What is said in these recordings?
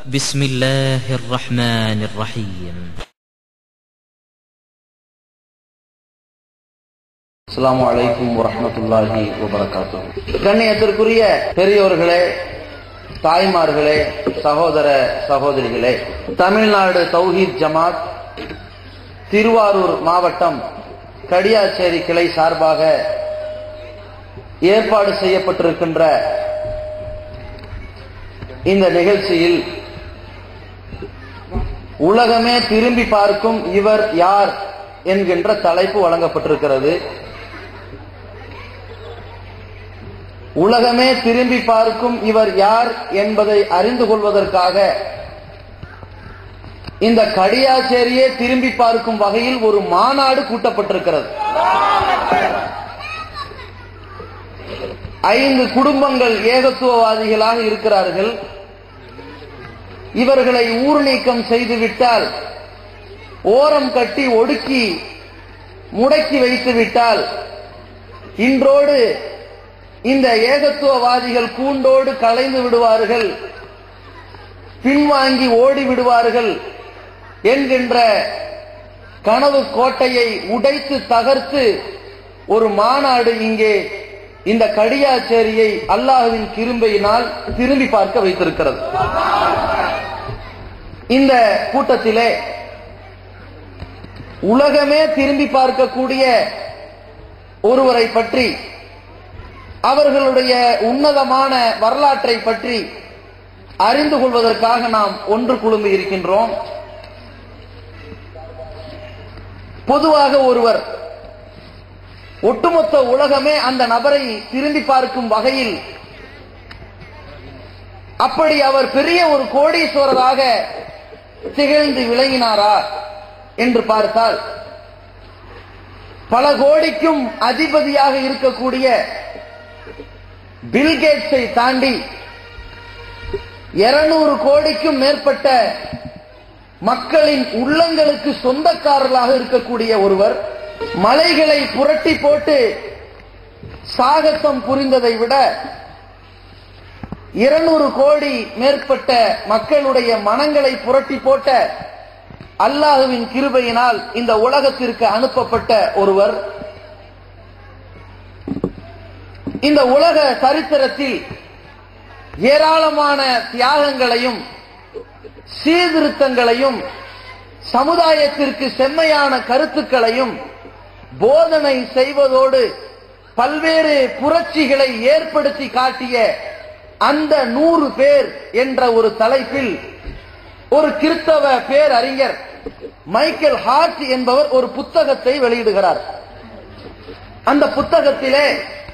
بسم الله الرحمن الرحيم அஸ்ஸலாமு அலைக்கும் வரஹ்மத்துல்லாஹி வபரகாத்துஹு கண்ணியத்திற்குரிய பெரியோர்களே தாய்மார்களே சகோதர சகோதரிகளே தமிழ்நாடு தௌஹீத் ஜமாத் திருவாரூர் மாவட்டம் கடியாச்சேரி கிளை சார்பாக ஏற்பாடு செய்யப்பட்டிருக்கின்ற இந்த நிகழ்ச்சியில் உலகமே திரும்பி பார்க்கும் இவர் யார் என்கின்ற தலைப்பு வழங்கப்பட்டிருக்கிறது உலகமே திரும்பி பார்க்கும் இவர் யார் என்பதை அறிந்து கொள்வதற்காக இந்த கடியாச்சேரியே திரும்பி பார்க்கும் வகையில் ஒரு மாநாடு கூட்டப்பட்டிருக்கிறது ஐந்து குடும்பங்கள் ஏகத்துவவாதிகளாக இருக்கிறார்கள் இவர்களை ஊர் நீக்கம் செய்துவிட்டால் ஓரம் கட்டி ஒடுக்கி முடக்கி வைத்து விட்டால் இன்றோடு இந்த ஏகத்துவவாதிகள் கூண்டோடு கலைந்து விடுவார்கள் பின்வாங்கி ஓடி விடுவார்கள் என்கின்ற கனவு கோட்டையை உடைத்து தகர்த்து ஒரு மாநாடு இங்கே இந்த கடியாச்சேரியை அல்லாஹுவின் கிரும்பையினால் திரும்பி பார்க்க வைத்திருக்கிறது இந்த கூட்டத்திலே உலகமே திரும்பி பார்க்கக்கூடிய ஒருவரை பற்றி அவர்களுடைய உன்னதமான வரலாற்றை பற்றி அறிந்து கொள்வதற்காக நாம் ஒன்று குழும்பி இருக்கின்றோம் பொதுவாக ஒருவர் ஒட்டுமொத்த உலகமே அந்த நபரை திரும்பி பார்க்கும் வகையில் அப்படி அவர் பெரிய ஒரு கோடீஸ்வரராக திகழ்ந்து விளங்கினாரா என்று பார்த்தால் பல கோடிக்கும் அதிபதியாக இருக்கக்கூடிய பில்கேட்ஸை தாண்டி இருநூறு கோடிக்கும் மேற்பட்ட மக்களின் உள்ளங்களுக்கு சொந்தக்காரர்களாக இருக்கக்கூடிய ஒருவர் மலைகளை புரட்டி போட்டு சாகசம் புரிந்ததை விட இருநூறு கோடி மேற்பட்ட மக்களுடைய மனங்களை புரட்டி போட்ட அல்லாஹுவின் கிருபையினால் இந்த உலகத்திற்கு அனுப்பப்பட்ட ஒருவர் இந்த உலக சரித்திரத்தில் ஏராளமான தியாகங்களையும் சீர்திருத்தங்களையும் சமுதாயத்திற்கு செம்மையான கருத்துக்களையும் போதனை செய்வதோடு பல்வேறு புரட்சிகளை ஏற்படுத்தி காட்டிய அந்த நூறு பேர் என்ற ஒரு தலைப்பில் ஒரு கிறிஸ்தவ பேரறிஞர் மைக்கேல் ஹார்ட் என்பவர் ஒரு புத்தகத்தை வெளியிடுகிறார் அந்த புத்தகத்திலே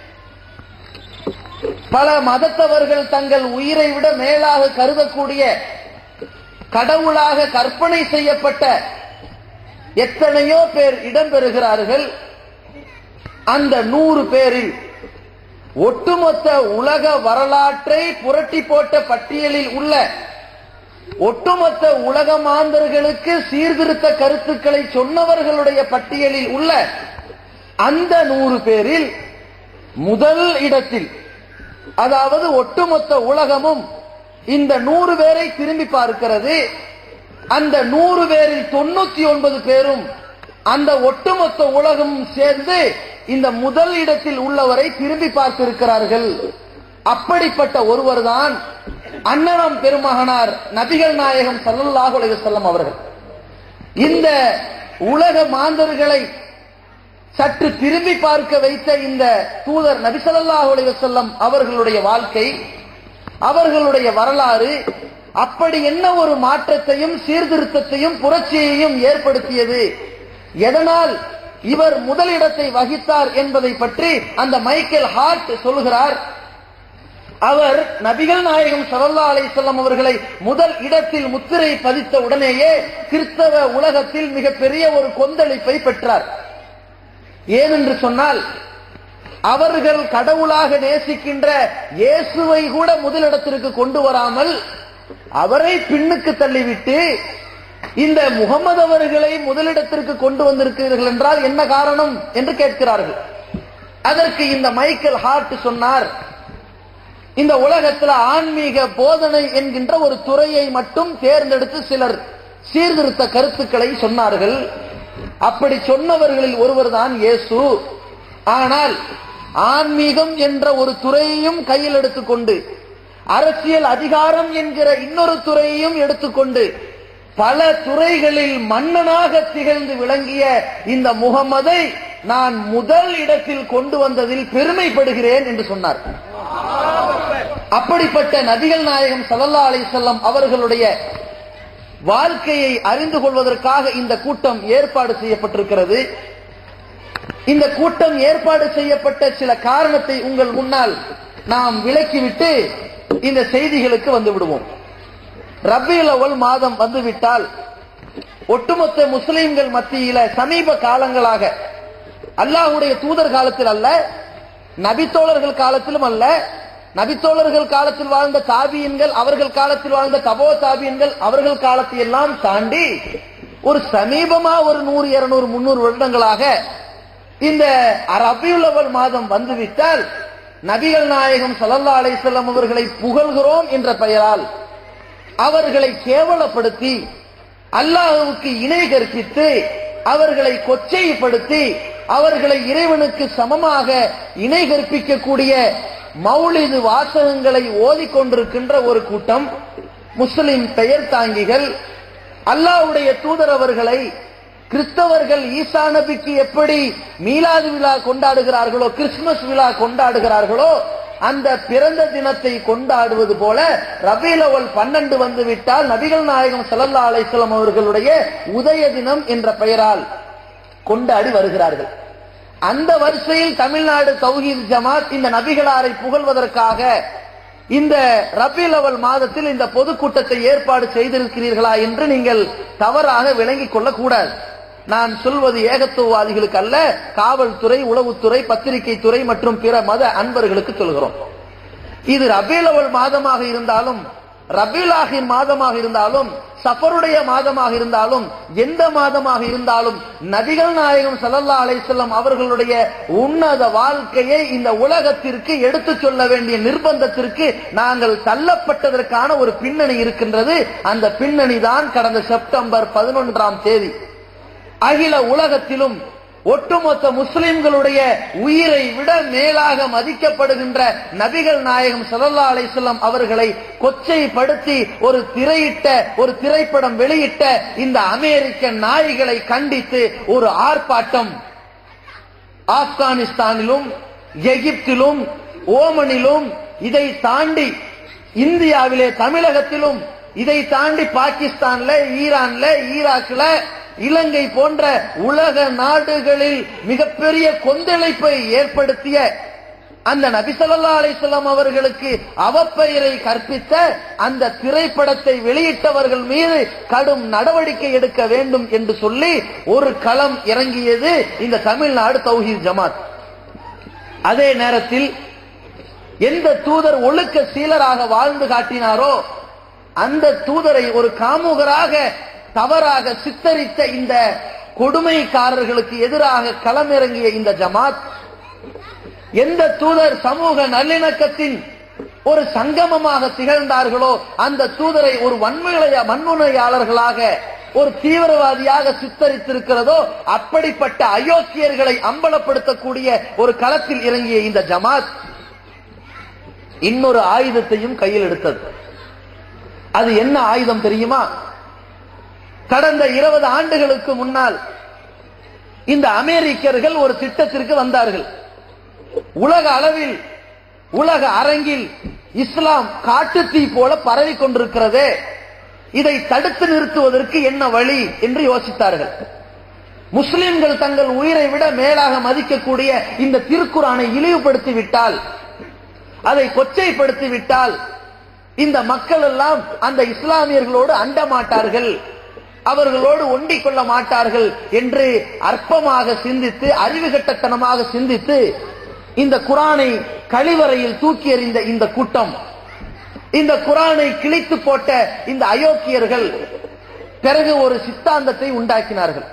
பல மதத்தவர்கள் தங்கள் உயிரை விட மேலாக கருதக்கூடிய கடவுளாக கற்பனை செய்யப்பட்ட எத்தனையோ பேர் இடம்பெறுகிறார்கள் அந்த நூறு பேரில் ஒட்டுமொத்த உலக வரலாற்றை புரட்டி போட்ட பட்டியலில் உள்ள ஒட்டுமொத்த உலக மாந்தர்களுக்கு சீர்திருத்த கருத்துக்களை சொன்னவர்களுடைய பட்டியலில் உள்ள அந்த நூறு பேரில் முதல் இடத்தில் அதாவது ஒட்டுமொத்த உலகமும் இந்த நூறு பேரை திரும்பி பார்க்கிறது அந்த நூறு பேரில் தொண்ணூத்தி ஒன்பது பேரும் அந்த ஒட்டுமொத்த உலகமும் சேர்ந்து இந்த முதல் இடத்தில் உள்ளவரை திரும்பி பார்த்திருக்கிறார்கள் அப்படிப்பட்ட ஒருவர் தான் அன்னனம் பெருமகனார் நபிகள் நாயகம் சல்லல்லாஹு அலைஹி வஸல்லம் அவர்கள் இந்த உலக மாந்தர்களை சற்று திரும்பி பார்க்க வைத்த இந்த தூதர் நபிசல்லாஹு அலைஹி வஸல்லம் அவர்களுடைய வாழ்க்கை அவர்களுடைய வரலாறு அப்படி என்ன ஒரு மாற்றத்தையும் சீர்திருத்தத்தையும் புரட்சியையும் ஏற்படுத்தியது எதனால் இவர் முதலிடத்தை வகித்தார் என்பதை பற்றி அந்த மைக்கேல் ஹார்ட் சொல்கிறார் அவர் நபிகள் நாயகம் சல்லா அலிசல்லாம் அவர்களை முதல் இடத்தில் முத்திரை பதித்த உடனேயே கிறிஸ்தவ உலகத்தில் மிகப்பெரிய ஒரு கொந்தளிப்பை பெற்றார் ஏனென்று சொன்னால் அவர்கள் கடவுளாக நேசிக்கின்ற இயேசுவை கூட முதலிடத்திற்கு கொண்டு வராமல் அவரை பின்னுக்கு தள்ளிவிட்டு இந்த முகமது அவர்களை முதலிடத்திற்கு கொண்டு வந்திருக்கிறீர்கள் என்றால் என்ன காரணம் என்று கேட்கிறார்கள் அதற்கு இந்த மைக்கேல் ஹார்ட் சொன்னார் இந்த உலகத்துல ஆன்மீக போதனை என்கின்ற ஒரு துறையை மட்டும் தேர்ந்தெடுத்து சிலர் சீர்திருத்த கருத்துக்களை சொன்னார்கள் அப்படி சொன்னவர்களில் ஒருவர் தான் இயேசு ஆனால் ஆன்மீகம் என்ற ஒரு துறையையும் கையில் எடுத்துக்கொண்டு அரசியல் அதிகாரம் என்கிற இன்னொரு துறையையும் எடுத்துக்கொண்டு பல துறைகளில் மன்னனாக திகழ்ந்து விளங்கிய இந்த முகமதை நான் முதல் இடத்தில் கொண்டு வந்ததில் பெருமைப்படுகிறேன் என்று சொன்னார் அப்படிப்பட்ட நபிகள் நாயகம் ஸல்லல்லாஹு அலைஹி வஸல்லம் அவர்களுடைய வாழ்க்கையை அறிந்து கொள்வதற்காக இந்த கூட்டம் ஏற்பாடு செய்யப்பட்டிருக்கிறது இந்த கூட்டம் ஏற்பாடு செய்யப்பட்ட சில காரணத்தை உங்கள் முன்னால் நாம் விலக்கிவிட்டு இந்த செய்திகளுக்கு வந்து விடுவோம் ரபியுல் அவல் மாதம் வந்துவிட்டால் ஒட்டுமொத்த முஸ்லிம்கள் மத்தியில சமீப காலங்களாக அல்லாஹ்வுடைய தூதர் காலத்தில் அல்ல நபித்தோழர்கள் காலத்திலும் அல்ல நபித்தோழர்கள் காலத்தில் வாழ்ந்த தாபியன்கள் அவர்கள் காலத்தில் வாழ்ந்த தபோ தாபியன்கள் அவர்கள் காலத்தை எல்லாம் தாண்டி ஒரு சமீபமா ஒரு நூறு இருநூறு முன்னூறு வருடங்களாக இந்த ரபியுல் அவல் மாதம் வந்துவிட்டால் நபிகள் நாயகம் ஸல்லல்லாஹு அலைஹி வஸல்லம் அவர்களை புகழ்கிறோம் என்ற பெயரால் அவர்களை கேவலப்படுத்தி அல்லாஹுவுக்கு இணை கற்பித்து அவர்களை கொச்சைப்படுத்தி அவர்களை இறைவனுக்கு சமமாக இணை கற்பிக்கக்கூடிய மௌலிது வாசகங்களை ஓதிக்கொண்டிருக்கின்ற ஒரு கூட்டம் முஸ்லிம் பெயர் தாங்கிகள் அல்லாஹ்வுடைய தூதர் அவர்களை கிறிஸ்தவர்கள் ஈசா நபிக்கு எப்படி மீலாது விழா கொண்டாடுகிறார்களோ கிறிஸ்துமஸ் விழா கொண்டாடுகிறார்களோ அந்த பிறந்த தினத்தை கொண்டாடுவது போல ரபீல் அவல் பன்னெண்டு வந்து விட்டால் நபிகள் நாயகம் ஸல்லல்லாஹு அலைஹி வஸல்லம் அவர்களுடைய உதய தினம் என்ற பெயரால் கொண்டாடி வருகிறார்கள் அந்த வரிசையில் தமிழ்நாடு தௌஹீத் ஜமாத் இந்த நபிகளாரை புகழ்வதற்காக இந்த ரபீல் அவல் மாதத்தில் இந்த பொதுக்கூட்டத்தை ஏற்பாடு செய்திருக்கிறீர்களா என்று நீங்கள் தவறாக விளங்கிக் கொள்ளக்கூடாது நான் சொல்வது ஏகத்துவவாதிகளுக்கு அல்ல காவல்துறை உளவுத்துறை பத்திரிகை துறை மற்றும் பிற மத அன்பர்களுக்கு சொல்கிறோம் இது ரபீல் அவல் மாதமாக இருந்தாலும் ரபீலாகின் மாதமாக இருந்தாலும் சஃபருடைய மாதமாக இருந்தாலும் எந்த மாதமாக இருந்தாலும் நபிகள் நாயகம் ஸல்லல்லாஹு அலைஹி வஸல்லம் அவர்களுடைய உன்னத வாழ்க்கையை இந்த உலகத்திற்கு எடுத்துச் சொல்ல வேண்டிய நிர்பந்தத்திற்கு நாங்கள் தள்ளப்பட்டதற்கான ஒரு பின்னணி இருக்கின்றது அந்த பின்னணி தான் கடந்த செப்டம்பர் பதினொன்றாம் தேதி அகில உலகத்திலும் ஒட்டுமொத்த முஸ்லிம்களுடைய உயிரை விட மேலாக மதிக்கப்படுகின்ற நபிகள் நாயகம் ஸல்லல்லாஹு அலைஹி வஸல்லம் அவர்களை கொச்சைப்படுத்தி ஒரு திரையிட்ட ஒரு திரைப்படம் வெளியிட்ட இந்த அமெரிக்க நாய்களை கண்டித்து ஒரு ஆர்ப்பாட்டம் ஆப்கானிஸ்தானிலும் எகிப்திலும் ஓமனிலும் இதை தாண்டி இந்தியாவிலே தமிழகத்திலும் இதை தாண்டி பாகிஸ்தான்ல ஈரான்ல ஈராக்ல இலங்கை போன்ற உலக நாடுகளில் மிகப்பெரிய கொந்தளிப்பை ஏற்படுத்திய அந்த நபிசல்லா அலிஸ்லாம் அவர்களுக்கு அவப்பெயரை கற்பித்த அந்த திரைப்படத்தை வெளியிட்டவர்கள் மீது கடும் நடவடிக்கை எடுக்க வேண்டும் என்று சொல்லி ஒரு களம் இறங்கியது இந்த தமிழ்நாடு தௌஹீத் ஜமாத் அதே நேரத்தில் எந்த தூதர் ஒழுக்க சீலராக வாழ்ந்து காட்டினாரோ அந்த தூதரை ஒரு காமுகராக தவறாக சித்தரித்த இந்த கொடுமைக்காரர்களுக்கு எதிராக களமிறங்கிய இந்த ஜமாத் எந்த தூதர் சமூக நல்லிணக்கத்தின் ஒரு சங்கமமாக திகழ்ந்தார்களோ அந்த தூதரை ஒரு வன்முறைய வன்முறையாளர்களாக ஒரு தீவிரவாதியாக சித்தரித்திருக்கிறதோ அப்படிப்பட்ட அயோக்கியர்களை அம்பலப்படுத்தக்கூடிய ஒரு களத்தில் இறங்கிய இந்த ஜமாத் இன்னொரு ஆயுதத்தையும் கையில் எடுத்தது அது என்ன ஆயுதம் தெரியுமா கடந்த இருபது ஆண்டுகளுக்கு முன்னால் இந்த அமெரிக்கர்கள் ஒரு திட்டத்திற்கு வந்தார்கள் உலக அளவில் உலக அரங்கில் இஸ்லாம் காட்டுத்தீ போல பரவி கொண்டிருக்கிறதே இதை தடுத்து நிறுத்துவதற்கு என்ன வழி என்று யோசித்தார்கள் முஸ்லிம்கள் தங்கள் உயிரை விட மேலாக மதிக்கக்கூடிய இந்த திருக்குறானை இழிவுபடுத்தி விட்டால் அதை கொச்சைப்படுத்தி விட்டால் இந்த மக்கள் எல்லாம் அந்த இஸ்லாமியர்களோடு அண்ட மாட்டார்கள் அவர்களோடு ஒண்டிக் கொள்ள மாட்டார்கள் என்று அற்பமாக சிந்தித்து அறிவுகட்டத்தனமாக சிந்தித்து இந்த குரானை கழிவறையில் தூக்கி எறிந்த இந்த கூட்டம் இந்த குரானை கிழித்து போட்ட இந்த அயோக்கியர்கள் பிறகு ஒரு சித்தாந்தத்தை உண்டாக்கினார்கள்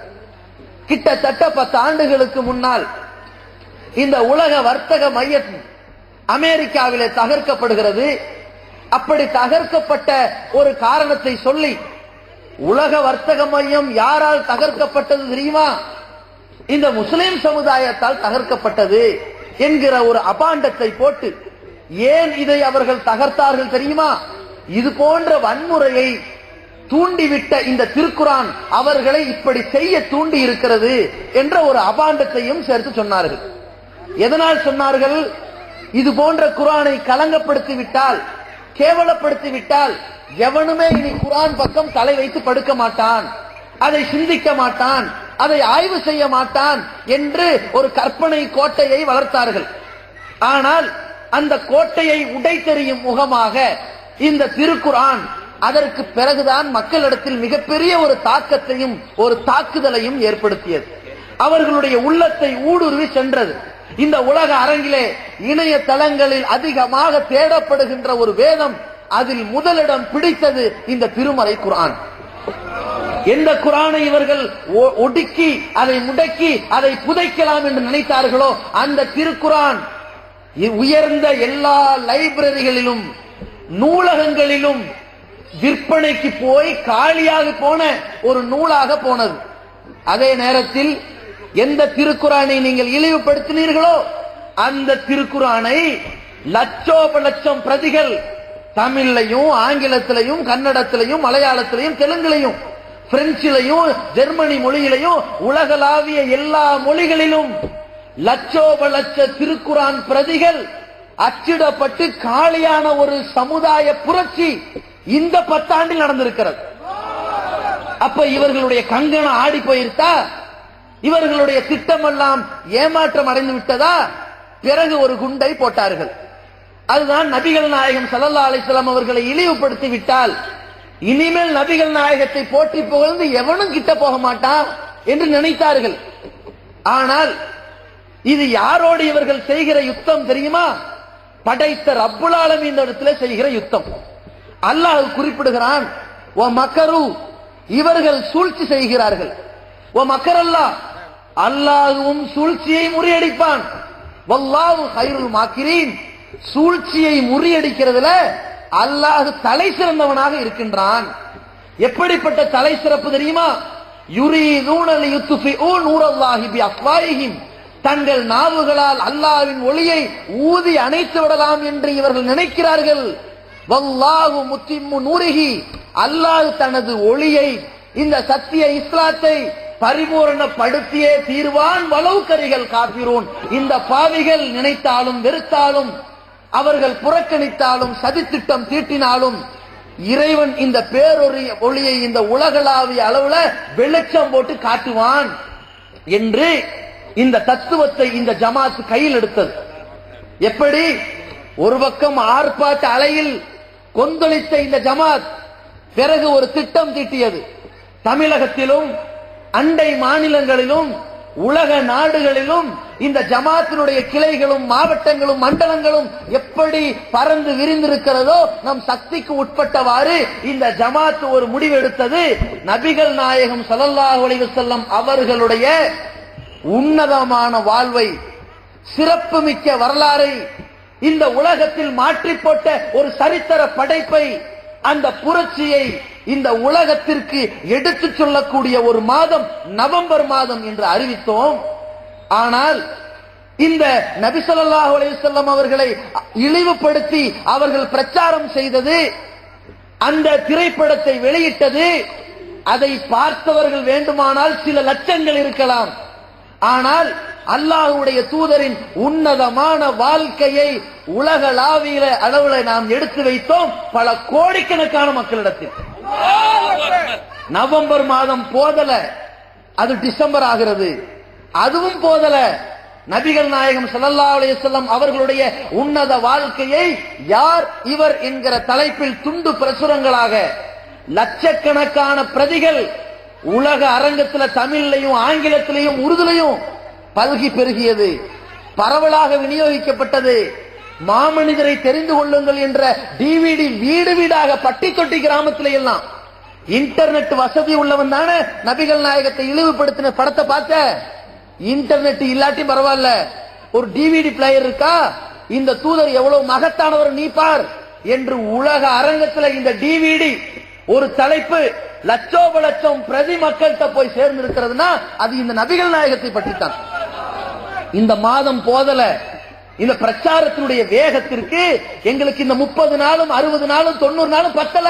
கிட்டத்தட்ட பத்து ஆண்டுகளுக்கு முன்னால் இந்த உலக வர்த்தக மையம் அமெரிக்காவிலே தகர்க்கப்படுகிறது அப்படி தகர்க்கப்பட்ட ஒரு காரணத்தை சொல்லி உலக வர்த்தக மையம் யாரால் தகர்க்கப்பட்டது தெரியுமா இந்த முஸ்லிம் சமுதாயத்தால் தகர்க்கப்பட்டது என்கிற ஒரு அபாண்டத்தை போட்டு ஏன் இதை அவர்கள் தகர்த்தார்கள் தெரியுமா இது போன்ற வன்முறையை தூண்டிவிட்ட இந்த திருக்குரான் அவர்களை இப்படி செய்ய தூண்டி இருக்கிறது என்ற ஒரு அபாண்டத்தையும் சேர்த்து சொன்னார்கள் எதனால் சொன்னார்கள் இது போன்ற குரானை கலங்கப்படுத்தி விட்டால் கேவலப்படுத்தி விட்டால் எவனுமே இனி குரான் பக்கம் தலை வைத்து படுக்க மாட்டான் அதை சிந்திக்க மாட்டான் அதை ஆய்வு செய்ய மாட்டான் என்று ஒரு கற்பனை கோட்டையை வளர்த்தார்கள் ஆனால் அந்த கோட்டையை உடைத்தெறியும் முகமாக இந்த திருக்குரான் அதற்கு பிறகுதான் மக்களிடத்தில் மிகப்பெரிய ஒரு தாக்கத்தையும் ஒரு தாக்குதலையும் ஏற்படுத்தியது அவர்களுடைய உள்ளத்தை ஊடுருவி சென்றது இந்த உலக அரங்கிலே இணையதளங்களில் அதிகமாக தேடப்படுகின்ற ஒரு வேதம் அதில் முதலிடம் பிடித்தது இந்த திருமலை குரான் எந்த குரானை இவர்கள் ஒ- ஒடுக்கி அதை முடக்கி அதை புதைக்கலாம் என்று நினைத்தார்களோ அந்த திருக்குரான் இ- உயர்ந்த எல்லா லைப்ரரிகளிலும் நூலகங்களிலும் விற்பனைக்கு போய் காலியாக போன ஒரு நூலாக போனது அதே நேரத்தில் எந்த திருக்குறானை நீங்கள் இழிவுபடுத்தினீர்களோ அந்த திருக்குறானை லட்சோப லட்சம் பிரதிகள் தமிழ்லையும் ஆங்கிலத்திலையும் கன்னடத்திலையும் மலையாளத்திலையும் தெலுங்குலையும் பிரெஞ்சிலையும் ஜெர்மனி மொழியிலையும் உலகளாவிய எல்லா மொழிகளிலும் லட்சோப லட்ச திருக்குரான் பிரதிகள் அச்சிடப்பட்டு காலியான ஒரு சமுதாய புரட்சி இந்த பத்தாண்டில் நடந்திருக்கிறது அப்ப இவர்களுடைய கங்கணம் ஆடி போயிருத்தா இவர்களுடைய திட்டமெல்லாம் ஏமாற்றம் அடைந்து விட்டதா பிறகு ஒரு குண்டை போட்டார்கள் அதுதான் நபிகள் நாயகம் ஸல்லல்லாஹு அலைஹி வஸல்லம் அவர்களை இழிவுபடுத்தி விட்டால் இனிமேல் நபிகள் நாயகத்தை போற்றி புகழ்ந்து எவனும் கிட்ட போக மாட்டான் என்று நினைத்தார்கள் ஆனால் இது யாரோடு இவர்கள் செய்கிற யுத்தம் தெரியுமா படைத்த ரப்புல் ஆலமீன் இடத்துல செய்கிற யுத்தம் அல்லாஹ் குறிப்பிடுகிறான் ஓ மக்கரு இவர்கள் சூழ்ச்சி செய்கிறார்கள் ஓ மக்கரல்லா அல்லாஹுவும் சூழ்ச்சியை முறியடிப்பான் வல்லாஹு ஹைருல் மாக்கிரீன் சூழ்ச்சியை முறியடிக்கிறதுல அல்லாஹ் தலை சிறந்தவனாக இருக்கின்றான் எப்படிப்பட்ட தலை சிறப்பு தெரியுமா யுரீதூன லியுத்ஃபிஊ நூரல்லாஹி பிஅஃவாயிஹிம் தங்கள் நாவுகளால் அல்லாஹ்வின் ஒளியை ஊதி அணைத்து விடலாம் என்று இவர்கள் நினைக்கிறார்கள் வல்லாஹு முத்திம்மு நூரிஹி அல்லாஹ் தனது ஒளியை இந்த சத்திய இஸ்லாத்தை பரிபூரணப்படுத்தியே தீர்வான் வலவு கரிகள் காப்பிரோன் இந்த பாவிகள் நினைத்தாலும் வெறுத்தாலும் அவர்கள் புறக்கணித்தாலும் சதித்திட்டம் தீட்டினாலும் இறைவன் இந்த பேரொரு ஒளியை இந்த உலகளாவிய அளவுல வெளிச்சம் போட்டு காட்டுவான் என்று இந்த தத்துவத்தை இந்த ஜமாத் கையில் எடுத்தது எப்படி ஒரு பக்கம் ஆர்ப்பாட்ட அலையில் கொந்தளித்த இந்த ஜமாத் பிறகு ஒரு திட்டம் தீட்டியது தமிழகத்திலும் அண்டை மாநிலங்களிலும் உலக நாடுகளிலும் இந்த ஜமாத்தினுடைய கிளைகளும் மாவட்டங்களும் மண்டலங்களும் எப்படி பறந்து விரிந்திருக்கிறதோ நம் சக்திக்கு உட்பட்டவாறு இந்த ஜமாத் ஒரு முடிவெடுத்தது நபிகள் நாயகம் ஸல்லல்லாஹு அலைஹி வஸல்லம் அவர்களுடைய உன்னதமான வாழ்வை சிறப்புமிக்க வரலாறை இந்த உலகத்தில் மாற்றி போட்ட ஒரு சரித்திர படைப்பை அந்த புரட்சியை இந்த உலகத்திற்கு எடுத்துச் சொல்லக்கூடிய ஒரு மாதம் நவம்பர் மாதம் என்று அறிவித்தோம் ஆனால் இந்த நபி ஸல்லல்லாஹு அலைஹி வஸல்லம் அவர்களை இழிவுபடுத்தி அவர்கள் பிரச்சாரம் செய்தது அந்த திரைப்படத்தை வெளியிட்டது அதை பார்த்தவர்கள் வேண்டுமானால் சில லட்சங்கள் இருக்கலாம் ஆனால் அல்லாஹ்வுடைய தூதரின் உன்னதமான வாழ்க்கையை உலகளாவிய அளவுல நாம் எடுத்து வைத்தோம் பல கோடிக்கணக்கான மக்களிடத்தில் நவம்பர் மாதம் போதல அது டிசம்பர் ஆகிறது அதுவும் போதல நபிகள் நாயகம் ஸல்லல்லாஹு அலைஹி வஸல்லம் அவர்களுடைய உன்னத வாழ்க்கையை யார் இவர் என்கிற தலைப்பில் துண்டு பிரசுரங்களாக லட்சக்கணக்கான பிரதிகள் உலக அரங்கத்துல தமிழ்லையும் ஆங்கிலத்திலையும் உருதுலையும் பல்கி பெருகியது பரவலாக விநியோகிக்கப்பட்டது மாமனிதரை தெரிந்து கொள்ளுங்கள் என்ற டிவிடி வீடு வீடாக பட்டி தொட்டி கிராமத்தில எல்லாம் இன்டர்நெட் வசதி உள்ளவன் தானே நபிகள் நாயகத்தை இழிவுபடுத்தின படத்தை பார்த்த இன்டர்நெட் இல்லாட்டி பரவாயில்ல ஒரு டிவிடி பிளேயர் இருக்கா இந்த தூதர் எவ்வளவு மகத்தானவர் நீ பார் என்று உலக அரங்கத்துல இந்த டிவிடி ஒரு தலைப்பு லட்சோப லட்சம் பிரதி மக்கள்கிட்ட போய் சேர்ந்து இருக்கிறதுனா அது இந்த நபிகள் நாயகத்தை பற்றித்தான் இந்த மாதம் போதல இந்த பிரச்சாரத்தினுடைய வேகத்திற்கு எங்களுக்கு இந்த முப்பது நாளும் அறுபது நாளும் தொண்ணூறு நாளும் பத்தல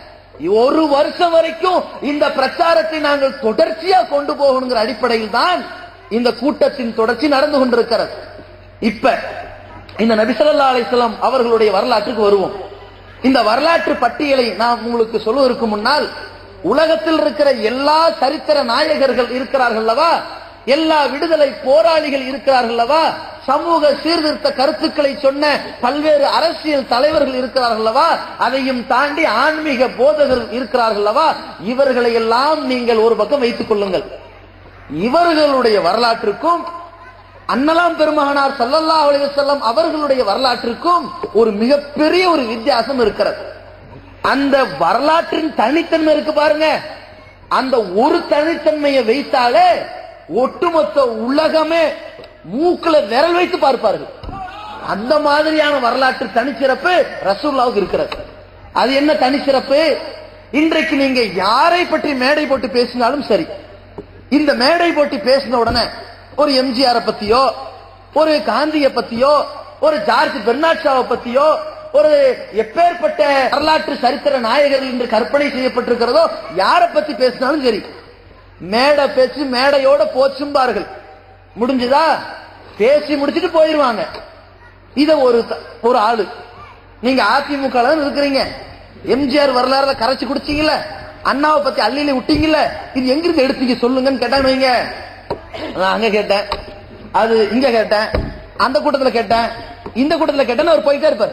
ஒரு வருஷம் வரைக்கும் இந்த பிரச்சாரத்தை நாங்கள் தொடர்ச்சியா கொண்டு போகணுங்கிற அடிப்படையில் தான் இந்த கூட்டத்தின் தொடர்ச்சி நடந்து கொண்டிருக்கிறது இப்ப இந்த நபிசல்லா அலிஸ்லாம் அவர்களுடைய வரலாற்றுக்கு வருவோம் இந்த வரலாற்று பட்டியலை நான் உங்களுக்கு சொல்வதற்கு முன்னால் உலகத்தில் இருக்கிற எல்லா சரித்திர நாயகர்கள் இருக்கிறார்கள் அல்லவா எல்லா விடுதலை போராளிகள் இருக்கிறார்கள் அல்லவா சமூக சீர்திருத்த கருத்துக்களை சொன்ன பல்வேறு அரசியல் தலைவர்கள் இருக்கிறார்கள் அல்லவா அதையும் தாண்டி ஆன்மீக போதகர்கள் இருக்கிறார்கள் அல்லவா இவர்களை எல்லாம் நீங்கள் ஒரு பக்கம் வைத்துக் கொள்ளுங்கள் இவர்களுடைய வரலாற்றுக்கும் அன்னலாம் பெருமகனார் ஸல்லல்லாஹு அலைஹி வஸல்லம் அவர்களுடைய வரலாற்றுக்கும் ஒரு மிகப்பெரிய ஒரு வித்தியாசம் இருக்கிறது அந்த வரலாற்றின் தனித்தன்மை இருக்கு பாருங்க அந்த ஒரு தனித்தன்மையை வைத்தாலே ஒட்டுமொத்த உலகமே மூக்குல விரல் வைத்து பார்ப்பார்கள் அந்த மாதிரியான வரலாற்று தனிச்சிறப்பு ரசூல்லாவுக்கு இருக்கிறது அது என்ன தனிச்சிறப்பு இன்றைக்கு நீங்க யாரை பற்றி மேடை போட்டு பேசினாலும் சரி இந்த மேடை போட்டு பேசின உடனே ஒரு எம்ஜிஆரை பத்தியோ ஒரு காந்திய பத்தியோ ஒரு ஜார்ஜ் பெர்னாட்ஷாவை பத்தியோ ஒரு எப்பேற்பட்ட வரலாற்று சரித்திர நாயகர்கள் என்று கற்பனை செய்யப்பட்டிருக்கிறதோ யாரை பத்தி பேசினாலும் சரி மேடை பேச்சு மேடையோட போச்சும்பார்கள் முடிஞ்சுதா பேசி முடிச்சிட்டு போயிருவாங்க இத ஒரு த- ஒரு ஆளு நீங்க அதிமுக ல இருக்கிறீங்க எம்ஜிஆர் வரலாறுல கரைச்சு குடிச்சீங்கல்ல அண்ணாவை பத்தி அள்ளியில விட்டீங்கல்ல இது எங்கிருந்து எடுத்தீங்க சொல்லுங்கன்னு கேட்டாங்க வைங்க நான் அங்க கேட்டேன் அது இங்க கேட்டேன் அந்த கூட்டத்துல கேட்டேன் இந்த கூட்டத்துல கேட்டேன்னு அவர் போயிட்டே இருப்பார்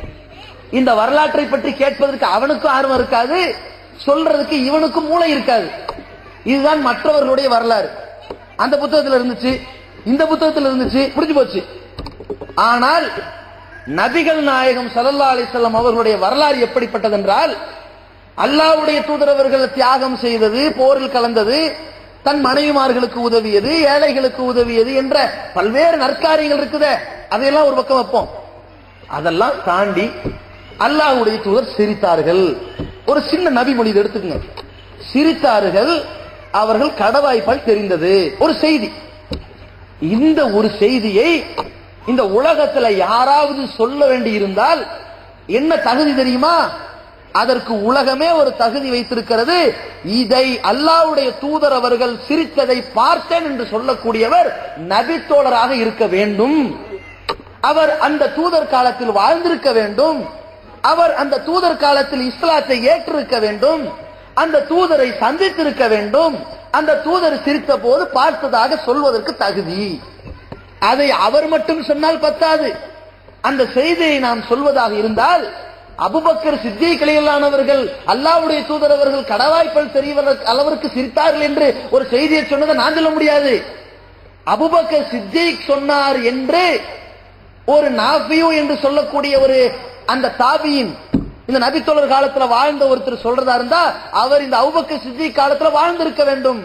இந்த வரலாற்றை பற்றி கேட்பதற்கு அவனுக்கும் ஆர்வம் இருக்காது சொல்றதுக்கு இவனுக்கும் மூளை இருக்காது இதுதான் மற்றவர்களுடைய வரலாறு அந்த புத்தகத்துல இருந்துச்சு இந்த புத்தகத்துல இருந்துச்சு புரிஞ்சு போச்சு ஆனால் நபிகள் நாயகம் ஸல்லல்லாஹு அலைஹி வஸல்லம் அவர்களுடைய வரலாறு எப்படிப்பட்டது என்றால் அல்லாஹ்வுடைய தூதரவர்கள் தியாகம் செய்தது போரில் கலந்தது தன் மனைவிமார்களுக்கு உதவியது ஏழைகளுக்கு உதவியது என்ற பல்வேறு நற்காரியங்கள் இருக்குதே அதையெல்லாம் ஒரு பக்கம் வைப்போம் அதெல்லாம் தாண்டி அல்லாஹ்வுடைய தூதர் சிரித்தார்கள் ஒரு சின்ன நபி மொழி இதை எடுத்துக்கங்க சிரித்தார்கள் அவர்கள் கடவாய்ப்பால் தெரிந்தது ஒரு செய்தி இந்த ஒரு செய்தியை இந்த உலகத்துல யாராவது சொல்ல வேண்டி இருந்தால் என்ன தகுதி தெரியுமா அதற்கு உலகமே ஒரு தகுதி வைத்திருக்கிறது இதை அல்லாஹ்வுடைய தூதர் அவர்கள் சிரித்ததை பார்த்தேன் என்று சொல்லக்கூடியவர் நபித்தோழராக இருக்க வேண்டும் அவர் அந்த தூதர் காலத்தில் வாழ்ந்திருக்க வேண்டும் அவர் அந்த தூதர் காலத்தில் இஸ்லாத்தை ஏற்றிருக்க வேண்டும் அந்த தூதரை சந்தித்திருக்க வேண்டும் அந்த தூதர் சிரித்த போது பார்த்ததாக சொல்வதற்கு தகுதி அதை அவர் மட்டும் சொன்னால் பத்தாது அந்த செய்தியை நாம் சொல்வதாக இருந்தால் அபுபக்கர் சித்தியை கலையிலானவர்கள் அல்லாவுடைய தூதர் அவர்கள் கடவாய்ப்பல் தெரியவர் அளவிற்கு சிரித்தார்கள் என்று ஒரு செய்தியை சொன்னதை நான் சொல்ல முடியாது அபுபக்கர் சித்திக் சொன்னார் என்று ஒரு நாபியு என்று சொல்லக்கூடிய ஒரு அந்த தாபியின் இந்த நபித்தோழர் காலத்துல வாழ்ந்த ஒருத்தர் சொல்றதா இருந்தா அவர் இந்த அவுபக்கர் சித்திக் காலத்துல வாழ்ந்திருக்க வேண்டும்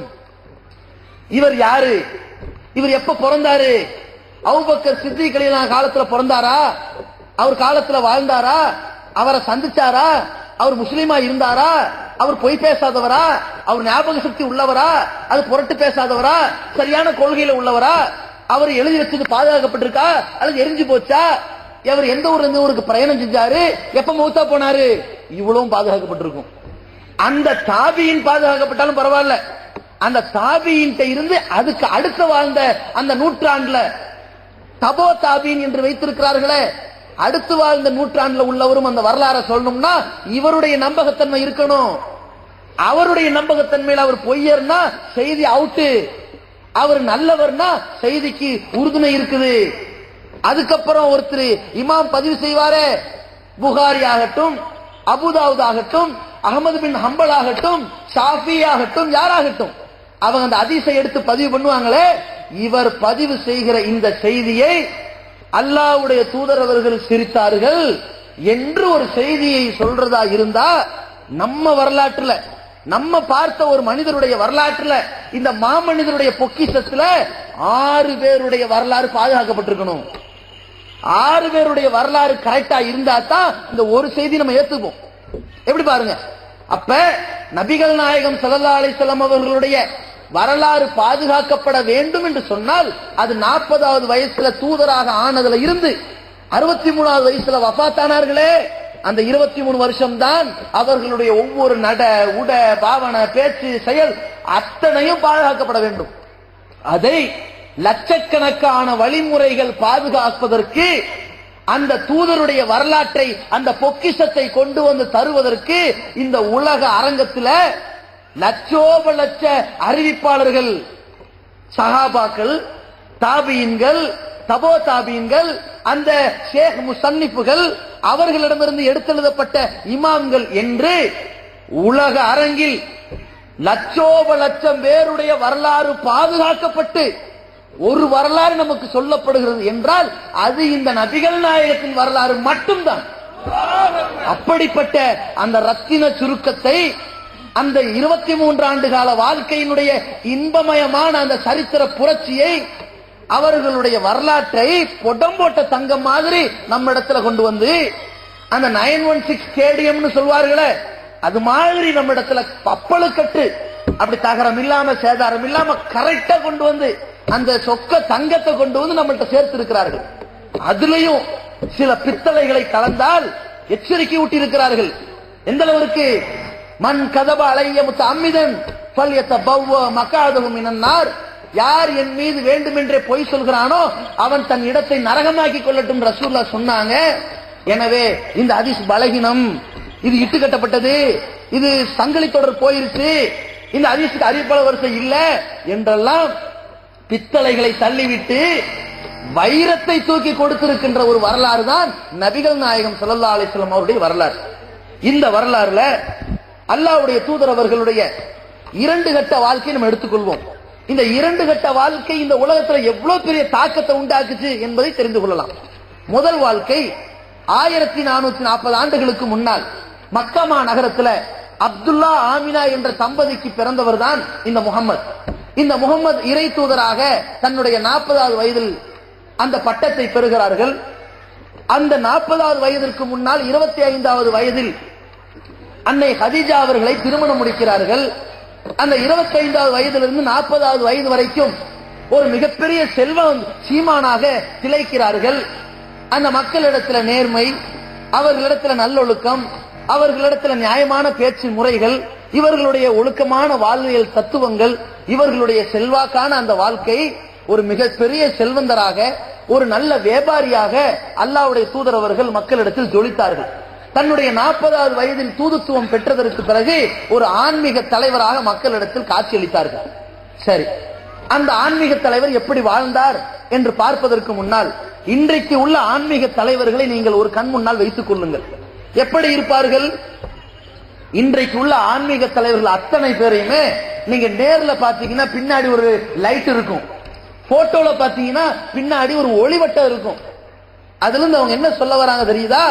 இவர் யாரு இவர் எப்ப பிறந்தாரு அவுபக்கர் சித்திக் கலீலான காலத்துல பிறந்தாரா அவர் காலத்துல வாழ்ந்தாரா அவரை சந்திச்சாரா அவர் முஸ்லீமா இருந்தாரா அவர் பொய் பேசாதவரா அவர் ஞாபக சக்தி உள்ளவரா அது புரட்டு பேசாதவரா சரியான கொள்கையில உள்ளவரா அவர் எழுதி வச்சது பாதுகாக்கப்பட்டிருக்கா அல்லது எரிஞ்சு போச்சா அவர் எந்த ஊர்ல இருந்து ஊருக்கு பிரயாணம் செஞ்சாரு எப்ப மௌத்தா போனாரு இவ்வளவும் பாதுகாக்கப்பட்டிருக்கும் அந்த தாபியின் பாதுகாக்கப்பட்டாலும் பரவாயில்ல அந்த தாபியின் இருந்து அதுக்கு அடுத்த வாழ்ந்த அந்த நூற்றாண்டுல தபோ தாபீன் என்று வைத்திருக்கிறார்களே அடுத்து வாழ்ந்த நூற்றாண்டுல உள்ளவரும் அந்த வரலாறை சொல்லணும்னா இவருடைய நம்பகத்தன்மை இருக்கணும் அவருடைய நம்பகத்தன்மையில அவர் பொய்யர்னா செய்தி அவுட்டு அவர் நல்லவர்னா செய்திக்கு உறுதுணை இருக்குது அதுக்கப்புறம் ஒருத்தர் இமாம் பதிவு செய்வாரே புகாரி ஆகட்டும் அபுதாவுத் ஆகட்டும் அகமது பின் ஹம்பல் ஆகட்டும் ஷாஃபி ஆகட்டும் யாராகட்டும் அவங்க அந்த அதிசை எடுத்து பதிவு பண்ணுவாங்களே இவர் பதிவு செய்கிற இந்த செய்தியை அல்லாஹ்வுடைய தூதர் அவர்கள் சிரித்தார்கள் என்று ஒரு செய்தியை சொல்றதா இருந்தா நம்ம வரலாற்றுல நம்ம பார்த்த ஒரு மனிதருடைய வரலாற்றுல இந்த மாமனிதருடைய பொக்கிஷத்துல ஆறு பேருடைய வரலாறு பாதுகாக்கப்பட்டிருக்கணும் ஆறு பேருடைய வரலாறு கரெக்டா இருந்தா தான் இந்த ஒரு செய்தி நம்ம ஏத்துப்போம் எப்படி பாருங்க அப்ப நபிகள் நாயகம் ஸல்லல்லாஹு அலைஹி வஸல்லம் அவர்களுடைய வரலாறு பாதுகாக்கப்பட வேண்டும் என்று சொன்னால் அது நாற்பதாவது வயசுல தூதராக ஆனதுல இருந்து அறுபத்தி மூணாவது வயசுல வஃபாத்தானார்களே அந்த இருபத்தி மூணு வருஷம் தான் அவர்களுடைய ஒவ்வொரு நட உட பாவனை பேச்சு செயல் அத்தனையும் பாதுகாக்கப்பட வேண்டும் அதை லட்சக்கணக்கான வழிமுறைகள் பாதுகாப்பதற்கு அந்த தூதருடைய வரலாற்றை அந்த பொக்கிஷத்தை கொண்டு வந்து தருவதற்கு இந்த உலக அரங்கத்துல லட்சோப லட்ச அறிவிப்பாளர்கள் சஹாபாக்கள் தாபியின்கள் தபோ தாபியின்கள் அந்த ஷேக் முசன்னிப்புகள் அவர்களிடமிருந்து எடுத்தெழுதப்பட்ட இமாம்கள் என்று உலக அரங்கில் லட்சோப லட்சம் பேருடைய வரலாறு பாதுகாக்கப்பட்டு ஒரு வரலாறு நமக்கு சொல்லப்படுகிறது என்றால் அது இந்த நபிகள் நாயகத்தின் வரலாறு மட்டும்தான் அப்படிப்பட்ட அந்த ரத்தின சுருக்கத்தை அந்த இருபத்தி மூன்று ஆண்டு கால வாழ்க்கையினுடைய இன்பமயமான அந்த சரித்திர புரட்சியை அவர்களுடைய வரலாற்றை பொடம் போட்ட தங்கம் மாதிரி நம்ம இடத்துல கொண்டு வந்து அந்த நைன் ஒன் சிக்ஸ் ஸ்டேடியம்னு சொல்வார்களே அது மாதிரி நம்ம இடத்துல பப்பளு கட்டு அப்படி தகரம் இல்லாம சேதாரம் இல்லாம கரெக்டா கொண்டு வந்து அந்த சொக்க தங்கத்தை கொண்டு வந்து நம்மள்ட்ட சேர்த்து இருக்கிறார்கள் அதுலயும் சில பித்தளைகளை கலந்தால் எச்சரிக்கை ஊட்டி இருக்கிறார்கள் எந்த அளவிற்கு மண் கதப அலைய முத்த அம்மிதன் பல்யத்த பவ்வ மக்காதவும் இனன்னார் யார் என் மீது வேண்டுமென்றே பொய் சொல்கிறானோ அவன் தன் இடத்தை நரகமாக்கி கொள்ளட்டும் ரசூல்லா சொன்னாங்க எனவே இந்த ஹதீஸ் பலகீனம் இது இட்டு கட்டப்பட்டது இது சங்கிலி தொடர் போயிருச்சு இந்த ஹதீஸுக்கு அறிவிப்பாளர் வரிசை இல்ல என்றெல்லாம் பித்தளைகளை தள்ளிவிட்டு வைரத்தை தூக்கி கொடுத்திருக்கின்ற ஒரு வரலாறு தான் நபிகள் நாயகம் ஸல்லல்லாஹு அலைஹி வஸல்லம் அவருடைய வரலாறு இந்த வரலாறுல அல்லாஹ்வுடைய தூதர் அவர்களுடைய இரண்டு கட்ட வாழ்க்கையை நம்ம எடுத்துக்கொள்வோம் இந்த இரண்டு கட்ட வாழ்க்கை இந்த உலகத்துல எவ்வளவு பெரிய தாக்கத்தை உண்டாக்குச்சு என்பதை தெரிந்து கொள்ளலாம் முதல் வாழ்க்கை ஆயிரத்தி நானூத்தி நாற்பது ஆண்டுகளுக்கு முன்னால் மக்கமா நகரத்துல அப்துல்லா ஆமினா என்ற தம்பதிக்கு பிறந்தவர் தான் இந்த முகம்மது இந்த முகம்மது இறை தூதராக தன்னுடைய நாற்பதாவது வயதில் அந்த பட்டத்தை பெறுகிறார்கள் அந்த நாற்பதாவது வயதிற்கு முன்னால் இருபத்தி ஐந்தாவது வயதில் அன்னை ஹதீஜா அவர்களை திருமணம் முடிக்கிறார்கள் அந்த இருபத்தி ஐந்தாவது வயதிலிருந்து நாற்பதாவது வயது வரைக்கும் ஒரு மிகப்பெரிய செல்வம் சீமானாக திளைக்கிறார்கள் அந்த மக்களிடத்துல நேர்மை அவர்களிடத்துல நல்லொழுக்கம் அவர்களிடத்துல நியாயமான பேச்சு முறைகள் இவர்களுடைய ஒழுக்கமான வாழ்வியல் தத்துவங்கள் இவர்களுடைய செல்வாக்கான அந்த வாழ்க்கை ஒரு மிகப்பெரிய செல்வந்தராக ஒரு நல்ல வியாபாரியாக அல்லாவுடைய தூதர் அவர்கள் மக்களிடத்தில் ஜொலித்தார்கள் தன்னுடைய நாற்பதாவது வயதில் தூதுத்துவம் பெற்றதற்கு பிறகு ஒரு ஆன்மீக தலைவராக மக்களிடத்தில் காட்சியளித்தார்கள் சரி அந்த ஆன்மீக தலைவர் எப்படி வாழ்ந்தார் என்று பார்ப்பதற்கு முன்னால் இன்றைக்கு உள்ள ஆன்மீக தலைவர்களை நீங்கள் ஒரு கண் முன்னால் வைத்துக் கொள்ளுங்கள் எப்படி இருப்பார்கள் இன்றைக்கு உள்ள ஆன்மீக தலைவர்கள் அத்தனை பேரையுமே நீங்க நேர்ல பாத்தீங்கன்னா பின்னாடி ஒரு லைட் இருக்கும் போட்டோல பாத்தீங்கன்னா பின்னாடி ஒரு ஒளிவட்டம் இருக்கும் அதுல இருந்து அவங்க என்ன சொல்ல வராங்க தெரியுதா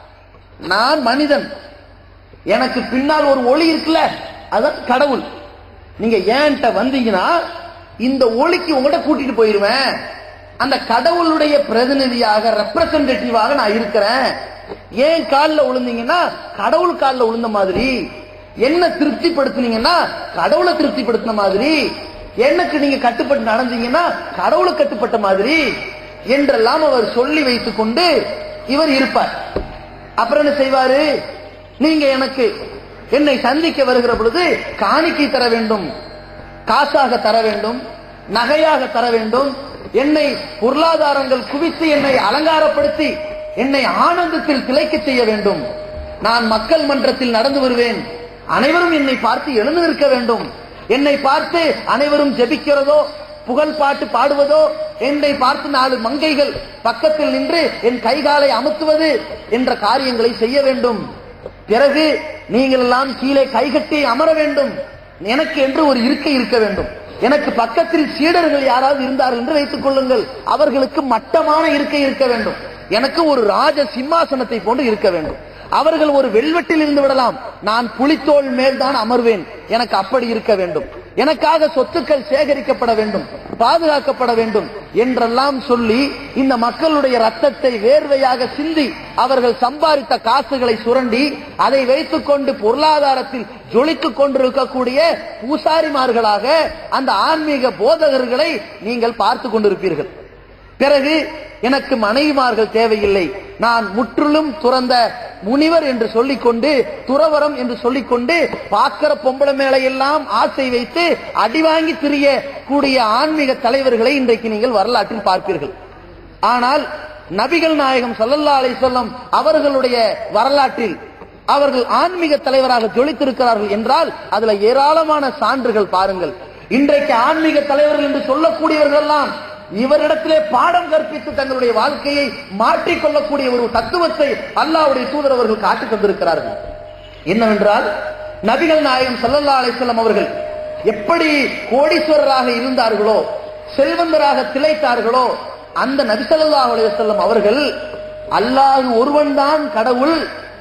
நான் மனிதன் எனக்கு பின்னால் ஒரு ஒளி இருக்குல்ல அதான் கடவுள் நீங்க ஏன்ட்ட வந்தீங்கன்னா இந்த ஒளிக்கு உங்கள்கிட்ட கூட்டிட்டு போயிருவேன் அந்த கடவுளுடைய பிரதிநிதியாக ரெப்ரசன்டேட்டிவாக நான் இருக்கிறேன் ஏன் காலில் விழுந்தீங்கன்னா கடவுள் காலில் விழுந்த மாதிரி என்ன திருப்திப்படுத்தினீங்கன்னா கடவுளை திருப்திப்படுத்தின மாதிரி எனக்கு நீங்க கட்டுப்பட்டு நடந்தீங்கன்னா கடவுளை கட்டுப்பட்ட மாதிரி என்றெல்லாம் அவர் சொல்லி வைத்துக் கொண்டு இவர் இருப்பார் அப்புறம் என்ன செய்வாரு நீங்க எனக்கு என்னை சந்திக்க வருகிற பொழுது காணிக்கை தர வேண்டும் காசாக தர வேண்டும் நகையாக தர வேண்டும் என்னை பொருளாதாரங்கள் குவித்து என்னை அலங்காரப்படுத்தி என்னை ஆனந்தத்தில் திளைக்க செய்ய வேண்டும் நான் மக்கள் மன்றத்தில் நடந்து வருவேன் அனைவரும் என்னை பார்த்து எழுந்து நிற்க வேண்டும் என்னை பார்த்து அனைவரும் ஜெபிக்கிறதோ புகழ் பாட்டு பாடுவதோ என்னை பார்த்து நாலு மங்கைகள் பக்கத்தில் நின்று என் கைகாலை அமுத்துவது என்ற காரியங்களை செய்ய வேண்டும் பிறகு நீங்கள் எல்லாம் கீழே கைகட்டி அமர வேண்டும் எனக்கு என்று ஒரு இருக்கை இருக்க வேண்டும் எனக்கு பக்கத்தில் சீடர்கள் யாராவது இருந்தார்கள் என்று வைத்துக் கொள்ளுங்கள் அவர்களுக்கு மட்டமான இருக்கை இருக்க வேண்டும் எனக்கு ஒரு ராஜ சிம்மாசனத்தை போன்று இருக்க வேண்டும் அவர்கள் ஒரு வெல்வெட்டில் இருந்து விடலாம் நான் புலித்தோல் மேல் தான் அமர்வேன் எனக்கு அப்படி இருக்க வேண்டும் எனக்காக சொத்துக்கள் சேகரிக்கப்பட வேண்டும் பாதுகாக்கப்பட வேண்டும் என்றெல்லாம் சொல்லி இந்த மக்களுடைய ரத்தத்தை வேர்வையாக சிந்தி அவர்கள் சம்பாதித்த காசுகளை சுரண்டி அதை வைத்துக் கொண்டு பொருளாதாரத்தில் ஜொலித்துக் கொண்டிருக்கக்கூடிய பூசாரிமார்களாக அந்த ஆன்மீக போதகர்களை நீங்கள் பார்த்து கொண்டிருப்பீர்கள் பிறகு எனக்கு மனைவிமார்கள் தேவையில்லை நான் முற்றிலும் துறந்த முனிவர் என்று சொல்லிக்கொண்டு துறவரம் என்று சொல்லிக்கொண்டு பாக்கிற பொம்பளை மேல எல்லாம் ஆசை வைத்து அடி வாங்கி திரிய கூடிய ஆன்மீக தலைவர்களை இன்றைக்கு நீங்கள் வரலாற்றில் பார்ப்பீர்கள் ஆனால் நபிகள் நாயகம் சல்லல்லா அலிசல்லம் அவர்களுடைய வரலாற்றில் அவர்கள் ஆன்மீக தலைவராக ஜொலித்திருக்கிறார்கள் என்றால் அதுல ஏராளமான சான்றுகள் பாருங்கள் இன்றைக்கு ஆன்மீக தலைவர்கள் என்று சொல்லக்கூடியவர்கள் எல்லாம் இவரிடத்திலே பாடம் கற்பித்து தங்களுடைய வாழ்க்கையை மாற்றிக்கொள்ளக்கூடிய ஒரு தத்துவத்தை அல்லாவுடைய தூதர் அவர்கள் காட்டித் தந்திருக்கிறார்கள் என்னவென்றால் நபிகள் நாயகம் சல்லல்லா அலிசல்லம் அவர்கள் எப்படி கோடீஸ்வரராக இருந்தார்களோ செல்வந்தராக திளைத்தார்களோ அந்த நபிசல்லா அலிசல்லம் அவர்கள் அல்லாஹ் ஒருவன் தான் கடவுள்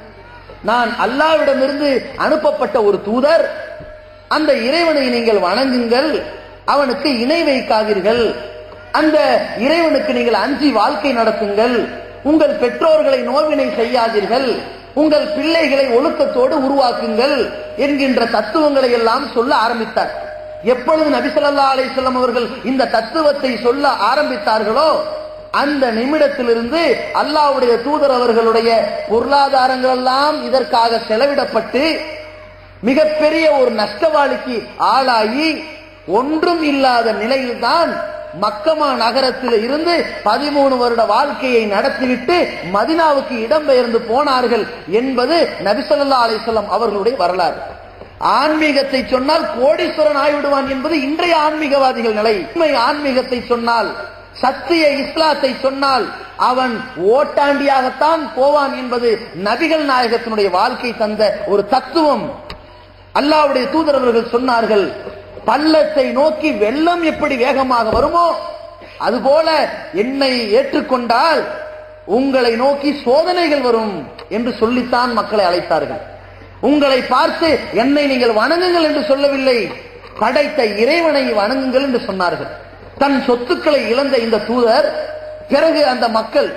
நான் அல்லாவிடமிருந்து அனுப்பப்பட்ட ஒரு தூதர் அந்த இறைவனை நீங்கள் வணங்குங்கள் அவனுக்கு இணை வைக்காதீர்கள் அந்த இறைவனுக்கு நீங்கள் அஞ்சி வாழ்க்கை நடத்துங்கள் உங்கள் பெற்றோர்களை நோவினை செய்யாதீர்கள் உங்கள் பிள்ளைகளை ஒழுக்கத்தோடு உருவாக்குங்கள் என்கின்ற தத்துவங்களை எல்லாம் சொல்ல ஆரம்பித்தார் எப்பொழுது நபிசல்லா அலிஸ்லாம் அவர்கள் இந்த தத்துவத்தை சொல்ல ஆரம்பித்தார்களோ அந்த நிமிடத்திலிருந்து அல்லாவுடைய தூதர் அவர்களுடைய பொருளாதாரங்கள் எல்லாம் இதற்காக செலவிடப்பட்டு மிகப்பெரிய ஒரு நஷ்டவாளிக்கு ஆளாகி ஒன்றும் இல்லாத நிலையில்தான் மக்கமா நகரத்தில் இருந்து பதிமூணு வருட வாழ்க்கையை நடத்திவிட்டு மதினாவுக்கு இடம்பெயர்ந்து போனார்கள் என்பது நபிசல்லா அலிசல்லாம் அவர்களுடைய வரலாறு ஆன்மீகத்தை சொன்னால் கோடீஸ்வரன் ஆய்விடுவான் என்பது இன்றைய ஆன்மீகவாதிகள் நிலை உண்மை ஆன்மீகத்தை சொன்னால் சத்திய இஸ்லாத்தை சொன்னால் அவன் ஓட்டாண்டியாகத்தான் போவான் என்பது நபிகள் நாயகத்தினுடைய வாழ்க்கை தந்த ஒரு தத்துவம் அல்லாவுடைய தூதரவர்கள் சொன்னார்கள் பள்ளத்தை நோக்கி வெள்ளம் எப்படி வேகமாக வருமோ அதுபோல என்னை ஏற்றுக்கொண்டால் உங்களை நோக்கி சோதனைகள் வரும் என்று சொல்லித்தான் மக்களை அழைத்தார்கள் உங்களை பார்த்து என்னை நீங்கள் வணங்குங்கள் என்று சொல்லவில்லை படைத்த இறைவனை வணங்குங்கள் என்று சொன்னார்கள் தன் சொத்துக்களை இழந்த இந்த தூதர் பிறகு அந்த மக்கள்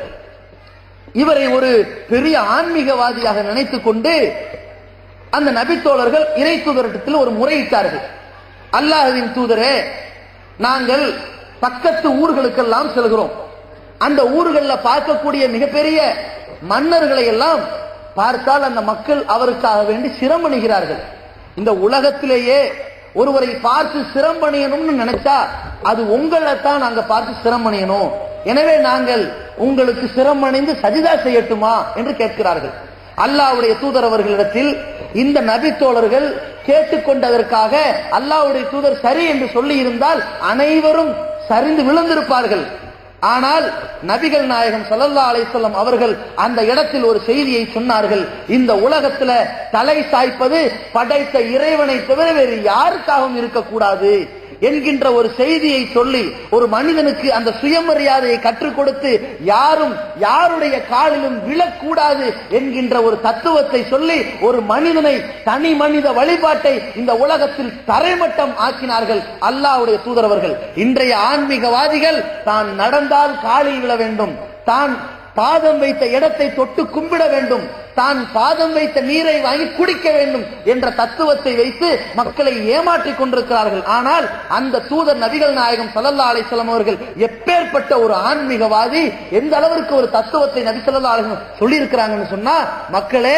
இவரை ஒரு பெரிய ஆன்மீகவாதியாக நினைத்துக் கொண்டு அந்த நபித்தோழர்கள் இறை தூதரிடத்தில் ஒரு முறையிட்டார்கள் அல்லாஹுவின் தூதரே நாங்கள் பக்கத்து ஊர்களுக்கெல்லாம் செல்கிறோம் அந்த ஊர்களில் பார்க்கக்கூடிய மிகப்பெரிய மன்னர்களை எல்லாம் பார்த்தால் அந்த மக்கள் அவருக்காக வேண்டி சிரமணிகிறார்கள் இந்த உலகத்திலேயே ஒருவரை பார்த்து சிரமணியணும்னு நினைச்சா அது உங்களை தான் நாங்க பார்த்து சிரமணியணும் எனவே நாங்கள் உங்களுக்கு சிரமணிந்து சஜிதா செய்யட்டுமா என்று கேட்கிறார்கள் அல்லாவுடைய தூதர் அவர்களிடத்தில் இந்த நபித்தோழர்கள் கேட்டுக்கொண்டதற்காக அல்லாவுடைய தூதர் சரி என்று சொல்லி இருந்தால் அனைவரும் சரிந்து விழுந்திருப்பார்கள் ஆனால் நபிகள் நாயகம் சல்லல்லா அலிசல்லம் அவர்கள் அந்த இடத்தில் ஒரு செய்தியை சொன்னார்கள் இந்த உலகத்துல தலை சாய்ப்பது படைத்த இறைவனை தவிர வேறு யாருக்காகவும் இருக்கக்கூடாது என்கின்ற ஒரு செய்தியை சொல்லி ஒரு மனிதனுக்கு அந்த சுயமரியாதையை கற்றுக் கொடுத்து யாரும் யாருடைய காலிலும் விழக்கூடாது என்கின்ற ஒரு தத்துவத்தை சொல்லி ஒரு மனிதனை தனி மனித வழிபாட்டை இந்த உலகத்தில் தரைமட்டம் ஆக்கினார்கள் அல்லாவுடைய தூதரவர்கள் இன்றைய ஆன்மீகவாதிகள் தான் நடந்தால் காலில் விழ வேண்டும் தான் பாதம் வைத்த இடத்தை தொட்டு கும்பிட வேண்டும் தான் பாதம் வைத்த நீரை வாங்கி குடிக்க வேண்டும் என்ற தத்துவத்தை வைத்து மக்களை ஏமாற்றிக் கொண்டிருக்கிறார்கள் ஆனால் அந்த தூதர் நபிகள் நாயகம் சல்லல்லா அலிஸ்லாம் அவர்கள் எப்பேற்பட்ட ஒரு ஆன்மீகவாதி எந்த அளவிற்கு ஒரு தத்துவத்தை நபி சல்லா அலிஸ்லாம் சொல்லி இருக்கிறாங்கன்னு சொன்னா மக்களே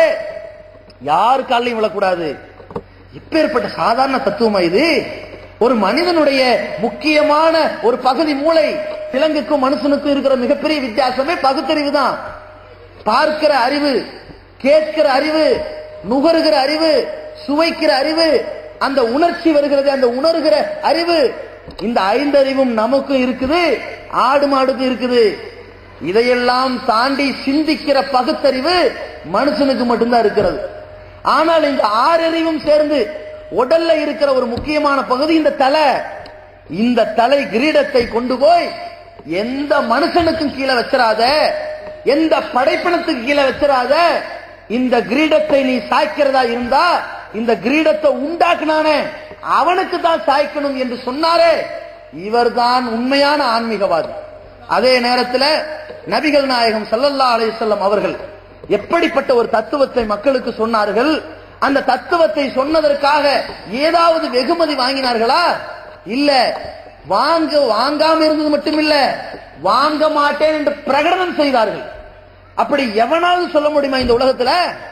யார் காலையும் விழக்கூடாது எப்பேற்பட்ட சாதாரண தத்துவமா இது ஒரு மனிதனுடைய முக்கியமான ஒரு பகுதி மூளை விலங்குக்கும் மனுஷனுக்கும் இருக்கிற மிகப்பெரிய வித்தியாசமே பகுத்தறிவு தான் பார்க்கிற அறிவு கேட்கிற அறிவு நுகருகிற அறிவு சுவைக்கிற அறிவு அந்த உணர்ச்சி வருகிறது அந்த உணர்கிற அறிவு இந்த ஐந்தறிவும் நமக்கும் இருக்குது ஆடு மாடுக்கும் இருக்குது இதையெல்லாம் தாண்டி சிந்திக்கிற பகுத்தறிவு மனுஷனுக்கு மட்டும்தான் இருக்கிறது ஆனால் இந்த ஆறறிவும் சேர்ந்து உடல்ல இருக்கிற ஒரு முக்கியமான பகுதி இந்த தலை இந்த தலை கிரீடத்தை கொண்டு போய் எந்த மனுஷனுக்கும் கீழே வச்சிடாத எந்த படைப்பினத்துக்கு கீழே வச்சிடாத இந்த கிரீடத்தை நீ சாய்க்கிறதா இருந்தா இந்த கிரீடத்தை உண்டாக்குனானே அவனுக்கு தான் சாய்க்கணும் என்று சொன்னாரே இவர்தான் உண்மையான ஆன்மீகவாதி அதே நேரத்தில் நபிகள் நாயகம் ஸல்லல்லாஹு அலைஹி வஸல்லம் அவர்கள் எப்படிப்பட்ட ஒரு தத்துவத்தை மக்களுக்கு சொன்னார்கள் அந்த தத்துவத்தை சொன்னதற்காக ஏதாவது வெகுமதி வாங்கினார்களா இல்ல வாங்க வாங்காம இருந்தது மட்டுமில்ல வாங்க மாட்டேன் என்று பிரகடனம் செய்தார்கள் அப்படி எவனாவது சொல்ல முடியுமா இந்த உலகத்துல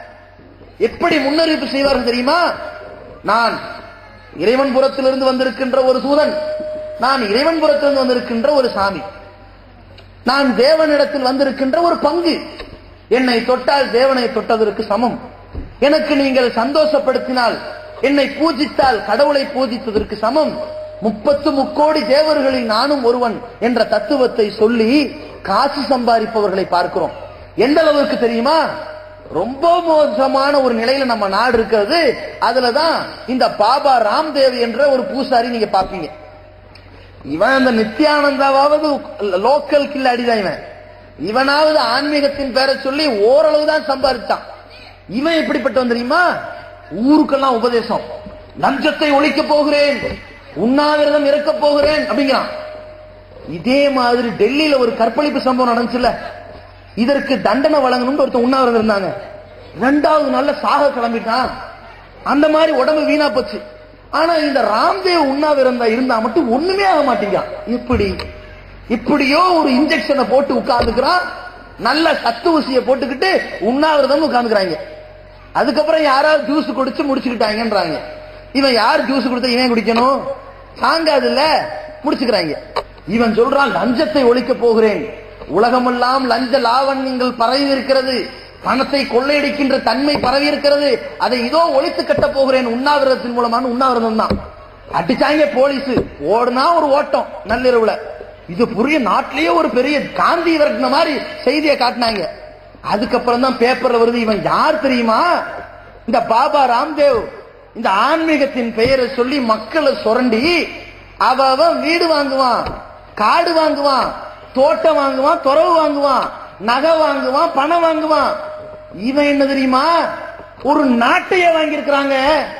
எப்படி முன்னறிவிப்பு செய்வார்கள் தெரியுமா நான் இறைவன் புறத்திலிருந்து வந்திருக்கின்ற ஒரு தூதன் நான் இறைவன் புறத்திலிருந்து வந்திருக்கின்ற ஒரு சாமி நான் தேவனிடத்தில் வந்திருக்கின்ற ஒரு பங்கு என்னை தொட்டால் தேவனை தொட்டதற்கு சமம் எனக்கு நீங்கள் சந்தோஷப்படுத்தினால் என்னை பூஜித்தால் கடவுளை பூஜித்ததற்கு சமம் முப்பத்து முக்கோடி தேவர்களில் நானும் ஒருவன் என்ற தத்துவத்தை சொல்லி காசு சம்பாதிப்பவர்களை பார்க்கிறோம் எந்த அளவுக்கு தெரியுமா ரொம்ப மோசமான ஒரு நிலையில நம்ம நாடு இருக்கிறது அதுலதான் இந்த பாபா ராம்தேவ் என்ற ஒரு பூசாரி நீங்க பாப்பீங்க இவன் அந்த நித்யானந்தாவது லோக்கல் கில்லாடிதான் இவன் இவனாவது ஆன்மீகத்தின் பேரை சொல்லி ஓரளவு தான் சம்பாதிச்சான் இவன் எப்படிப்பட்டவன் தெரியுமா ஊருக்கெல்லாம் உபதேசம் லஞ்சத்தை ஒழிக்க போகிறேன் உண்ணாவிரதம் இருக்க போகிறேன் அப்படிங்கிறான் இதே மாதிரி டெல்லியில ஒரு கற்பழிப்பு சம்பவம் நடந்துச்சுல இதற்கு தண்டனை வழங்கணும்னு ஒருத்தன் உண்ணாவிரதம் இருந்தாங்க ரெண்டாவது நாள்ல சாக கிளம்பிட்டான் அந்த மாதிரி உடம்பு வீணா போச்சு ஆனா இந்த ராம்தேவ் உண்ணாவிரதம் இருந்தா மட்டும் ஒண்ணுமே ஆக மாட்டேங்கான் இப்படி இப்படியோ ஒரு இன்ஜெக்ஷனை போட்டு உட்கார்ந்துக்கிறான் நல்ல சத்து ஊசியை போட்டுக்கிட்டு உண்ணாவிரதம் உட்கார்ந்துக்கிறாங்க அதுக்கப்புறம் யாராவது ஜூஸ் குடிச்சு முடிச்சுக்கிட்டாங்கன்றாங்க இவன் யார் ஜூஸ் கொடுத்தா இவன் குடிக்கணும் தாங்காது இல்ல முடிச்சுக்கிறாங்க இவன் சொல்றான் லஞ்சத்தை ஒழிக்க போகிறேன் உலகமெல்லாம் லஞ்ச லாவண்யங்கள் பரவி இருக்கிறது பணத்தை கொள்ளையடிக்கின்ற தன்மை பரவி இருக்கிறது அதை இதோ ஒழித்து கட்ட போகிறேன் உண்ணாவிரதத்தின் மூலமான உண்ணாவிரதம் தான் அடிச்சாங்க போலீஸ் ஓடுனா ஒரு ஓட்டம் நள்ளிரவுல இது புரிய நாட்டிலேயே ஒரு பெரிய காந்தி விரட்டின மாதிரி செய்தியை காட்டினாங்க அதுக்கப்புறம் தான் பேப்பர்ல வருது இவன் யார் தெரியுமா இந்த பாபா ராம்தேவ் இந்த ஆன்மீகத்தின் பெயரை சொல்லி மக்களை சுரண்டி அவ அவன் வீடு வாங்குவான் காடு வாங்குவான் தோட்டம் வாங்குவான் துறவு வாங்குவான் நகை வாங்குவான் பணம் வாங்குவான் இவன் என்ன தெரியுமா ஒரு நாட்டையே வாங்கியிருக்கிறாங்க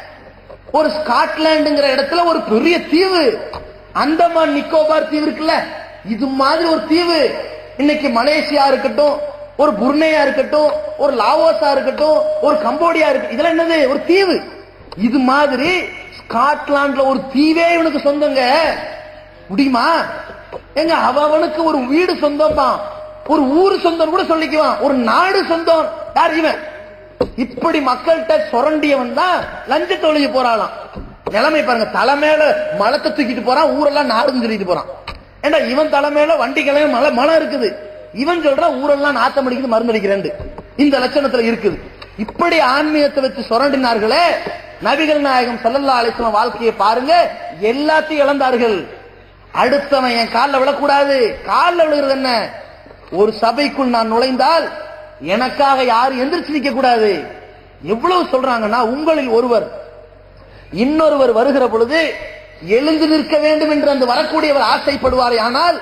ஒரு ஸ்காட்லாண்டுங்கிற இடத்துல ஒரு பெரிய தீவு அந்தமான் நிக்கோபார் தீவு இருக்குல்ல இது மாதிரி ஒரு தீவு இன்னைக்கு மலேசியா இருக்கட்டும் ஒரு புர்னேயா இருக்கட்டும் ஒரு லாவோஸா இருக்கட்டும் ஒரு கம்போடியா இருக்கு இதெல்லாம் என்னது ஒரு தீவு இது மாதிரி ஸ்காட்லாந்துல ஒரு தீவே இவனுக்கு சொந்தங்க முடியுமா எங்க அவனுக்கு ஒரு வீடு சொந்தம் தான் ஒரு ஊரு சொந்தம் கூட சொல்லிக்குவான் ஒரு நாடு சொந்தம் யார் இவன் இப்படி மக்கள்கிட்ட சுரண்டியவன் தான் லஞ்ச தொழில் போறாளாம் நிலைமை பாருங்க தலைமையில மலத்தை தூக்கிட்டு போறான் ஊரெல்லாம் நாடுன்னு சொல்லிட்டு போறான் ஏண்டா இவன் தலைமையில வண்டி கிளம்பி மலை மலம் இருக்குது இவன் சொல்றான் ஊரெல்லாம் நாத்தம் அடிக்குது மருந்து அடிக்கிறேன் இந்த லட்சணத்துல இருக்குது இப்படி ஆன்மீகத்தை வச்சு சுரண்டினார்களே நபிகள் நாயகம் சல்லல்லா அலிஸ்லாம் வாழ்க்கையை பாருங்க எல்லாத்தையும் இழந்தார்கள் அடுத்தவன் என் காலில் விழக்கூடாது காலில் விழுகிறது என்ன ஒரு சபைக்குள் நான் நுழைந்தால் எனக்காக யாரும் எந்திரிச்சு நிக்க கூடாது எவ்வளவு சொல்றாங்கன்னா உங்களில் ஒருவர் இன்னொருவர் வருகிற பொழுது எழுந்து நிற்க வேண்டும் என்று அந்த வரக்கூடியவர் ஆசைப்படுவார் ஆனால்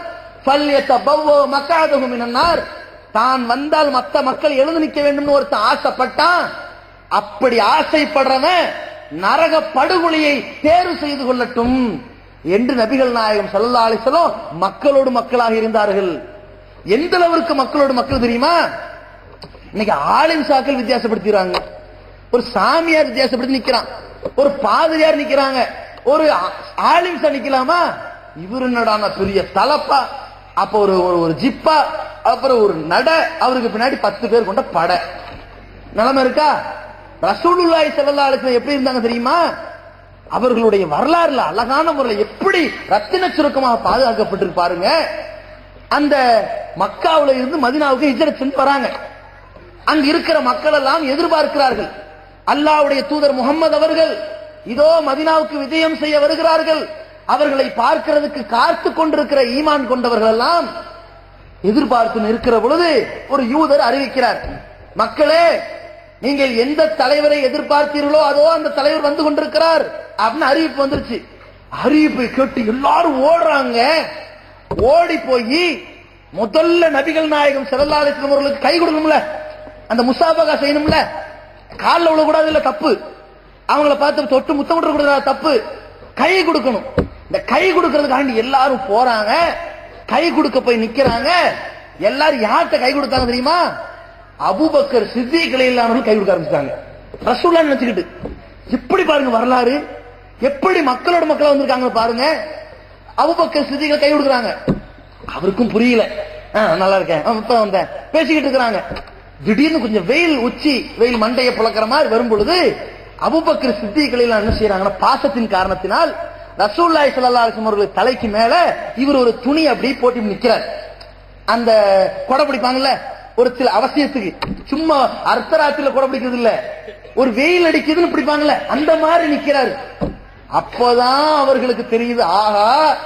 மக்காதகும் என்னார் தான் வந்தால் மத்த மக்கள் எழுந்து நிற்க வேண்டும் ஒருத்தன் ஆசைப்பட்டான் அப்படி ஆசைப்படுறவன் நரக படுகொலியை தேர்வு செய்து கொள்ளட்டும் என்று நபிகள் நாயகம் சல்லா அலிசலம் மக்களோடு மக்களாக இருந்தார்கள் எந்த அளவிற்கு மக்களோடு மக்கள் தெரியுமா இன்னைக்கு ஆளின் சாக்கள் வித்தியாசப்படுத்திடுறாங்க ஒரு சாமியார் வித்தியாசப்படுத்தி நிக்கிறான் ஒரு பாதிரியார் நிக்கிறாங்க ஒரு ஆலிம்சா நிக்கலாமா இவரு என்னடான பெரிய தலப்பா அப்ப ஒரு ஒரு ஒரு ஜிப்பா அப்புறம் ஒரு நட அவருக்கு பின்னாடி பத்து பேர் கொண்ட படை நிலைமை இருக்கா ரசூலுல்லாய் செல்லல்லா அலிஸ்லாம் எப்படி இருந்தாங்க தெரியுமா அவர்களுடைய வரலாறுல அழகான முறையில் எப்படி ரத்தின சுருக்கமாக பாதுகாக்கப்பட்டிருக்கு பாருங்க அந்த மக்காவுல இருந்து மதினாவுக்கு ஹிஜரத் செஞ்சு வராங்க அங்க இருக்கிற மக்கள் எல்லாம் எதிர்பார்க்கிறார்கள் அல்லாவுடைய தூதர் முகமது அவர்கள் இதோ மதினாவுக்கு விஜயம் செய்ய வருகிறார்கள் அவர்களை பார்க்கிறதுக்கு காத்து கொண்டிருக்கிற ஈமான் கொண்டவர்கள் எல்லாம் எதிர்பார்த்து நிற்கிற பொழுது ஒரு யூதர் அறிவிக்கிறார் மக்களே நீங்கள் எந்த தலைவரை எதிர்பார்த்தீர்களோ அதோ அந்த தலைவர் வந்து கொண்டிருக்கிறார் அப்படின்னு அறிவிப்பு வந்துருச்சு அறிவிப்பை கேட்டு எல்லாரும் ஓடுறாங்க ஓடி போய் முதல்ல நபிகள் நாயகம் செல்லல்லாலிஸ்லம் அவர்களுக்கு கை கொடுக்கணும்ல அந்த முசாபகா செய்யணும்ல காலில் விழக்கூடாது இல்ல தப்பு அவங்கள பார்த்து தொட்டு முத்தமிட்டு கூடாது தப்பு கை கொடுக்கணும் இந்த கை கொடுக்கறதுக்காண்டி எல்லாரும் போறாங்க கை கொடுக்க போய் நிக்கிறாங்க எல்லாரும் யார்கிட்ட கை கொடுத்தாங்க தெரியுமா அபூபக்கர் சித்திகளை இல்லாமல் கை கொடுக்க ஆரம்பிச்சாங்க ரசூல்லா நினைச்சுக்கிட்டு எப்படி பாருங்க வரலாறு எப்படி மக்களோட மக்களா வந்திருக்காங்க பாருங்க அபூபக்கர் சித்திகள் கை கொடுக்குறாங்க அவருக்கும் புரியல ஆ, நல்லா இருக்கேன் ஆ, இப்ப வந்தேன் பேசிக்கிட்டு இருக்கிறாங்க திடீர்னு கொஞ்சம் வெயில் உச்சி வெயில் மண்டையை புழக்கிற மாதிரி வரும் பொழுது அபுபக்கர் சித்திகளை எல்லாம் என்ன செய்யறாங்கன்னா பாசத்தின் காரணத்தினால் ரசூல்லாய் ஸல்லல்லாஹு அலைஹி வஸல்லம் அவர்கள் தலைக்கு மேல இவர் ஒரு துணி அப்படி போட்டு நிக்கிறார் அந்த கொடை பிடிப்பாங்கல்ல ஒரு சில அவசியத்துக்கு சும்மா அர்த்தராத்திரில கொடை பிடிக்கிறது இல்ல ஒரு வெயில் அடிக்குதுன்னு பிடிப்பாங்கல்ல அந்த மாதிரி நிக்கிறாரு அப்போதான் அவர்களுக்கு தெரியுது ஆஹா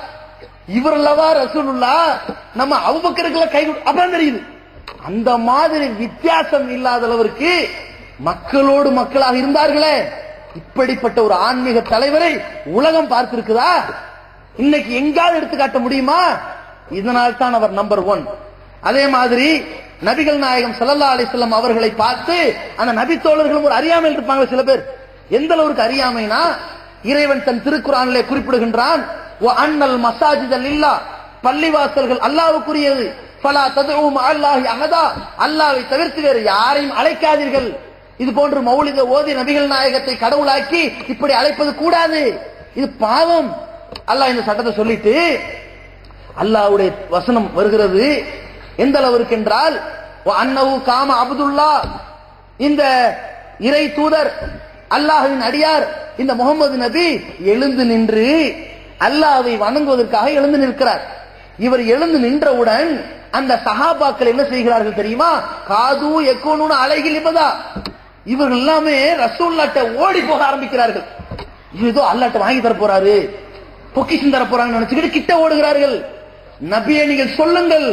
இவர் அல்லவா ரசூலுல்லா நம்ம அவுபக்கருக்குள்ள கை கொடு- அப்பதான் தெரியுது அந்த மாதிரி வித்தியாசம் இல்லாத அளவிற்கு மக்களோடு மக்களாக இருந்தார்களே இப்படிப்பட்ட ஒரு ஆன்மீக தலைவரை உலகம் பார்த்திருக்குதா இன்னைக்கு எங்காவது எடுத்து காட்ட முடியுமா இதனால் தான் அவர் நம்பர் ஒன் அதே மாதிரி நபிகள் நாயகம் ஸல்லல்லாஹு அலைஹி வஸல்லம் அவர்களை பார்த்து அந்த நபி தோழர்களும் ஒரு அறியாமையில் இருப்பாங்க சில பேர் எந்த அளவுக்கு அறியாமைனா இறைவன் தன் திருக்குறானிலே குறிப்பிடுகின்றான் "வ அன்னல் மசாஜித லில்லா பள்ளிவாசல்கள் அல்லாஹ்வுக்குரியது ஃபலா ததுஉ மஅல்லாஹி அஹதா அல்லாஹ்வை தவிர்த்து வேறு யாரையும் அழைக்காதீர்கள் இது போன்று மௌலித ஓதி நபிகள் நாயகத்தை கடவுளாக்கி இப்படி அழைப்பது கூடாது இது பாவம் அல்லாஹ் இந்த சட்டத்தை சொல்லிட்டு அல்லாஹ்வுடைய வசனம் வருகிறது எந்த அளவிற்கு என்றால் அன்னவு காம அப்துல்லா இந்த இறை தூதர் அல்லாஹ்வின் அடியார் இந்த முகமது நபி எழுந்து நின்று அல்லாஹ்வை வணங்குவதற்காக எழுந்து நிற்கிறார் இவர் எழுந்து நின்றவுடன் அந்த சஹாபாக்கள் என்ன செய்கிறார்கள் தெரியுமா காது எக்கோனு அலைகில் இப்பதா இவர்கள் எல்லாமே ரசூல்லாட்ட ஓடி போக ஆரம்பிக்கிறார்கள் இது ஏதோ அல்லாட்ட வாங்கி தர போறாரு பொக்கிஷம் தர போறாங்கன்னு நினைச்சுக்கிட்டு கிட்ட ஓடுகிறார்கள் நபியை நீங்கள் சொல்லுங்கள்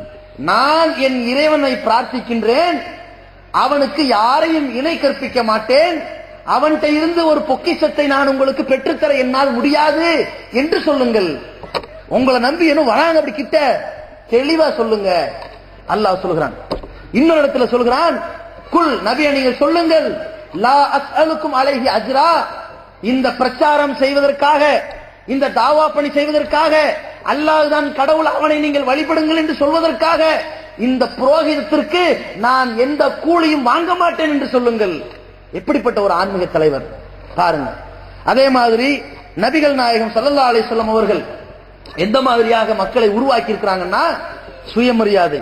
நான் என் இறைவனை பிரார்த்திக்கின்றேன் அவனுக்கு யாரையும் இணை கற்பிக்க மாட்டேன் அவன்கிட்ட இருந்து ஒரு பொக்கிஷத்தை நான் உங்களுக்கு பெற்றுத்தர என்னால் முடியாது என்று சொல்லுங்கள் உங்களை நம்பி என்ன வராங்க அப்படி கிட்ட தெளிவா சொல்லுங்க அல்லாஹ் சொல்லுகிறான் இன்னொரு இடத்துல சொல்கிறான் குல் நபியை நீங்கள் சொல்லுங்கள் லா அஸ்அலுக்கும் அலைஹி அஜ்ரா இந்த பிரச்சாரம் செய்வதற்காக இந்த தாவா பணி செய்வதற்காக அல்லாஹ் தான் கடவுள் அவனை நீங்கள் வழிபடுங்கள் என்று சொல்வதற்காக இந்த புரோகிதத்திற்கு நான் எந்த கூலியும் வாங்க மாட்டேன் என்று சொல்லுங்கள் எப்படிப்பட்ட ஒரு ஆன்மீக தலைவர் பாருங்க அதே மாதிரி நபிகள் நாயகம் ஸல்லல்லாஹு அலைஹி வஸல்லம் அவர்கள் எந்த மாதிரியாக மக்களை உருவாக்கி இருக்கிறாங்கன்னா சுயமரியாதை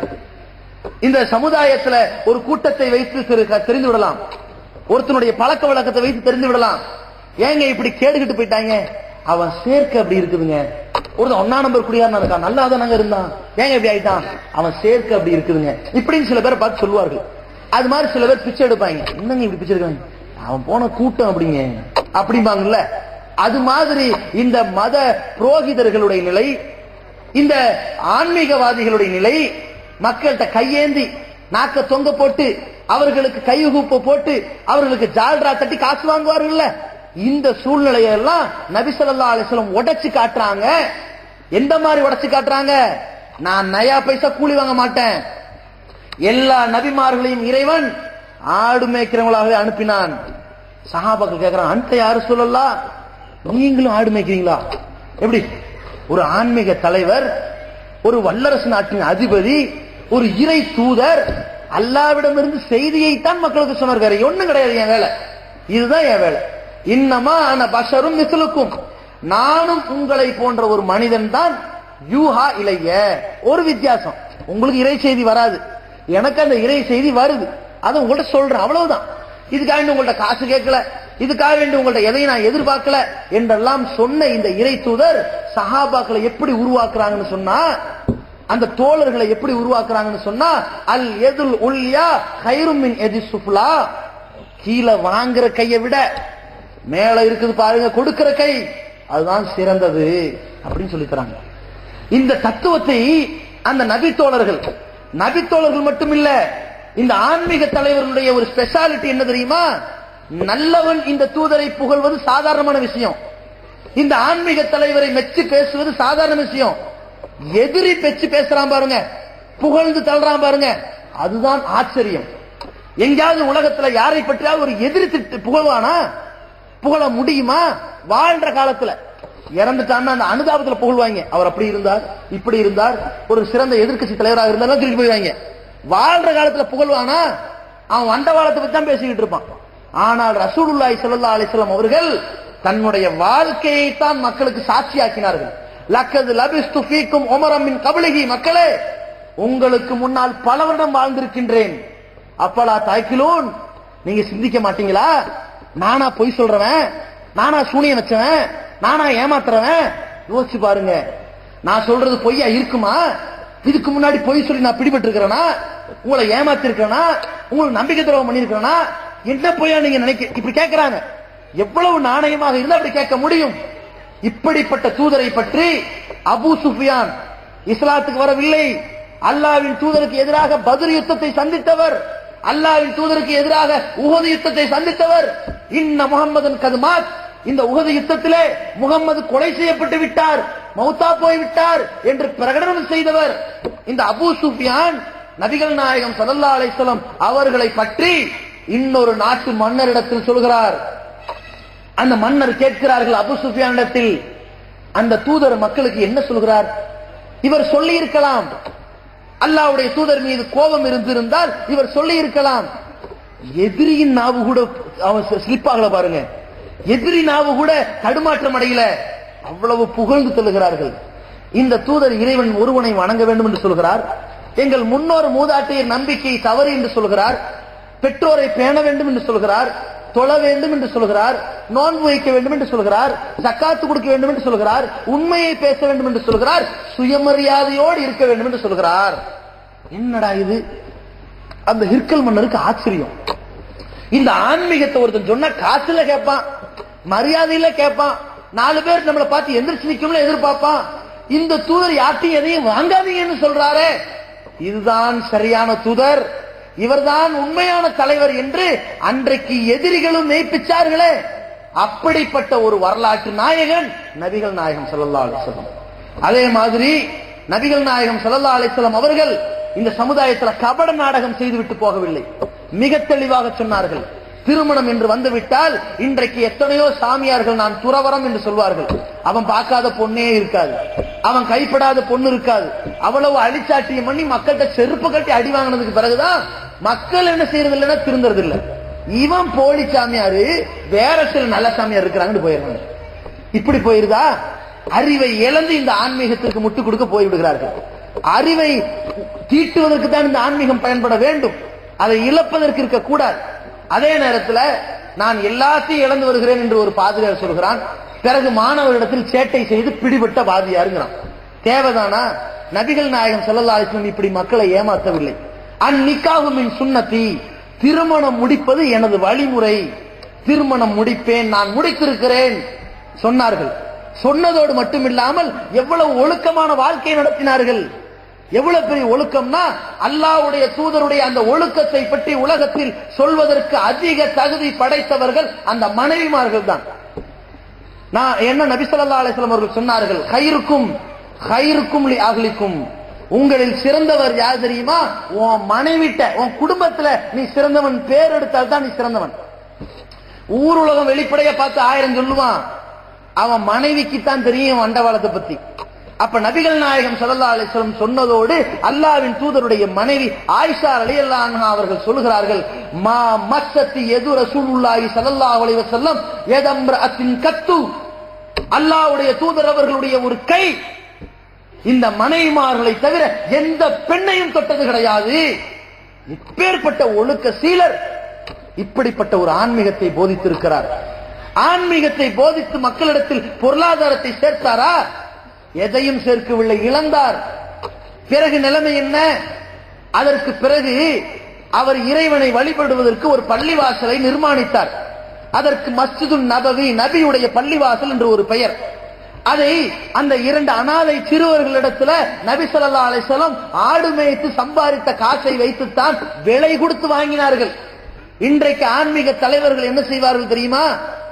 இந்த சமுதாயத்துல ஒரு கூட்டத்தை வைத்து தெரி- தெரிந்து விடலாம் ஒருத்தனுடைய பழக்க வழக்கத்தை வைத்து தெரிந்து விடலாம் ஏங்க இப்படி கேடுகிட்டு போயிட்டாங்க அவன் சேர்க்க அப்படி இருக்குதுங்க ஒருத்தன் ஒன்னா நம்பர் குடியாரனா இருக்கான் நல்லா தானங்க இருந்தான் ஏங்க இப்படி ஆயிட்டான் அவன் சேர்க்க அப்படி இருக்குதுங்க இப்படின்னு சில பேரை பார்த்து சொல்லுவார்கள் அது மாதிரி சில பேர் பிச்சை எடுப்பாங்க என்னங்க இப்படி பிச்சை எடுக்காங்க அவன் போன கூட்டம் அப்படிங்க அப்படிம்பாங்கல்ல அது மாதிரி இந்த மத புரோகிதர்களுடைய நிலை இந்த ஆன்மீகவாதிகளுடைய நிலை மக்கள்கிட்ட கையேந்தி நாக்க தொங்க போட்டு அவர்களுக்கு கையுகுப்ப போட்டு அவர்களுக்கு ஜால்ரா தட்டி காசு வாங்குவார்கள்ல இந்த சூழ்நிலையெல்லாம் நபி ஸல்லல்லாஹு அலைஹி வஸல்லம் உடைச்சு காட்டுறாங்க எந்த மாதிரி உடைச்சு காட்டுறாங்க நான் நயா பைசா கூலி வாங்க மாட்டேன் எல்லா நபிமார்களையும் இறைவன் ஆடு மேய்க்கிறவங்களாகவே அனுப்பினான் சஹாபாக்கள் கேட்கிறான் அந்த யாரு சொல்லலாம் நீங்களும் ஆடு மேய்க்கிறீங்களா எப்படி ஒரு ஆன்மீக தலைவர் ஒரு வல்லரசு நாட்டின் அதிபதி ஒரு இறை தூதர் அல்லாவிடமிருந்து செய்தியைத்தான் மக்களுக்கு சொன்னார் வேற ஒண்ணும் கிடையாது என் வேலை இதுதான் என் வேலை இன்னமா ஆன பஷரும் மிஸ்லுக்கும் நானும் உங்களை போன்ற ஒரு மனிதன் தான் யூஹா இளைய ஒரு வித்தியாசம் உங்களுக்கு இறை செய்தி வராது எனக்கு அந்த இறை செய்தி வருது அதை உங்கள்ட்ட சொல்றேன் அவ்வளவுதான் இதுக்காக வேண்டி உங்கள்ட்ட காசு கேட்கல இதுக்காக வேண்டி உங்கள்ட்ட எதையும் நான் எதிர்பார்க்கல என்றெல்லாம் சொன்ன இந்த இறை தூதர் சஹாபாக்களை எப்படி உருவாக்குறாங்கன்னு சொன்னா அந்த தோழர்களை எப்படி உருவாக்குறாங்கன்னு சொன்னா அல் எதுல் உல்யா ஹைரும் மின் எதி சுஃப்லா கீழே வாங்குற கையை விட மேல இருக்குது பாருங்க கொடுக்கிற கை அதுதான் சிறந்தது அப்படின்னு சொல்லி தராங்க இந்த தத்துவத்தை அந்த நபி தோழர்கள் நபி தோழர்கள் மட்டும் இல்ல இந்த ஆன்மீக தலைவர்களுடைய ஒரு ஸ்பெஷாலிட்டி என்ன தெரியுமா நல்லவன் இந்த தூதரை புகழ்வது சாதாரணமான விஷயம் இந்த ஆன்மீக தலைவரை மெச்சு பேசுவது சாதாரண விஷயம் எதிரி பெச்சு பேசுறான் பாருங்க புகழ்ந்து தள்ளுறான் பாருங்க அதுதான் ஆச்சரியம் எங்கேயாவது உலகத்துல யாரை பற்றியாவது ஒரு எதிரி திட்டு புகழ்வானா புகழ முடியுமா வாழ்ற காலத்துல இறந்துட்டான்னா அந்த அனுதாபத்துல புகழ்வாங்க அவர் அப்படி இருந்தார் இப்படி இருந்தார் ஒரு சிறந்த எதிர்க்கட்சி தலைவராக இருந்தாலும் திருப்பி போய்வாங்க வாழ்ற காலத்துல புகழ்வானா அவன் வந்த காலத்தை பத்தி தான் பேசிக்கிட்டு இருப்பான் ஆனால் ரசூலுல்லாஹி ஸல்லல்லாஹு அலைஹி வஸல்லம் அவர்கள் தன்னுடைய வாழ்க்கையை தான் மக்களுக்கு சாட்சியாக்கினார்கள் லக்கது லபிஸ்து ஃபீக்கும் உமரம் மின் கபலிகி மக்களே உங்களுக்கு முன்னால் பல வருடம் வாழ்ந்திருக்கின்றேன் அப்பலா தாய்க்கிலோன் நீங்க சிந்திக்க மாட்டீங்களா நானா பொய் சொல்றவன் நானா சூனியம் வச்சவன் நானா ஏமாத்துறவன் யோசிச்சு பாருங்க நான் சொல்றது பொய்யா இருக்குமா இதுக்கு முன்னாடி பொய் சொல்லி நான் பிடிபட்டு இருக்கிறேனா உங்களை ஏமாத்தி இருக்கிறேனா உங்களுக்கு நம்பிக்கை துரோகம் பண்ணிருக்கிறேனா என்ன பொய்யா நீங்க நினைக்க இப்படி கேட்கறாங்க எவ்வளவு நாணயமாக இருந்தா அப்படி கேட்க முடியும் இப்படிப்பட்ட தூதரை பற்றி அபூ சுஃபியான் இஸ்லாத்துக்கு வரவில்லை அல்லாவின் தூதருக்கு எதிராக பத்ர் யுத்தத்தை சந்தித்தவர் அல்லாவின் தூதருக்கு எதிராக உஹது யுத்தத்தை சந்தித்தவர் இன்ன முகம்மதன் கதுமாத் இந்த உகது யுத்தத்திலே முகம்மது கொலை செய்யப்பட்டு விட்டார் மௌத்தா போய் விட்டார் என்று பிரகடனம் செய்தவர் இந்த அபூ சுஃபியான் நபிகள் நாயகம் ஸல்லல்லாஹு அலைஹி வஸல்லம் அவர்களை பற்றி இன்னொரு நாட்டு மன்னரிடத்தில் சொல்கிறார் அந்த மன்னர் கேட்கிறார்கள் அபு சுஃபியானிடத்தில் அந்த தூதர் மக்களுக்கு என்ன சொல்கிறார் இவர் சொல்லி இருக்கலாம் அல்லாவுடைய தூதர் மீது கோபம் இருந்திருந்தால் இவர் சொல்லி இருக்கலாம் எதிரியின் நாவு கூட அவன் ஸ்லிப் ஆகல பாருங்க எதிரி நாவு கூட தடுமாற்றம் அடையல அவ்வளவு புகழ்ந்து சொல்லுகிறார்கள் இந்த தூதர் இறைவன் ஒருவனை வணங்க வேண்டும் என்று சொல்கிறார் எங்கள் முன்னோர் மூதாட்டியர் நம்பிக்கை தவறு என்று சொல்கிறார் பெற்றோரை பேண வேண்டும் என்று சொல்கிறார் தொழ வேண்டும் என்று சொல்கிறார் நோன்பு வைக்க வேண்டும் என்று சொல்கிறார் சக்காத்து கொடுக்க வேண்டும் என்று சொல்கிறார் உண்மையை பேச வேண்டும் என்று சொல்கிறார் சுயமரியாதையோடு இருக்க வேண்டும் என்று சொல்கிறார் என்னடா இது அந்த ஹிர்கல் மன்னருக்கு ஆச்சரியம் இந்த ஆன்மீகத்தை ஒருத்தன் சொன்னா காசுல கேட்பான் மரியாதையில கேட்பான் நாலு பேர் நம்மளை பார்த்து எந்திரிச்சு நிக்கணும்னு எதிர்பார்ப்பான் இந்த தூதர் யார்ட்டையும் எதையும் வாங்காதீங்கன்னு சொல்றாரே இதுதான் சரியான தூதர் இவர்தான் உண்மையான தலைவர் என்று அன்றைக்கு எதிரிகளும் மெய்ப்பிச்சார்களே அப்படிப்பட்ட ஒரு வரலாற்று நாயகன் நபிகள் நாயகம் ஸல்லல்லாஹு அலைஹி வஸல்லம் அதே மாதிரி நபிகள் நாயகம் ஸல்லல்லாஹு அலைஹி வஸல்லம் அவர்கள் இந்த சமுதாயத்தில் கபட நாடகம் செய்துவிட்டு போகவில்லை மிக தெளிவாக சொன்னார்கள் திருமணம் என்று வந்துவிட்டால் இன்றைக்கு எத்தனையோ சாமியார்கள் நான் துறவரம் என்று சொல்வார்கள் அவன் பார்க்காத பொண்ணே இருக்காது அவன் கைப்படாத பொண்ணு இருக்காது அவ்வளவு அழிச்சாட்டியம் பண்ணி மக்கள்கிட்ட செருப்பு கட்டி அடி வாங்கினதுக்கு பிறகுதான் மக்கள் என்ன செய்யறது இல்லைன்னா திருந்துறது இல்ல இவன் போலி சாமியாரு வேற சில நல்ல சாமியார் இருக்கிறாங்கன்னு போயிடுறாங்க இப்படி போயிருதா அறிவை இழந்து இந்த ஆன்மீகத்திற்கு முட்டு கொடுக்க போய்விடுகிறார்கள் அறிவை தீட்டுவதற்கு தான் இந்த ஆன்மீகம் பயன்பட வேண்டும் அதை இழப்பதற்கு இருக்கக்கூடாது அதே நேரத்தில் நான் எல்லாத்தையும் இழந்து வருகிறேன் என்று ஒரு பாதிரியார் சொல்கிறான் பிறகு மாணவரிடத்தில் சேட்டை செய்து பிடிபட்ட வாதியாருங்கிறான் தேவைதானா நபிகள் நாயகம் ஸல்லல்லாஹு அலைஹி வஸல்லம் இப்படி மக்களை ஏமாற்றவில்லை அந்நிக்காகுமின் சுன்னத்தி திருமணம் முடிப்பது எனது வழிமுறை திருமணம் முடிப்பேன் நான் முடித்திருக்கிறேன் சொன்னார்கள் சொன்னதோடு மட்டுமில்லாமல் எவ்வளவு ஒழுக்கமான வாழ்க்கை நடத்தினார்கள் எவ்வளவு பெரிய ஒழுக்கம்னா அல்லாஹ்வுடைய தூதருடைய அந்த ஒழுக்கத்தை பற்றி உலகத்தில் சொல்வதற்கு அதிக தகுதி படைத்தவர்கள் அந்த மனைவிமார்கள் தான் நான் என்ன நபி ஸல்லல்லாஹு அலைஹி வஸல்லம் அவர்கள் சொன்னார்கள் கயிறுக்கும் கயிறுக்கும் லி அகலிக்கும் உங்களில் சிறந்தவர் யார் தெரியுமா உன் மனைவிட்ட உன் குடும்பத்துல நீ சிறந்தவன் பேர் எடுத்தால் தான் நீ சிறந்தவன் ஊர் உலகம் வெளிப்படைய பார்த்து ஆயிரம் சொல்லுவான் அவன் மனைவிக்கு தான் தெரியும் அண்டவாளத்தை பத்தி அப்ப நபிகள் நாயகம் ஸல்லல்லாஹு அலைஹி வஸல்லம் சொன்னதோடு அல்லாஹ்வின் தூதருடைய மனைவி ஆயிஷா ரலியல்லாஹு அன்ஹா அவர்கள் சொல்கிறார்கள் மா மஸ்ஸத்தி எது ரசூலுல்லாஹி ஸல்லல்லாஹு அலைஹி வஸல்லம் யதம்ரஅத்தின் கத்து அல்லாஹ்வுடைய தூதர் அவர்களுடைய ஒரு கை இந்த மனைவிமார்களை தவிர எந்த பெண்ணையும் தொட்டது கிடையாது இப்பேற்பட்ட ஒழுக்க சீலர் இப்படிப்பட்ட ஒரு ஆன்மீகத்தை போதித்திருக்கிறார் ஆன்மீகத்தை போதித்து மக்களிடத்தில் பொருளாதாரத்தை சேர்த்தாரா எதையும் சேர்க்கவில்லை இழந்தார் பிறகு நிலைமை என்ன அதற்கு பிறகு அவர் இறைவனை வழிபடுவதற்கு ஒரு பள்ளிவாசலை நிர்மாணித்தார் அதற்கு மஸ்ஜிது நபவி நபியுடைய பள்ளிவாசல் என்று ஒரு பெயர் அதை அந்த இரண்டு அனாதை சிறுவர்களிடத்துல நபி ஸல்லல்லாஹு அலைஹி வஸல்லம் ஆடு மேய்த்து சம்பாதித்த காசை வைத்துத்தான் விலை கொடுத்து வாங்கினார்கள் இன்றைக்கு ஆன்மீக தலைவர்கள் என்ன செய்வார்கள் தெரியுமா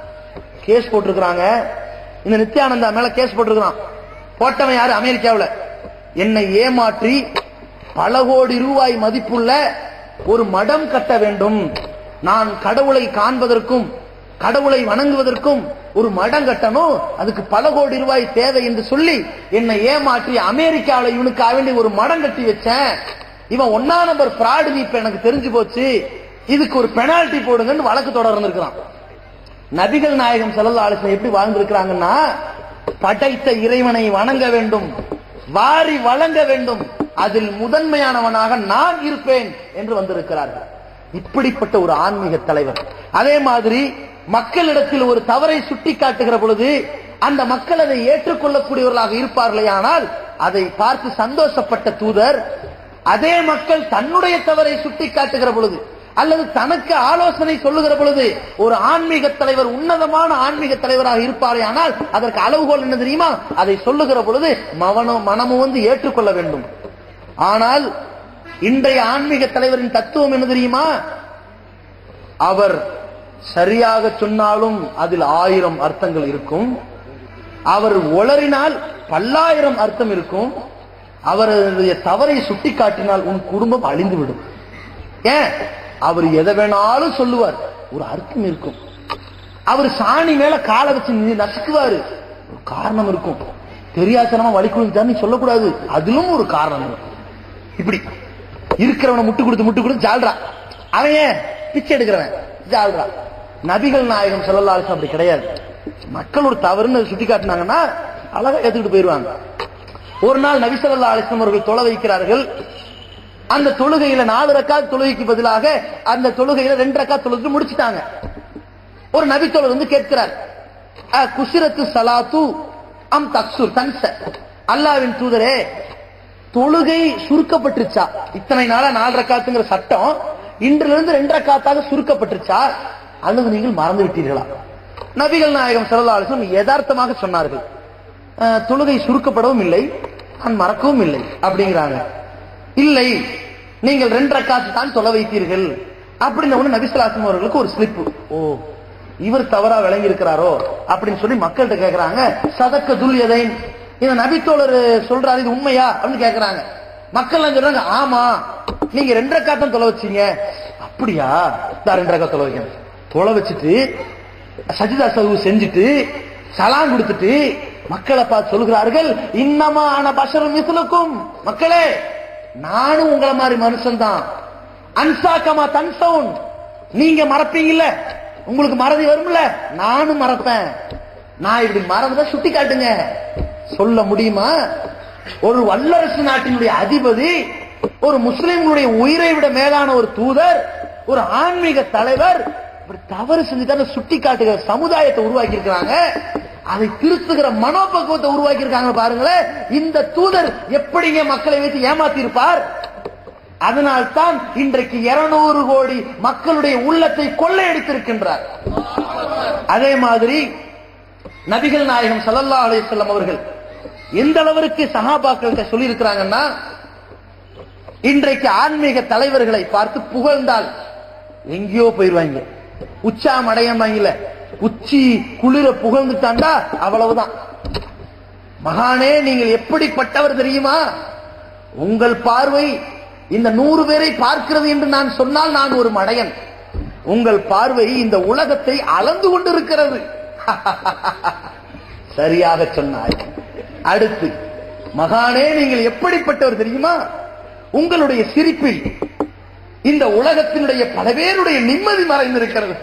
கேஸ் போட்டிருக்கிறாங்க இந்த நித்யானந்தா மேல கேஸ் போட்டிருக்கிறான் போட்டவன் யாரு அமெரிக்காவுல என்னை ஏமாற்றி பல கோடி ரூபாய் மதிப்புள்ள ஒரு மடம் கட்ட வேண்டும் நான் கடவுளை காண்பதற்கும் கடவுளை வணங்குவதற்கும் ஒரு மடம் கட்டணும் அதுக்கு பல கோடி ரூபாய் தேவை என்று சொல்லி என்னை ஏமாற்றி அமெரிக்காவில இவனுக்காக வேண்டி ஒரு மடம் கட்டி வச்சேன் இவன் ஒன்னா நம்பர் பிராடு இப்ப எனக்கு தெரிஞ்சு போச்சு இதுக்கு ஒரு பெனால்டி போடுங்கன்னு வழக்கு தொடர்ந்திருக்கிறான் நபிகள் நாயகம் செல்லல்லா அலிஸ்லாம் எப்படி வாழ்ந்திருக்கிறாங்கன்னா படைத்த இறைவனை வணங்க வேண்டும் வாரி வழங்க வேண்டும் அதில் முதன்மையானவனாக நான் இருப்பேன் என்று வந்திருக்கிறார்கள் இப்படிப்பட்ட ஒரு ஆன்மீக தலைவர் அதே மாதிரி மக்களிடத்தில் ஒரு தவறை சுட்டி காட்டுகிற பொழுது அந்த மக்கள் அதை ஏற்றுக்கொள்ளக்கூடியவர்களாக இருப்பார்களே ஆனால் அதை பார்த்து சந்தோஷப்பட்ட தூதர் அதே மக்கள் தன்னுடைய தவறை சுட்டி காட்டுகிற பொழுது அல்லது தனக்கு ஆலோசனை சொல்லுகிற பொழுது ஒரு ஆன்மீக தலைவர் உன்னதமான ஆன்மீக தலைவராக இருப்பாரே ஆனால் அதற்கு அளவுகோல் என்ன தெரியுமா அதை சொல்லுகிற பொழுது மவனம் மனமும் வந்து ஏற்றுக்கொள்ள வேண்டும் ஆனால் இன்றைய ஆன்மீக தலைவரின் தத்துவம் என்ன தெரியுமா அவர் சரியாக சொன்னாலும் அதில் ஆயிரம் அர்த்தங்கள் இருக்கும் அவர் உளறினால் பல்லாயிரம் அர்த்தம் இருக்கும் அவருடைய தவறை சுட்டிக்காட்டினால் உன் குடும்பம் அழிந்துவிடும் ஏன் அவர் எதை வேணாலும் சொல்லுவார் ஒரு அர்த்தம் இருக்கும் அவர் சாணி மேல காலை வச்சு நி- நசுக்குவாரு ஒரு காரணம் இருக்கும் தெரியாதனமா வலி கொடுத்தான்னு சொல்லக்கூடாது அதிலும் ஒரு காரணம் இருக்கும் இப்படி இருக்கிறவனை முட்டு கொடுத்து முட்டு கொடுத்து ஜால்ரா அவன் ஏன் பிச்சை எடுக்கிறவன் ஜால்ரா நபிகள் நாயகம் சொல்லலாலும் அப்படி கிடையாது மக்கள் ஒரு தவறுன்னு சுட்டி காட்டினாங்கன்னா அழகா ஏத்துக்கிட்டு போயிருவாங்க ஒரு நாள் நபி ஸல்லல்லாஹு அலைஹி வஸல்லம் அவர்கள் தொலை வைக்கிறார்கள் அந்த தொழுகையில நாலு ரக்காத் தொழுகைக்கு பதிலாக அந்த தொழுகையில ரெண்டு ரக்காத் தொழுது முடிச்சிட்டாங்க ஒரு நபித்தோழர் வந்து கேட்கிறார் "அ, குசிரத்து சலாத்து அம் தக்சுர் தன்ச அல்லாவின் தூதரே தொழுகை சுருக்கப்பட்டுருச்சா இத்தனை நாளா நாலு ரக்காத்துங்கிற சட்டம் இன்றிலிருந்து ரெண்டு ரக்காத்தாக சுருக்கப்பட்டுருச்சா அல்லது நீங்கள் மறந்து விட்டீர்களா நபிகள் நாயகம் ஸல்லல்லாஹு அலைஹி வஸல்லம் யதார்த்தமாக சொன்னார்கள் "அஹ், தொழுகை சுருக்கப்படவும் இல்லை நான் மறக்கவும் இல்லை அப்படிங்கிறாங்க இல்லை நீங்கள் ரெண்டு ரக்காத்து தான் தொலை வைத்தீர்கள் அப்படின்னு ஒண்ணு நபிசுலாசம் அவர்களுக்கு ஒரு ஸ்லிப் ஓ இவர் தவறா விளங்கி இருக்கிறாரோ அப்படின்னு சொல்லி மக்கள்கிட்ட கேக்குறாங்க சதக்க துல் எதைன் இந்த நபித்தோழர் சொல்றாரு இது உண்மையா அப்படின்னு கேக்குறாங்க மக்கள் எல்லாம் சொல்றாங்க ஆமா நீங்க ரெண்டு ரக்காத்தான் தொலை வச்சீங்க அப்படியா நான் ரெண்டு ரக்கா தொலை வைக்கிறேன் தொலை வச்சுட்டு சஜிதா சவு செஞ்சுட்டு சலாம் கொடுத்துட்டு மக்களை பார்த்து சொல்கிறார்கள் இன்னமா ஆன பஷரும் மிசுலுக்கும் மக்களே நானும் உங்களை மாதிரி மனுஷன் தான் அன்சாக்கமா தன்சவுன் நீங்க மறப்பீங்கல்ல உங்களுக்கு மறதி வரும்ல நானும் மறப்பேன் நான் இப்படி மறந்ததை சுட்டி காட்டுங்க சொல்ல முடியுமா ஒரு வல்லரசு நாட்டினுடைய அதிபதி ஒரு முஸ்லிம்களுடைய உயிரை விட மேலான ஒரு தூதர் ஒரு ஆன்மீக தலைவர் இப்படி தவறு செஞ்சுட்டு சுட்டி காட்டுகிற சமுதாயத்தை உருவாக்கி இருக்கிறாங்க அதை திருத்துகிற மனோபக்குவத்தை உருவாக்கி இருக்காங்க பாருங்களேன் இந்த தூதர் எப்படிங்க மக்களை வைத்து ஏமாத்தி இருப்பார் அதனால்தான் இன்றைக்கு 200 கோடி மக்களுடைய உள்ளத்தை கொள்ளையடித்திருக்கின்றார் அதே மாதிரி நபிகள் நாயகம் ஸல்லல்லாஹு அலைஹி வஸல்லம் அவர்கள் எந்த அளவிற்கு சஹாபாக்கள்கிட்ட சொல்லி இருக்கிறாங்கன்னா இன்றைக்கு ஆன்மீக தலைவர்களை பார்த்து புகழ்ந்தால் எங்கேயோ போயிருவாங்க உச்சாம் அடையமாங்கல உச்சி குளிர புகழ்ந்துட்டாண்டா அவ்வளவுதான் மகானே நீங்கள் எப்படிப்பட்டவர் தெரியுமா உங்கள் பார்வை இந்த நூறு பேரை பார்க்கிறது என்று நான் சொன்னால் நான் ஒரு மடையன் உங்கள் பார்வை இந்த உலகத்தை அளந்து கொண்டிருக்கிறது சரியாக சொன்னாய் அடுத்து மகானே நீங்கள் எப்படிப்பட்டவர் தெரியுமா உங்களுடைய சிரிப்பில் இந்த உலகத்தினுடைய பல பேருடைய நிம்மதி மறைந்திருக்கிறது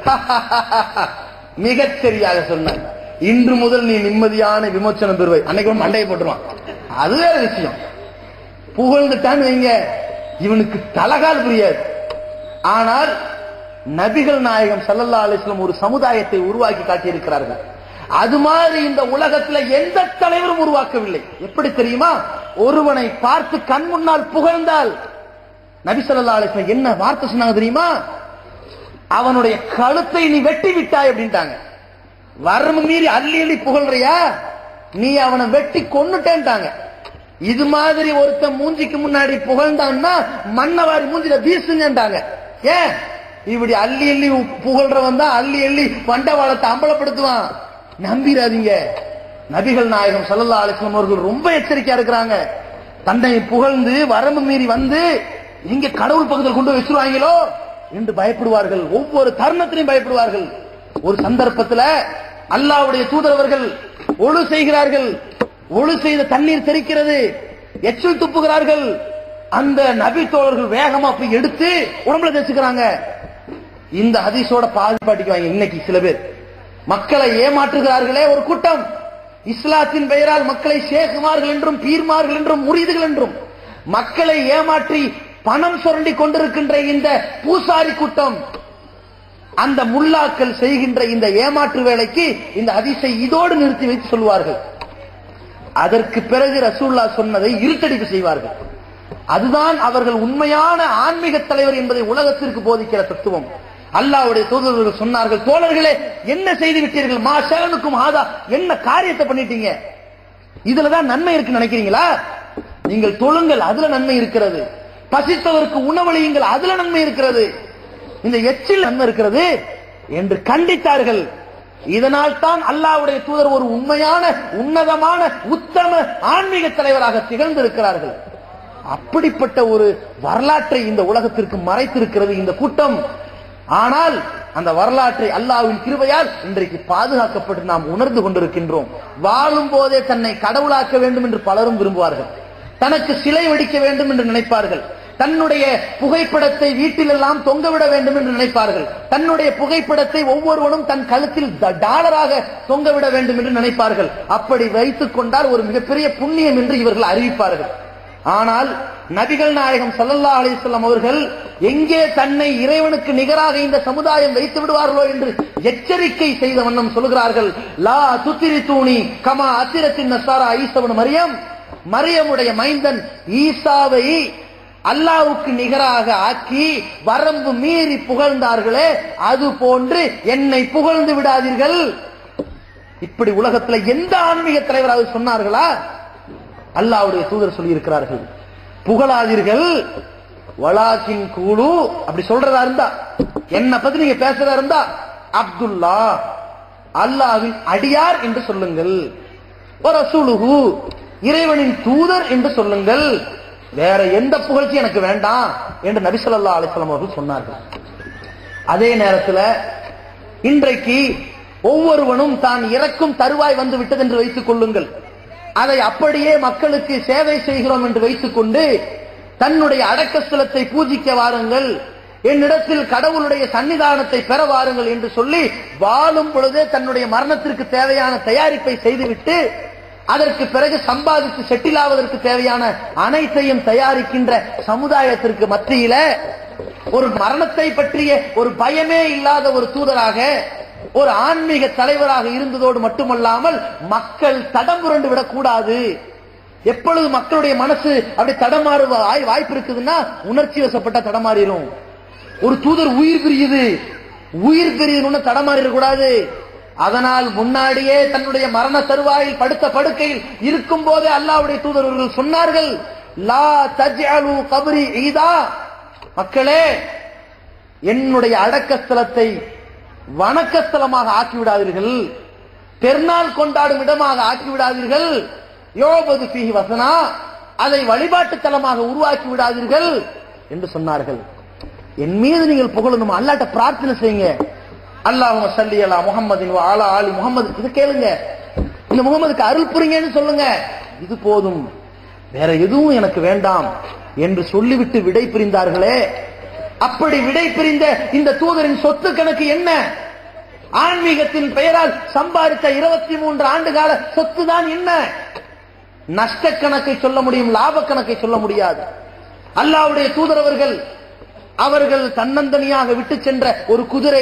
மிகச் சரியாக சொன்னார் இன்று முதல் நீ நிம்மதியான விமோச்சனம் பெறுவாய் அன்னைக்கு ஒரு மண்டையை போட்டுருவான் அது வேற விஷயம் புகழ்ந்துட்டான்னு வைங்க இவனுக்கு தலகால் புரியாது ஆனால் நபிகள் நாயகம் ஸல்லல்லாஹு அலைஹி வஸல்லம் ஒரு சமுதாயத்தை உருவாக்கி காட்டியிருக்கிறார்கள் அது மாதிரி இந்த உலகத்துல எந்த தலைவரும் உருவாக்கவில்லை எப்படி தெரியுமா ஒருவனை பார்த்து கண் முன்னால் புகழ்ந்தால் நபி ஸல்லல்லாஹு அலைஹி வஸல்லம் என்ன வார்த்தை சொன்னாங்க தெரியுமா அவனுடைய கழுத்தை நீ வெட்டி விட்டாய் அப்படின்ட்டாங்க வரம்பு மீறி அள்ளி அள்ளி புகழ்றியா நீ அவனை வெட்டி கொன்னுட்டேன்ட்டாங்க இது மாதிரி ஒருத்தன் மூஞ்சிக்கு முன்னாடி புகழ்ந்தான்னா மன்னவாரி மூஞ்சில வீசுங்கன்றாங்க ஏன் இப்படி அள்ளி அள்ளி புகழ்றவன் தான் அள்ளி அள்ளி பண்டவாளத்தை அம்பலப்படுத்துவான் நம்பிராதீங்க நபிகள் நாயகம் ஸல்லல்லாஹு அலைஹி வஸல்லம் அவர்கள் ரொம்ப எச்சரிக்கையா இருக்கிறாங்க தன்னை புகழ்ந்து வரம்பு மீறி வந்து இங்க கடவுள் பக்கத்தில் கொண்டு போய் வச்சிருவாங்களோ என்று பயப்படுவார்கள் ஒவ்வொரு தருணத்திலையும் பயப்படுவார்கள் ஒரு சந்தர்ப்பத்துல அல்லாஹ்வுடைய தூதரவர்கள் ஒழு செய்கிறார்கள் ஒழு செய்த தண்ணீர் தெரிக்கிறது எச்சில் துப்புகிறார்கள் அந்த நபி தோழர்கள் வேகமா போய் எடுத்து உடம்புல தேய்ச்சுக்கிறாங்க இந்த ஹதீஸோட பாதி பாட்டிக்குவாங்க இன்னைக்கு சில பேர் மக்களை ஏமாற்றுகிறார்களே ஒரு கூட்டம் இஸ்லாத்தின் பெயரால் மக்களை ஷேகுமார்கள் என்றும் பீர்மார்கள் என்றும் முறிதுகள் என்றும் மக்களை ஏமாற்றி பணம் சுரண்டி கொண்டிருக்கின்ற இந்த பூசாரி கூட்டம் அந்த முல்லாக்கள் செய்கின்ற இந்த ஏமாற்று வேலைக்கு இந்த ஹதீஸை இதோடு நிறுத்தி வைத்து சொல்வார்கள் அதற்கு பிறகு ரசூல்லா சொன்னதை இருட்டடிப்பு செய்வார்கள் அதுதான் அவர்கள் உண்மையான ஆன்மீக தலைவர் என்பதை உலகத்திற்கு போதிக்கிற தத்துவம் அல்லாஹ்வுடைய தூதர்கள் சொன்னார்கள் தோழர்களே என்ன செய்து விட்டீர்கள் மா சேலனுக்கும் ஆதா என்ன காரியத்தை பண்ணிட்டீங்க இதுலதான் நன்மை இருக்குன்னு நினைக்கிறீங்களா நீங்கள் தொழுங்கள் அதுல நன்மை இருக்கிறது பசித்தவருக்கு உணவளியுங்கள் அதுல நன்மை இருக்கிறது இந்த எச்சில் நன்மை இருக்கிறது என்று கண்டித்தார்கள் இதனால் தான் அல்லாஹ்வுடைய தூதர் ஒரு உண்மையான உன்னதமான உத்தம ஆன்மீக தலைவராக திகழ்ந்திருக்கிறார்கள் அப்படிப்பட்ட ஒரு வரலாற்றை இந்த உலகத்திற்கு மறைத்திருக்கிறது இந்த கூட்டம் ஆனால் அந்த வரலாற்றை அல்லாஹ்வின் கிருபையால் இன்றைக்கு பாதுகாக்கப்பட்டு நாம் உணர்ந்து கொண்டிருக்கின்றோம் வாழும் போதே தன்னை கடவுளாக்க வேண்டும் என்று பலரும் விரும்புவார்கள் தனக்கு சிலை வடிக்க வேண்டும் என்று நினைப்பார்கள் தன்னுடைய புகைப்படத்தை வீட்டிலெல்லாம் தொங்கவிட வேண்டும் என்று நினைப்பார்கள் தன்னுடைய புகைப்படத்தை ஒவ்வொருவனும் தன் கழுத்தில் ட- டாலராக தொங்கவிட வேண்டும் என்று நினைப்பார்கள் அப்படி வைத்துக் கொண்டால் ஒரு மிகப்பெரிய புண்ணியம் என்று இவர்கள் அறிவிப்பார்கள் ஆனால் நபிகள் நாயகம் ஸல்லல்லாஹு அலைஹி வஸல்லம் அவர்கள் எங்கே தன்னை இறைவனுக்கு நிகராக இந்த சமுதாயம் வைத்து விடுவார்களோ என்று எச்சரிக்கை செய்த வண்ணம் சொல்கிறார்கள் லா துத்திரி தூணி கமா அத்திரத்தின் நசாரா ஈசவன் மரியம் மரியமுடைய மைந்தன் ஈசாவை அல்லாவுக்கு நிகராக ஆக்கி வரம்பு மீறி புகழ்ந்தார்களே அது போன்று என்னை புகழ்ந்து விடாதீர்கள் இப்படி உலகத்துல எந்த ஆன்மீக தலைவராக சொன்னார்களா அல்லாவுடைய தூதர் சொல்லி இருக்கிறார்கள் புகழாதீர்கள் வலாக்கின் கூலு அப்படி சொல்றதா இருந்தா என்ன பத்தி நீங்க பேசுறதா இருந்தா அப்துல்லா அல்லாஹ்வின் அடியார் என்று சொல்லுங்கள் ரசூலுஹு இறைவனின் தூதர் என்று சொல்லுங்கள் வேற எந்த புகழ்ச்சி எனக்கு வேண்டாம் என்று நபி ஸல்லல்லாஹு அலைஹி வஸல்லம் அவர்கள் சொன்னார்கள் அதே நேரத்தில் இன்றைக்கு ஒவ்வொருவனும் தான் இறக்கும் தருவாய் வந்து விட்டது என்று வைத்துக் கொள்ளுங்கள் அதை அப்படியே மக்களுக்கு சேவை செய்கிறோம் என்று வைத்துக் கொண்டு தன்னுடைய அடக்கஸ்தலத்தை பூஜிக்க வாருங்கள் என்னிடத்தில் கடவுளுடைய சன்னிதானத்தை பெற வாருங்கள் என்று சொல்லி வாழும் பொழுதே தன்னுடைய மரணத்திற்கு தேவையான தயாரிப்பை செய்துவிட்டு அதற்கு பிறகு சம்பாதித்து செட்டில் ஆவதற்கு தேவையான அனைத்தையும் தயாரிக்கின்ற சமுதாயத்திற்கு மத்தியில ஒரு மரணத்தை பற்றிய ஒரு பயமே இல்லாத ஒரு தூதராக ஒரு ஆன்மீக தலைவராக இருந்ததோடு மட்டுமல்லாமல் மக்கள் தடம் புரண்டு விடக்கூடாது எப்பொழுது மக்களுடைய மனசு அப்படி தடமாறு வாய்- வாய்ப்பு இருக்குதுன்னா உணர்ச்சி வசப்பட்ட தடமாறிடும் ஒரு தூதர் உயிர் பிரியுது உயிர் பிரியுதுன்னு தடமாறிடக்கூடாது அதனால் முன்னாடியே தன்னுடைய மரண தருவாயில் படுத்த படுக்கையில் இருக்கும் போதே அல்லாவுடைய தூதர்கள் சொன்னார்கள் லா தஜ்அலு கபரி ஈதா மக்களே என்னுடைய அடக்கஸ்தலத்தை வணக்கஸ்தலமாக ஆக்கிவிடாதீர்கள் பெருநாள் கொண்டாடும் இடமாக ஆக்கிவிடாதீர்கள் யோபது ஃபீஹி வசனா அதை வழிபாட்டு தலமாக உருவாக்கி விடாதீர்கள் என்று சொன்னார்கள் என் மீது நீங்கள் புகழணும் அல்லாட்ட பிரார்த்தனை செய்யுங்க அல்லாஹ் சல்லி அலா முகமதின் ஆலா ஆலி முகமது இது கேளுங்க இந்த முகமதுக்கு அருள் புரிங்கன்னு சொல்லுங்க இது போதும் வேற எதுவும் எனக்கு வேண்டாம் என்று சொல்லிவிட்டு விடை பிரிந்தார்களே அப்படி விடை பிரிந்த இந்த தூதரின் சொத்து கணக்கு என்ன ஆன்மீகத்தின் பெயரால் சம்பாதித்த இருபத்தி மூன்று ஆண்டு கால சொத்து தான் என்ன நஷ்ட கணக்கை சொல்ல முடியும் லாப கணக்கை சொல்ல முடியாது அல்லாவுடைய தூதரவர்கள் அவர்கள் தன்னந்தனியாக விட்டு சென்ற ஒரு குதிரை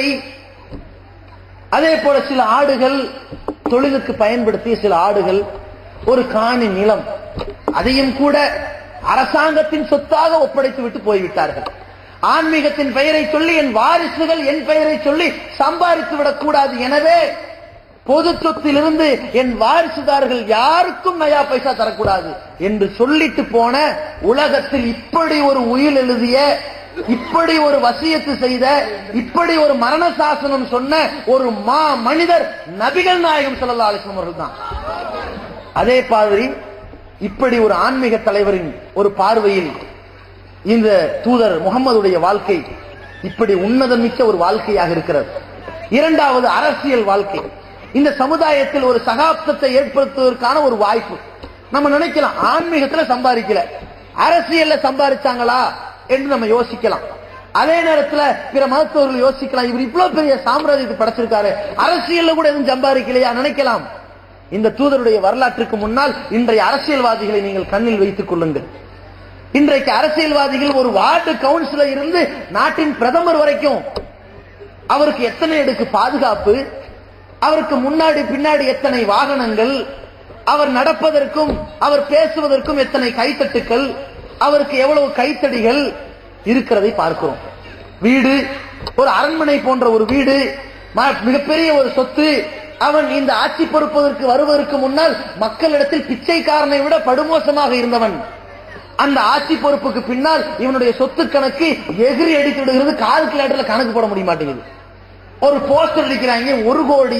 அதே போல சில ஆடுகள் தொழிலுக்கு பயன்படுத்திய சில ஆடுகள் ஒரு காணி நிலம் அதையும் கூட அரசாங்கத்தின் சொத்தாக ஒப்படைத்து விட்டு போய்விட்டார்கள் ஆன்மீகத்தின் பெயரை சொல்லி என் வாரிசுகள் என் பெயரை சொல்லி சம்பாதித்து விடக்கூடாது எனவே பொது சொத்திலிருந்து என் வாரிசுதார்கள் யாருக்கும் நயா பைசா தரக்கூடாது என்று சொல்லிட்டு போன உலகத்தில் இப்படி ஒரு உயில் எழுதிய இப்படி ஒரு வசியத்து செய்த இப்படி ஒரு மரண சாசனம் சொன்ன ஒரு மா மனிதர் நபிகள் நாயகம் ஸல்லல்லாஹு அலைஹி வஸல்லம் அவர்கள் தான் அதே மாதிரி இப்படி ஒரு ஆன்மீக தலைவரின் ஒரு பார்வையில் இந்த தூதர் முகம்மதுடைய வாழ்க்கை இப்படி உன்னதமிக்க ஒரு வாழ்க்கையாக இருக்கிறது இரண்டாவது அரசியல் வாழ்க்கை இந்த சமுதாயத்தில் ஒரு சகாப்தத்தை ஏற்படுத்துவதற்கான ஒரு வாய்ப்பு நம்ம நினைக்கலாம் ஆன்மீகத்துல சம்பாதிக்கல அரசியல்ல சம்பாதிச்சாங்களா என்று நம்ம யோசிக்கலாம் அதே நேரத்துல பிற மருத்துவர்கள் யோசிக்கலாம் இவர் இவ்வளவு பெரிய சாம்ராஜ்யத்தை படைச்சிருக்காரு அரசியல்ல கூட எதுவும் சம்பாதிக்கலையா நினைக்கலாம் இந்த தூதருடைய வரலாற்றுக்கு முன்னால் இன்றைய அரசியல்வாதிகளை நீங்கள் கண்ணில் வைத்துக் கொள்ளுங்கள் இன்றைக்கு அரசியல்வாதிகள் ஒரு வார்டு கவுன்சிலர் இருந்து நாட்டின் பிரதமர் வரைக்கும் அவருக்கு எத்தனை அடுக்கு பாதுகாப்பு அவருக்கு முன்னாடி பின்னாடி எத்தனை வாகனங்கள் அவர் நடப்பதற்கும் அவர் பேசுவதற்கும் எத்தனை கைத்தட்டுக்கள் அவருக்கு எவ்வளவு கைத்தடிகள் இருக்கிறதை பார்க்கிறோம் வீடு ஒரு அரண்மனை போன்ற ஒரு வீடு ம- மிகப்பெரிய ஒரு சொத்து அவன் இந்த ஆட்சி பொறுப்பதற்கு வருவதற்கு முன்னால் மக்களிடத்தில் பிச்சைக்காரனை விட படுமோசமாக இருந்தவன் அந்த ஆட்சி பொறுப்புக்கு பின்னால் இவனுடைய சொத்து கணக்கு எகிரி அடித்து விடுகிறது கால்குலேட்டர்ல கணக்கு போட முடிய மாட்டேங்குது ஒரு போஸ்டர் அடிக்கிறாங்க ஒரு கோடிய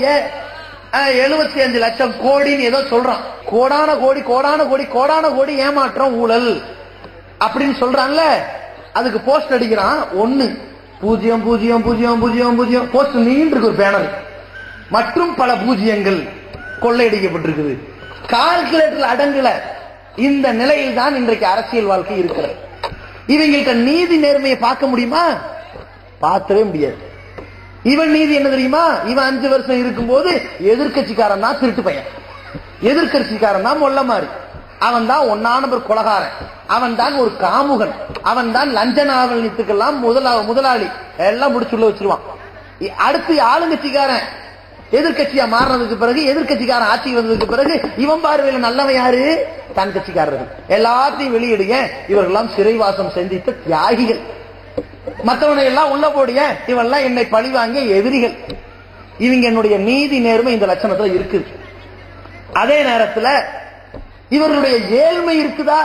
எழுபத்தி அஞ்சு லட்சம் கோடின்னு ஏதோ சொல்றான் கோடான கோடி கோடான கோடி கோடான கோடி ஏமாற்றம் ஊழல் அப்படின்னு சொல்றான்ல அதுக்கு போஸ்ட் அடிக்கிறான் ஒண்ணு பூஜ்ஜியம் பூஜ்ஜியம் பூஜ்ஜியம் பூஜ்ஜியம் பூஜ்ஜியம் போஸ்ட் நீண்டு இருக்கு ஒரு பேனர் மற்றும் பல பூஜ்ஜியங்கள் கொள்ளையடிக்கப்பட்டிருக்குது கால்குலேட்டர் அடங்கல இந்த நிலையில் தான் இன்றைக்கு அரசியல் வாழ்க்கை இருக்கிறது இவங்கள்ட்ட நீதி நேர்மையை பார்க்க முடியுமா பார்க்கவே முடியாது இவன் நீதி என்ன தெரியுமா இவன் அஞ்சு வருஷம் இருக்கும்போது எதிர்க்கட்சிக்காரன் தான் திருட்டு பையன் எதிர்க்கட்சிக்காரன் தான் மொல்ல மாதிரி அவன் தான் ஒன்னா நம்பர் கொலகாரன் அவன் தான் ஒரு காமுகன் அவன் தான் லஞ்ச நாவல்யத்துக்கெல்லாம் முதலா முதலாளி எல்லாம் முடிச்சுள்ள வச்சிருவான் இ- அடுத்து ஆளுங்கட்சிக்காரன் எதிர்க்கட்சியா மாறினதுக்கு பிறகு எதிர்க்கட்சிக்காரன் ஆட்சிக்கு வந்ததுக்கு பிறகு இவன் பார்வையில நல்லவன் யாரு தன் கட்சிக்காரர்கள் எல்லாத்தையும் வெளியிடுங்க இவர்கள்லாம் சிறைவாசம் சந்தித்த தியாகிகள் மத்தவனை எல்லாம் உள்ள போடிய இவெல்லாம் என்னை பழி வாங்கிய எதிரிகள் இவங்க என்னுடைய நீதி நேர்மை இந்த லட்சணத்துல இருக்குது அதே நேரத்துல இவர்களுடைய ஏழ்மை இருக்குதா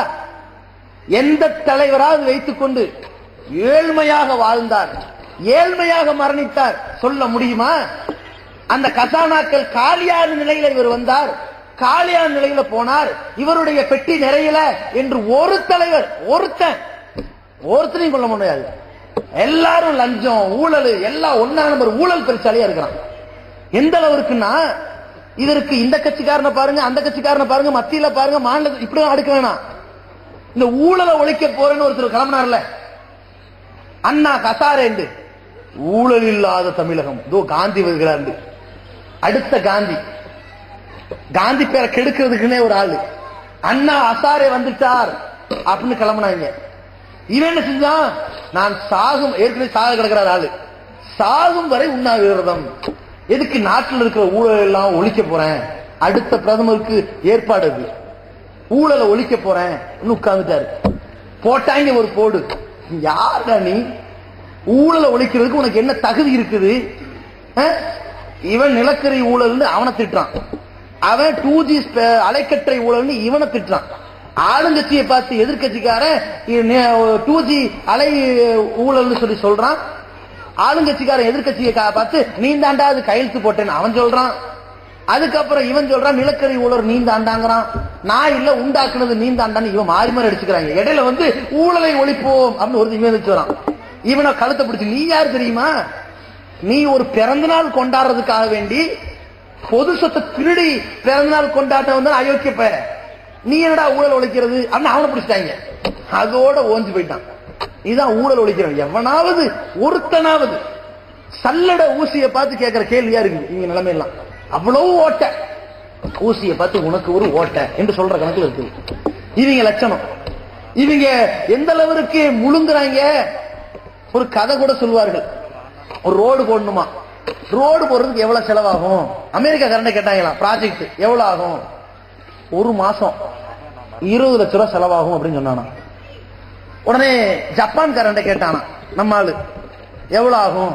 எந்த தலைவராவது வைத்துக்கொண்டு ஏழ்மையாக வாழ்ந்தார் ஏழ்மையாக மரணித்தார் சொல்ல முடியுமா அந்த கசானாக்கள் காலியான நிலையில இவர் வந்தார் காலியான நிலையில போனார் இவருடைய பெட்டி நிறையல என்று ஒரு தலைவர் ஒருத்தன் ஒருத்தனையும் கொள்ள முடியாது எல்லாரும் லஞ்சம் ஊழல் எல்லாம் ஒன்னா நம்பர் ஊழல் பெருசாலியா இருக்கிறான் எந்த அளவுக்குன்னா இதற்கு இந்த கட்சிக்காரனை பாருங்க அந்த கட்சிக்காரனை பாருங்க மத்தியில பாருங்க மாநில இப்படி அடுக்க வேணாம் இந்த ஊழலை ஒழிக்க போறேன்னு ஒருத்தர் கிளம்பினார்ல அண்ணா கசாரேண்டு ஊழல் இல்லாத தமிழகம் இதோ காந்தி வருகிறார் அடுத்த காந்தி காந்தி பேரை கெடுக்கிறதுக்குன்னே ஒரு ஆளு அண்ணா அசாரே வந்துட்டார் அப்படின்னு கிளம்புனாங்க இவன் என்ன செஞ்சான் நான் சாகும் ஏற்கனவே சாக கிடக்கிறார் ஆளு சாகும் வரை உண்ணாவிரதம் எதுக்கு நாட்டில் இருக்கிற ஊழல் எல்லாம் ஒழிக்க போறேன் அடுத்த பிரதமருக்கு ஏற்பாடு அது ஊழலை ஒழிக்க போறேன் உட்கார்ந்துட்டாரு போட்டாங்க ஒரு போடு யாருடா நீ ஊழலை ஒழிக்கிறதுக்கு உனக்கு என்ன தகுதி இருக்குது அஹ்? இவன் நிலக்கரி ஊழல்னு அவனை திட்டுறான் அவன் டூ ஜி அலைக்கற்றை ஊழல்னு இவனை திட்டுறான் ஆளுங்கட்சியை பார்த்து எதிர்கட்சிக்காரன் டூ ஜி அலை ஊழல்னு சொல்லி சொல்றான் ஆளுங்கட்சிக்காரன் எதிர்கட்சியை கா- பார்த்து நீ தாண்டா அது கையெழுத்து போட்டேன்னு அவன் சொல்றான் அதுக்கப்புறம் இவன் சொல்றான் நிலக்கரி ஊழல் நீ தாண்டாங்கிறான் நான் இல்ல உண்டாக்குனது நீ தாண்டான்னு இவன் மாறி மாறி அடிச்சுக்கிறாங்க இடையில வந்து ஊழலை ஒழிப்போம் அப்படின்னு ஒரு இவன் வச்சு வரான் இவனை கழுத்தை பிடிச்சு நீ யார் தெரியுமா நீ ஒரு பிறந்த நாள் கொண்டாடுறதுக்காக வேண்டி பொது சொத்தை திருடி பிறந்த நாள் கொண்டாட்ட வந்து அயோக்கிய பைய நீ என்னடா ஊழல் ஒழிக்கிறது அப்படின்னு அவனை பிடிச்சிட்டாங்க அதோட ஓஞ்சு போயிட்டான் இதுதான் ஊழல் ஒழிக்கிறவன் எவனாவது ஒருத்தனாவது சல்லட ஊசியை பார்த்து கேட்கிற கேள்வியா இருக்கு இவங்க நிலைமையெல்லாம் அவ்வளவு ஓட்ட ஊசியை பார்த்து உனக்கு ஒரு ஓட்ட என்று சொல்ற கணக்குல இருக்கு இவங்க லட்சணம் இவங்க எந்த அளவிற்கு முழுங்குறாங்க ஒரு கதை கூட சொல்லுவார்கள் ஒரு ரோடு போடணுமா ரோடு போடுறதுக்கு எவ்வளவு செலவாகும் அமெரிக்கா கரண்ட கேட்டாங்களாம் ப்ராஜெக்ட் எவ்வளவு ஆகும் ஒரு மாசம் இருபது லட்ச ரூபாய் செலவாகும் அப்படின்னு சொன்னானா உடனே ஜப்பான் கரண்ட கேட்டானா நம்ம ஆளு எவ்வளவு ஆகும்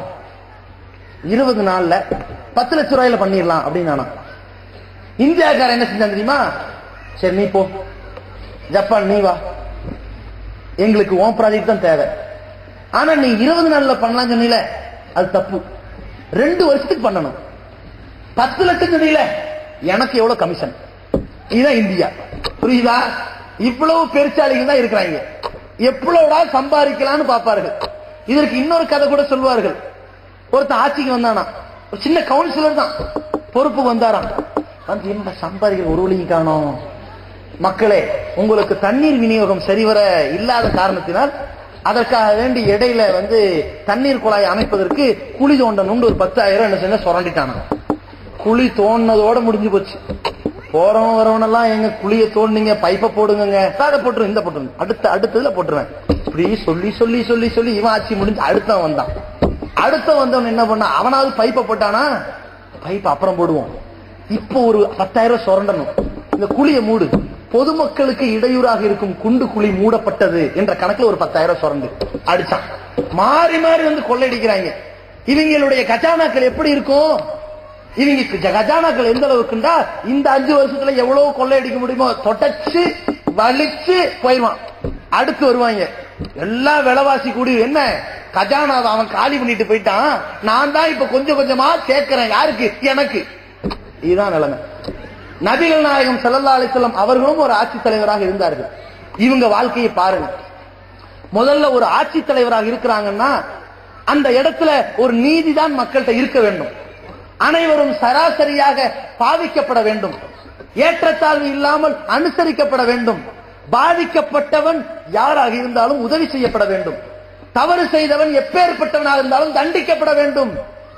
இருபது நாள்ல பத்து லட்ச ரூபாயில பண்ணிடலாம் அப்படின்னு இந்தியாக்காரன் என்ன செஞ்சான் தெரியுமா சரி நீ போ ஜப்பான் நீ வா எங்களுக்கு ஓன் ப்ராஜெக்ட் தான் தேவை ஆனா நீ இருபது நாள்ல பண்ணலாம் சொன்னீல அது தப்பு ரெண்டு வருஷத்துக்கு பண்ணணும் பத்து லட்சம் சொன்னீல எனக்கு எவ்வளவு கமிஷன் இதுதான் இந்தியா புரியுதா இவ்வளவு பெருச்சாளிகள் தான் இருக்கிறாங்க எவ்வளவுடா சம்பாதிக்கலாம்னு பார்ப்பார்கள் இதற்கு இன்னொரு கதை கூட சொல்வார்கள் ஒருத்தன் ஆட்சிக்கு வந்தானா ஒரு சின்ன கவுன்சிலர் தான் பொறுப்பு வந்தாராம் வந்து என்ன சம்பாதிக்கிற ஒரு வழியும் காணோம் மக்களே உங்களுக்கு தண்ணீர் விநியோகம் சரிவர இல்லாத காரணத்தினால் அதற்காக வேண்டி இடையில வந்து தண்ணீர் குழாய் அமைப்பதற்கு குழி தோண்டணும்னு ஒரு பத்தாயிரம் என்ன செஞ்ச சுரண்டிட்டானா குழி தோண்டினதோட முடிஞ்சு போச்சு போறவன் வரவனெல்லாம் எங்க குழிய தோண்டிங்க பைப்பை போடுங்க அதை போட்டுருங்க இந்த போட்டுருங்க அடுத்த அடுத்ததுல போட்டுருவேன் இப்படி சொல்லி சொல்லி சொல்லி சொல்லி இவன் ஆட்சி முடிஞ்சு அடுத்தவன் வந்தான் அடுத்த வந்தவன் என்ன பண்ணா அவனாவது பைப்பை போட்டானா பைப் அப்புறம் போடுவோம் இப்போ ஒரு பத்தாயிரம் ரூபாய் சுரண்டணும் இந்த குழியை மூடு பொதுமக்களுக்கு இடையூறாக இருக்கும் குண்டு குழி மூடப்பட்டது என்ற கணக்குல ஒரு பத்தாயிரம் ரூபாய் சுரண்டு அடிச்சான் மாறி மாறி வந்து கொள்ளையடிக்கிறாங்க இவங்களுடைய கஜானாக்கள் எப்படி இருக்கும் இவங்க க- கஜானாக்கள் எந்த அளவுக்குண்டா இந்த அஞ்சு வருஷத்துல எவ்வளவு கொள்ளையடிக்க முடியுமோ தொடச்சு வலிச்சு போயிடுவான் அடுத்து வருவாங்க எல்லா விலைவாசி கூடி என்ன கஜானாவை அவன் காலி பண்ணிட்டு போயிட்டான் நான் தான் இப்ப கொஞ்சம் கொஞ்சமா சேர்க்கிறேன் யாருக்கு எனக்கு இதுதான் நிலைமை நபிகள் நாயகம் ஸல்லல்லாஹு அலைஹி வஸல்லம் அவர்களும் ஒரு ஆட்சி தலைவராக இருந்தார்கள் இவங்க வாழ்க்கையை பாருங்க முதல்ல ஒரு ஆட்சி தலைவராக இருக்கிறாங்கன்னா அந்த இடத்துல ஒரு நீதி தான் மக்கள்கிட்ட இருக்க வேண்டும் அனைவரும் சராசரியாக பாவிக்கப்பட வேண்டும் ஏற்றத்தாழ்வு இல்லாமல் அனுசரிக்கப்பட வேண்டும் பாதிக்கப்பட்டவன் யாராக இருந்தாலும் உதவி செய்யப்பட வேண்டும் தவறு செய்தவன் எப்பேற்பட்டவனாக இருந்தாலும் தண்டிக்கப்பட வேண்டும்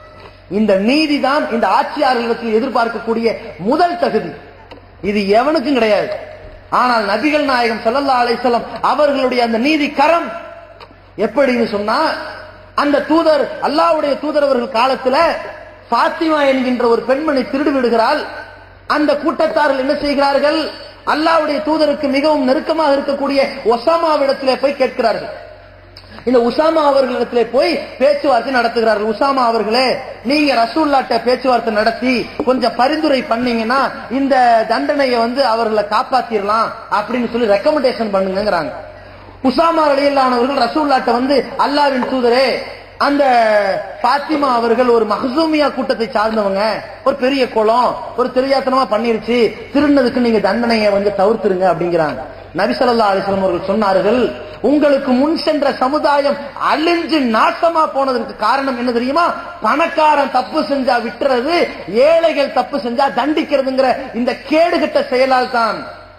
இந்த நீதிதான் இந்த ஆட்சியாளர்களிடத்தில் எதிர்பார்க்கக்கூடிய முதல் தகுதி இது எவனுக்கும் கிடையாது ஆனால் நபிகள் நாயகம் ஸல்லல்லாஹு அலைஹி வஸல்லம் அவர்களுடைய அந்த நீதி கரம் எப்படின்னு சொன்னா அந்த தூதர் அல்லாஹ்வுடைய தூதர் அவர்கள் காலத்துல பாத்திமா என்கின்ற ஒரு பெண்மணி திருடு விடுகிறாள் அந்த கூட்டத்தார்கள் என்ன செய்கிறார்கள் அல்லாஹ்வுடைய தூதருக்கு மிகவும் நெருக்கமாக இருக்கக்கூடிய ஒசாமாவிடத்திலே போய் கேட்கிறார்கள் இந்த உசாமா அவர்களிடத்திலே போய் பேச்சுவார்த்தை நடத்துகிறார்கள் உசாமா அவர்களே நீங்க ரசூல்லாட்ட பேச்சுவார்த்தை நடத்தி கொஞ்சம் பரிந்துரை பண்ணீங்கன்னா இந்த தண்டனையை வந்து அவர்களை காப்பாத்திரலாம் அப்படின்னு சொல்லி ரெக்கமெண்டேஷன் பண்ணுங்கிறாங்க உசாமா அலியல்லானவர்கள் ரசூல்லாட்ட வந்து அல்லாவின் தூதரே அந்த பாத்திமா அவர்கள் ஒரு மஹசூமியா கூட்டத்தை சார்ந்தவங்க ஒரு பெரிய குளம் ஒரு தெரியாத்தனமா பண்ணிருச்சு திருநதுக்கு நீங்க தண்டனையை வந்து தவிர்த்துருங்க அப்படிங்கிறாங்க நபி ஸல்லல்லாஹு அலைஹி வஸல்லம் அவர்கள் சொன்னார்கள் உங்களுக்கு முன் சென்ற சமுதாயம் அழிஞ்சு நாசமா போனதற்கு காரணம் என்ன தெரியுமா பணக்காரன் தப்பு செஞ்சா விட்டுறது ஏழைகள் தப்பு செஞ்சா தண்டிக்கிறதுங்கிற இந்த கேடுகட்ட செயலால் தான்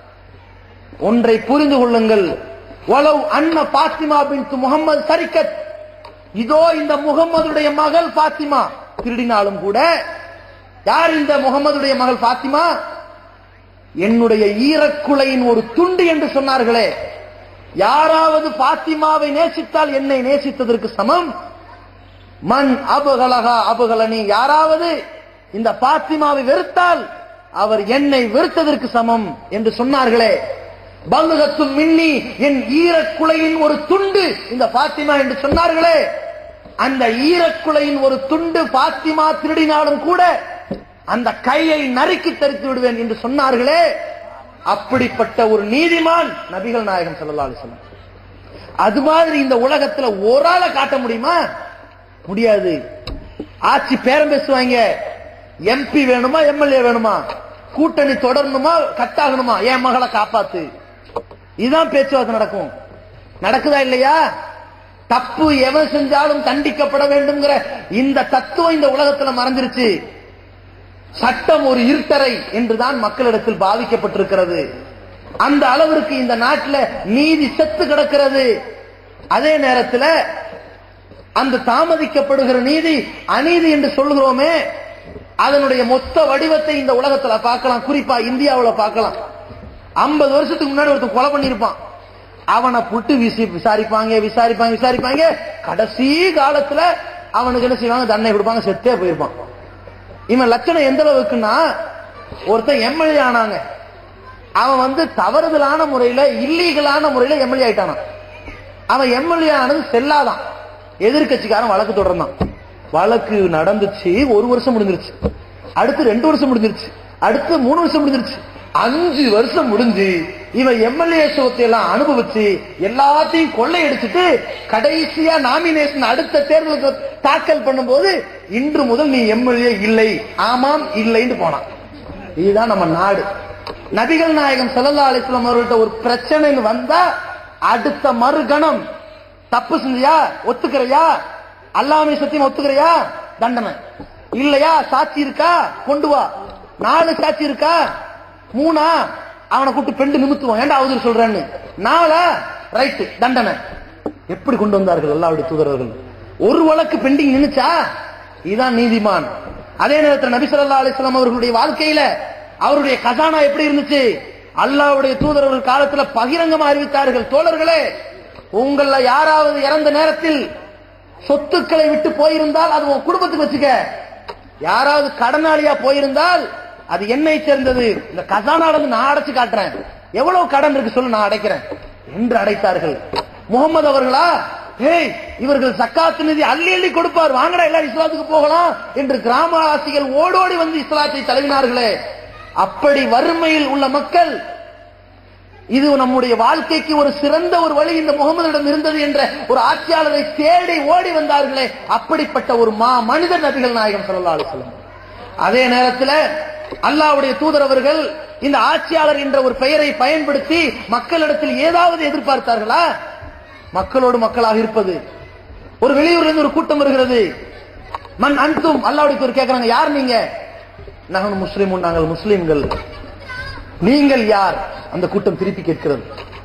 ஒன்றை புரிந்து கொள்ளுங்கள் வலவ் அன்ன பாத்திமா பின் முகமது சரிக்கத் இதோ இந்த முகம்மதுடைய மகள் பாத்திமா திருடினாலும் கூட யார் இந்த முகம்மதுடைய மகள் பாத்திமா என்னுடைய ஈரக்குலையின் ஒரு துண்டு என்று சொன்னார்களே யாராவது பாத்திமாவை நேசித்தால் என்னை நேசித்ததற்கு சமம் மண் அபகலகா அபகலனி யாராவது இந்த பாத்திமாவை வெறுத்தால் அவர் என்னை வெறுத்ததற்கு சமம் என்று சொன்னார்களே பல்லுகத்தும் மின்னி என் ஈரக்குலையின் ஒரு துண்டு இந்த பாத்திமா என்று சொன்னார்களே அந்த ஈரக்குலையின் ஒரு துண்டு பாத்திமா திருடினாலும் கூட அந்த கையை நறுக்கி தரித்து விடுவேன் என்று சொன்னார்களே அப்படிப்பட்ட ஒரு நீதிமான் நபிகள் நாயகம் ஸல்லல்லாஹு அலைஹி வஸல்லம் அது மாதிரி இந்த உலகத்துல ஒரு ஆளை காட்ட முடியுமா முடியாது ஆட்சி பேரம் பேசுவாங்க எம்பி வேணுமா எம்எல்ஏ வேணுமா கூட்டணி தொடரணுமா கட்டாகணுமா என் மகளை காப்பாத்து இதுதான் பேச்சுவார்த்தை நடக்கும் நடக்குதா இல்லையா தப்பு எவன் செஞ்சாலும் தண்டிக்கப்பட வேண்டும்ங்கிற இந்த தத்துவம் இந்த உலகத்துல மறைஞ்சிருச்சு சட்டம் ஒரு இருட்டறை என்றுதான் மக்களிடத்தில் பாதிக்கப்பட்டிருக்கிறது அந்த அளவிற்கு இந்த நாட்டில் நீதி செத்து கிடக்கிறது அதே நேரத்தில் அந்த தாமதிக்கப்படுகிற நீதி அநீதி என்று சொல்கிறோமே அதனுடைய மொத்த வடிவத்தை இந்த உலகத்துல பார்க்கலாம் குறிப்பா இந்தியாவுல பார்க்கலாம் ஐம்பது வருஷத்துக்கு முன்னாடி ஒருத்தன் கொலை பண்ணிருப்பான் அவனை புட்டு விசி விசாரிப்பாங்க விசாரிப்பாங்க விசாரிப்பாங்க கடைசி காலத்துல அவனுக்கு என்ன செய்வாங்க தண்டனை கொடுப்பாங்க செத்தே போயிருப்பான் இவன் லட்சணம் எந்த அளவுக்குன்னா ஒருத்தன் எம்எல்ஏ ஆனாங்க அவன் வந்து தவறுதலான முறையில இல்லீகலான முறையில எம்எல்ஏ ஆயிட்டானான் அவன் எம்எல்ஏ ஆனது செல்லாதான் எதிர்கட்சிக்காரன் வழக்கு தொடர்ந்தான் வழக்கு நடந்துச்சு ஒரு வருஷம் முடிஞ்சிருச்சு அடுத்து ரெண்டு வருஷம் முடிஞ்சிருச்சு அடுத்து மூணு வருஷம் முடிஞ்சிருச்சு அஞ்சு வருஷம் முடிஞ்சு இவன் எம்எல்ஏ சுகத்தை எல்லாம் அனுபவிச்சு எல்லாத்தையும் கொள்ளையடிச்சிட்டு கடைசியா நாமினேஷன் அடுத்த தேர்தலுக்கு தாக்கல் பண்ணும்போது இன்று முதல் நீ எம்எல்ஏ இல்லை ஆமாம் இல்லைன்னு போனான் இதுதான் நம்ம நாடு நபிகள் நாயகம் ஸல்லல்லாஹு அலைஹி வஸல்லம் அவர்கள்ட்ட ஒரு பிரச்சனைன்னு வந்தா அடுத்த மறுகணம் தப்பு செஞ்சியா ஒத்துக்கிறையா அல்லாமை சத்தியம் ஒத்துக்கிறையா தண்டனை இல்லையா சாட்சி இருக்கா கொண்டு வா நாலு சாட்சி இருக்கா மூணா அவனை கூப்பிட்டு பெண்டு நிமித்துவான் ஏன்டா அவதூறு சொல்றேன்னு நாலா ரைட்டு தண்டனை எப்படி கொண்டு வந்தார்கள் அல்லாவுடைய தூதரவர்கள் ஒரு வழக்கு பெண்டிங் நின்னுச்சா இதுதான் நீதிமான் அதே நேரத்தில் நபி ஸல்லல்லாஹு அலைஹி வஸல்லம் அவர்களுடைய வாழ்க்கையில அவருடைய கசானா எப்படி இருந்துச்சு அல்லாஹ்வுடைய தூதரவர்கள் காலத்துல பகிரங்கமா அறிவித்தார்கள் தோழர்களே உங்கள யாராவது இறந்த நேரத்தில் சொத்துக்களை விட்டு போயிருந்தால் அது உன் குடும்பத்துக்கு வச்சுக்க யாராவது கடனாளியா போயிருந்தால் அது என்னை சேர்ந்தது இந்த கசானால இருந்து நான் அடைச்சு காட்டுறேன் எவ்வளவு கடன் இருக்கு சொல்லு நான் அடைக்கிறேன் என்று அடைத்தார்கள் முகமது அவர்களா ஏய் இவர்கள் சக்காத்து நிதி அள்ளி அள்ளி கொடுப்பார் வாங்கடா எல்லாரும் இஸ்லாத்துக்கு போகலாம் என்று கிராமவாசிகள் ஓடோடி வந்து இஸ்லாத்தை தழுவினார்களே அப்படி வறுமையில் உள்ள மக்கள் இது நம்முடைய வாழ்க்கைக்கு ஒரு சிறந்த ஒரு வழி இந்த முகமதிடம் இருந்தது என்ற ஒரு ஆட்சியாளரை தேடி ஓடி வந்தார்களே அப்படிப்பட்ட ஒரு மா மனிதர் நபிகள் நாயகம் ஸல்லல்லாஹு அலைஹி வஸல்லம் அதே நேரத்தில் அல்லாஹ்வுடைய தூதர் அவர்கள் இந்த ஆட்சியாளர் என்ற ஒரு பெயரை பயன்படுத்தி மக்களிடத்தில் ஏதாவது எதிர்பார்த்தார்களா மக்களோடு மக்களாக இருப்பது ஒரு வெளியூர்ல இருந்து ஒரு கூட்டம் வருகிறது மன் அன்தும் அல்லாஹ்வுடைய தூதர் கேக்குறாங்க யார் நீங்க நாங்கள் முஸ்லிமும் நாங்கள் முஸ்லிம்கள் நீங்கள் யார் அந்த கூட்டம் திருப்பி கேட்கிறது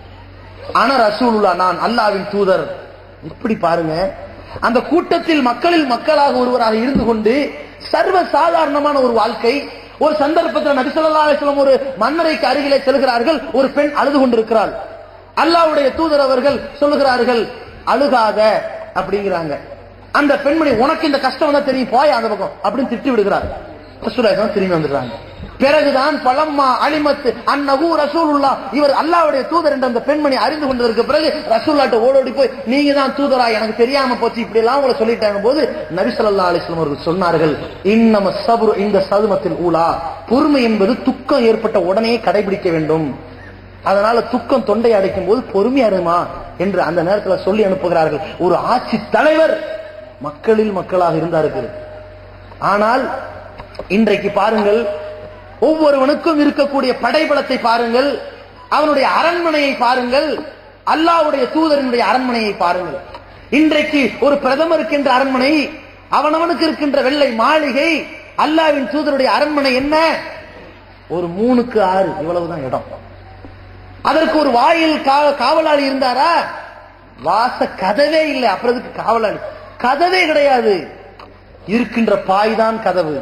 ஆனா ரசூலுல்லா நான் அல்லாவின் தூதர் இப்படி பாருங்க அந்த கூட்டத்தில் மக்களில் மக்களாக ஒருவராக இருந்து கொண்டு சர்வ சாதாரணமான ஒரு வாழ்க்கை ஒரு சந்தர்ப்பத்தில் நபி ஸல்லல்லாஹு அலைஹி வஸல்லம் ஒரு மன்னரைக்கு அருகிலே செல்கிறார்கள் ஒரு பெண் அழுது கொண்டிருக்கிறாள் அல்லாஹ்வுடைய தூதர் அவர்கள் சொல்லுகிறார்கள் அழுகாத அப்படிங்கிறாங்க அந்த பெண்மணி உனக்கு இந்த கஷ்டம் வந்தா தெரியும் போய் அந்த பக்கம் அப்படின்னு திட்டி விடுகிறார் ரசூலுல்லாஹி திரும்பி வந்துடுறாங்க பிறகுதான் பலம்மா அலிமத்து அன்னகு ரசூலுல்லா இவர் அல்லாஹ்வுடைய தூதர் என்ற அந்த பெண்மணி அறிந்து கொண்டதற்கு பிறகு ரசூல்லாட்ட ஓடோடி போய் நீங்க தான் தூதரா எனக்கு தெரியாம போச்சு இப்படி எல்லாம் உங்களை சொல்லிட்டாங்க போது நபி ஸல்லல்லாஹு அலைஹி வஸல்லம் அவர்கள் சொன்னார்கள் இன்னம சபுரு இந்த சதுமத்தில் ஊலா பொறுமை என்பது துக்கம் ஏற்பட்ட உடனே கடைபிடிக்க வேண்டும் அதனால துக்கம் தொண்டை அடைக்கும் போது பொறுமையா இருமா என்று அந்த நேரத்தில் சொல்லி அனுப்புகிறார்கள் ஒரு ஆட்சி தலைவர் மக்களில் மக்களாக இருந்தார்கள் ஆனால் இன்றைக்கு பாருங்கள் ஒவ்வொருவனுக்கும் இருக்கக்கூடிய படைபலத்தை பாருங்கள் அவனுடைய அரண்மனையை பாருங்கள் அல்லாவுடைய தூதரினுடைய அரண்மனையை பாருங்கள் இன்றைக்கு ஒரு பிரதமருக்கு என்ற அரண்மனை அவனவனுக்கு இருக்கின்ற வெள்ளை மாளிகை அல்லாவின் தூதருடைய அரண்மனை என்ன ஒரு மூணுக்கு ஆறு இவ்வளவுதான் இடம் அதற்கு ஒரு வாயில் கா- காவலாளி இருந்தாரா வாச கதவே இல்லை அப்புறம் எதுக்கு காவலாளி கதவே கிடையாது இருக்கின்ற பாய் தான் கதவு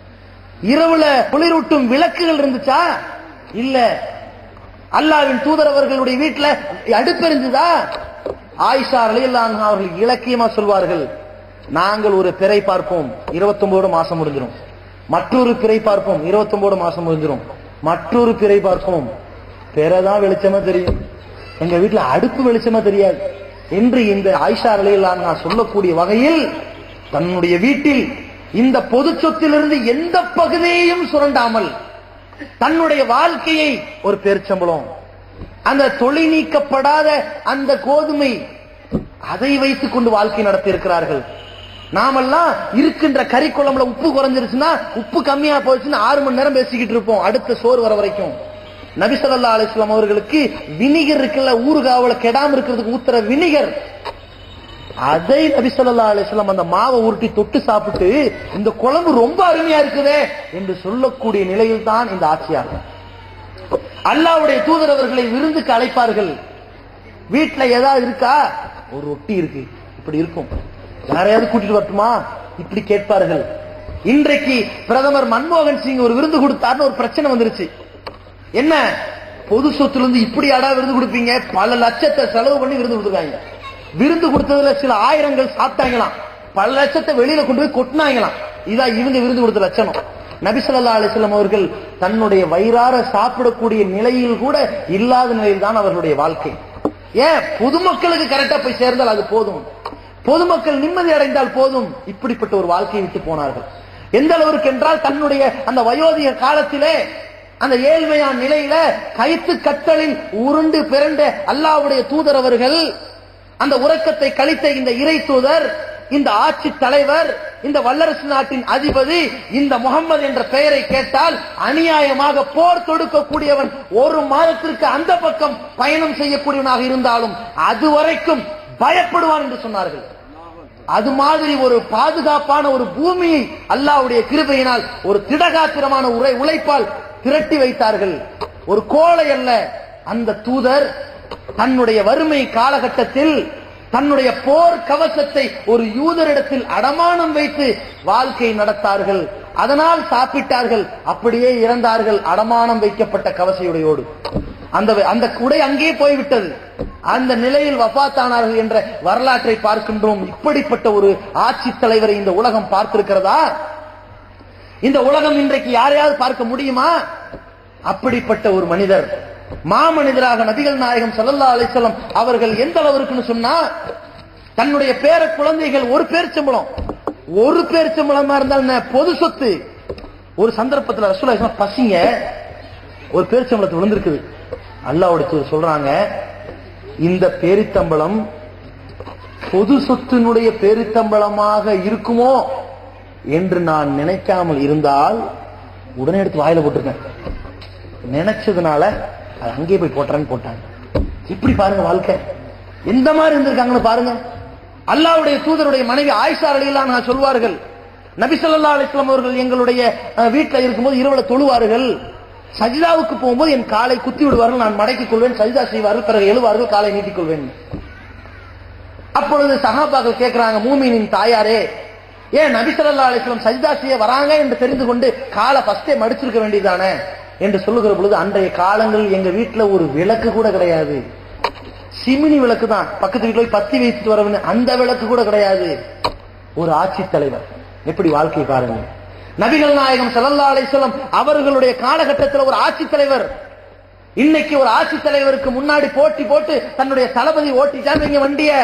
இரவுல குளிரூட்டும் விளக்குகள் இருந்துச்சா இல்ல அல்லாவின் தூதர் அவர்களுடைய வீட்டுல அடுப்பு இருந்துதா ஆயிஷா அலியல்லான் அவர்கள் இலக்கியமா சொல்வார்கள் நாங்கள் ஒரு பிறை பார்ப்போம் 29 மாசம் முடிஞ்சிரும் மற்றொரு பிறை பார்ப்போம் 29 மாசம் முடிஞ்சிரும் மற்றொரு பிறை பார்ப்போம் பிறதான் வெளிச்சமா தெரியும் எங்க வீட்டுல அடுப்பு வெளிச்சமா தெரியாது என்று இந்த ஆயிஷா அலியல்லான் சொல்லக்கூடிய வகையில் தன்னுடைய வீட்டில் இந்த பொது சொத்திலிருந்து எந்த பகுதியையும் சுரண்டாமல் தன்னுடைய வாழ்க்கையை ஒரு பேர்ச்சம்பளம் அந்த தொலை நீக்கப்படாத அந்த கோதுமை அதை வைத்துக் கொண்டு வாழ்க்கை நடத்தி இருக்கிறார்கள் நாமெல்லாம் இருக்கின்ற கறி குழம்புல உப்பு குறைஞ்சிருச்சுன்னா உப்பு கம்மியா போச்சுன்னா ஆறு மணி நேரம் பேசிக்கிட்டு இருப்போம் அடுத்த சோறு வர வரைக்கும் நபி ஸல்லல்லாஹு அலைஹி வஸல்லம் அவர்களுக்கு வினிகர் இருக்குல்ல ஊறுகாவுல கெடாம இருக்கிறதுக்கு ஊத்துற வினிகர் அதை நபி ஸல்லல்லாஹு அலைஹி வஸல்லம் அந்த மாவை உருட்டி தொட்டு சாப்பிட்டு இந்த குழம்பு ரொம்ப அருமையா இருக்குதே என்று சொல்லக்கூடிய நிலையில் தான் இந்த ஆட்சியாகும் அல்லாஹ்வுடைய தூதர் அவர்களை விருந்துக்கு அழைப்பார்கள் வீட்டுல ஏதாவது இருக்கா ஒரு ரொட்டி இருக்கு இப்படி இருக்கும் யாரையாவது கூட்டிட்டு வரட்டுமா இப்படி கேட்பார்கள் இன்றைக்கு பிரதமர் மன்மோகன் சிங் ஒரு விருது கொடுத்தாருன்னு ஒரு பிரச்சனை வந்துருச்சு என்ன பொது சொத்துல இருந்து இப்படி அடா விருது கொடுப்பீங்க பல லட்சத்தை செலவு பண்ணி விருது கொடுத்துருக்காங்க விருந்து கொடுத்ததுல சில ஆயிரங்கள் சாப்பிட்டாங்களாம் பல லட்சத்தை வெளியில கொண்டு போய் கொட்டினாங்களாம் இதான் இவங்க விருது கொடுத்த லட்சணம் நபி ஸல்லல்லாஹு அலைஹி வஸல்லம் அவர்கள் தன்னுடைய வயிறார சாப்பிடக்கூடிய நிலையில் கூட இல்லாத நிலையில் தான் அவர்களுடைய வாழ்க்கை ஏன் பொதுமக்களுக்கு கரெக்டா போய் சேர்ந்தால் அது போதும் பொதுமக்கள் நிம்மதி அடைந்தால் போதும் இப்படிப்பட்ட ஒரு வாழ்க்கையை விட்டு போனார்கள் எந்த அளவிற்கு என்றால் தன்னுடைய அந்த வயோதிக காலத்திலே அந்த ஏழ்மையான நிலையில கைத்து கத்தலில் உருண்டு பிறண்ட அல்லாஹ்வுடைய தூதர் அவர்கள் அந்த உறக்கத்தை கழித்த இந்த இறை தூதர் இந்த ஆட்சி தலைவர் இந்த வல்லரசு நாட்டின் அதிபதி இந்த முகம்மது என்ற பெயரை கேட்டால் அநியாயமாக போர் தொடுக்கக்கூடியவன் ஒரு மாதத்திற்கு அந்த பக்கம் பயணம் செய்யக்கூடியவனாக இருந்தாலும் அதுவரைக்கும் பயப்படுவான் என்று சொன்னார்கள் அது மாதிரி ஒரு பாதுகாப்பான ஒரு பூமியை அல்லாஹ்வுடைய கிருபையினால் ஒரு திடகாத்திரமான உரை உழைப்பால் திரட்டி வைத்தார்கள் ஒரு கோழை அல்ல அந்த தூதர் தன்னுடைய வறுமை காலகட்டத்தில் தன்னுடைய போர் கவசத்தை ஒரு யூதரிடத்தில் அடமானம் வைத்து வாழ்க்கை நடத்தார்கள் அதனால் சாப்பிட்டார்கள் அப்படியே இறந்தார்கள் அடமானம் வைக்கப்பட்ட கவசையுடையோடு அந்த அந்த குடை அங்கே போய்விட்டது அந்த நிலையில் வஃபாத்தானார்கள் என்ற வரலாற்றை பார்க்கின்றோம் இப்படிப்பட்ட ஒரு ஆட்சி தலைவரை இந்த உலகம் பார்த்திருக்கிறதா இந்த உலகம் இன்றைக்கு யாரையாவது பார்க்க முடியுமா அப்படிப்பட்ட ஒரு மனிதர் மாமனிதராக நபிகள் நாயகம் ஸல்லல்லாஹு அலைஹி வஸல்லம் அவர்கள் எந்த அளவிற்குன்னு சொன்னா தன்னுடைய பேர குழந்தைகள் ஒரு பேரிச்சம்பளம் ஒரு பேரிச்சம்பளமா இருந்தால் என்ன பொது சொத்து ஒரு சந்தர்ப்பத்தில் ரசூலுல்லாஹி ஸல்லல்லாஹு அலைஹி வஸல்லம் பசிங்க ஒரு பேரிச்சம்பளத்து விழுந்திருக்குது அல்லாஹ்வுடைய தூதர் சொல்றாங்க இந்த பேரித்தம்பளம் பொது சொத்தினுடைய பேரித்தம்பளமாக இருக்குமோ என்று நான் நினைக்காமல் இருந்தால் உடனே எடுத்து வாயில போட்டிருக்கேன் நினைச்சதுனால அது அங்கேயே போய் போட்டுறேன்னு போட்டாங்க இப்படி பாருங்க வாழ்க்கை எந்த மாதிரி இருந்திருக்காங்கன்னு பாருங்க அல்லாஹ்வுடைய தூதருடைய மனைவி ஆயிஷா அலிலாம் நான் சொல்வார்கள் நபி ஸல்லல்லாஹு அலைஹி வஸல்லம் அவர்கள் எங்களுடைய அஹ், வீட்ல இருக்கும்போது இரவுல தொழுவார்கள் சஜிதாவுக்கு போகும்போது என் காலை குத்தி விடுவார்கள் நான் மடக்கிக் கொள்வேன் சஜிதா செய்வார்கள் பிறகு எழுவார்கள் காலை நீட்டிக் கொள்வேன் அப்பொழுது சஹாபாக்கள் கேட்கிறாங்க மூமினின் தாயாரே ஏன் நபி ஸல்லல்லாஹு அலைஹி வஸல்லம் சஜிதா செய்ய வராங்க என்று தெரிந்து கொண்டு காலை ஃபர்ஸ்டே மடிச்சிருக்க வேண்டியதானே என்று சொல்லுகிற பொழுது அன்றைய காலங்களில் எங்க வீட்டுல ஒரு விளக்கு கூட கிடையாது சிமினி விளக்கு தான் பக்கத்து வீட்டுல போய் பத்தி வைத்துட்டு வரவன்னு அந்த விளக்கு கூட கிடையாது ஒரு ஆட்சி தலைவர் எப்படி வாழ்க்கை பாருங்க நபிகள் நாயகம் ஸல்லல்லாஹு அலைஹி வஸல்லம் அவர்களுடைய காலகட்டத்தில் ஒரு ஆட்சி தலைவர் இன்னைக்கு ஒரு ஆட்சி தலைவருக்கு முன்னாடி போட்டி போட்டு தன்னுடைய தளபதி ஓட்டிட்டான் இங்க வண்டிய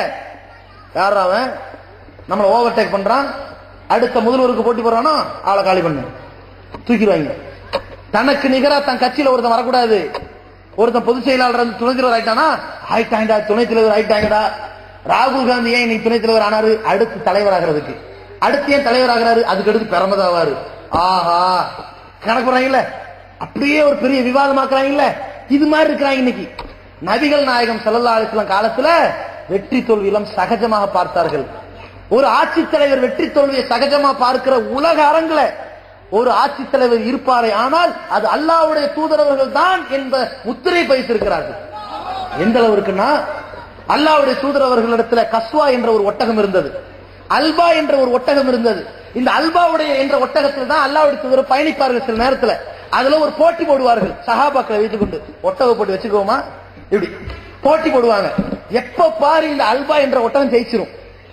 யார் அவன் நம்மள ஓவர்டேக் பண்றான் அடுத்த முதல்வருக்கு போட்டி போடுறானோ ஆளை காலி பண்ணு தூக்கிடுவாங்க தனக்கு நிகரா தன் கட்சியில ஒருத்தன் வரக்கூடாது ஒருத்தன் பொதுச் செயலாளர் வந்து துணை தலைவர் ஆயிட்டானா ஆயிட்டாங்கடா துணை தலைவர் ஆயிட்டாங்கடா ராகுல் காந்தி ஏன் இன்னைக்கு துணை தலைவர் ஆனாரு அடுத்து தலைவராகிறதுக்கு அடுத்து ஏன் தலைவராகிறாரு அதுக்கு அடுத்து பெரமதாவாரு ஆஹா கணக்கு போறாங்கல்ல அப்படியே ஒரு பெரிய விவாதமாக்குறாங்கல்ல இது மாதிரி இருக்கிறாங்க இன்னைக்கு நபிகள் நாயகம் ஸல்லல்லாஹு அலைஹி வஸல்லம் காலத்துல வெற்றி தோல்வியெல்லாம் சகஜமாக பார்த்தார்கள் ஒரு ஆட்சி தலைவர் வெற்றி தோல்வியை சகஜமா பார்க்கிற உலக அரங்குல ஒரு ஆட்சி தலைவர் இருப்பாரே ஆனால் அது அல்லாஹ்வுடைய தூதரவர்கள் தான் என்ப முத்திரை பதித்திருக்கிறார்கள் எந்த அளவிற்குன்னா அல்லாஹ்வுடைய தூதர் அவர்களிடத்துல கஸ்வா என்ற ஒரு ஒட்டகம் இருந்தது அல்பா என்ற ஒரு ஒட்டகம் இருந்தது இந்த அல்பாவுடைய என்ற ஒட்டகத்தில் தான் அல்லாஹ்வுடைய தூதர் பயணிப்பார்கள் சில நேரத்துல அதுல ஒரு போட்டி போடுவார்கள் சஹாபாக்களை வைத்துக் கொண்டு ஒட்டக போட்டு வச்சுக்கோமா இப்படி போட்டி போடுவாங்க எப்ப பாரு இந்த அல்பா என்ற ஒட்டகம் ஜெயிச்சிரும்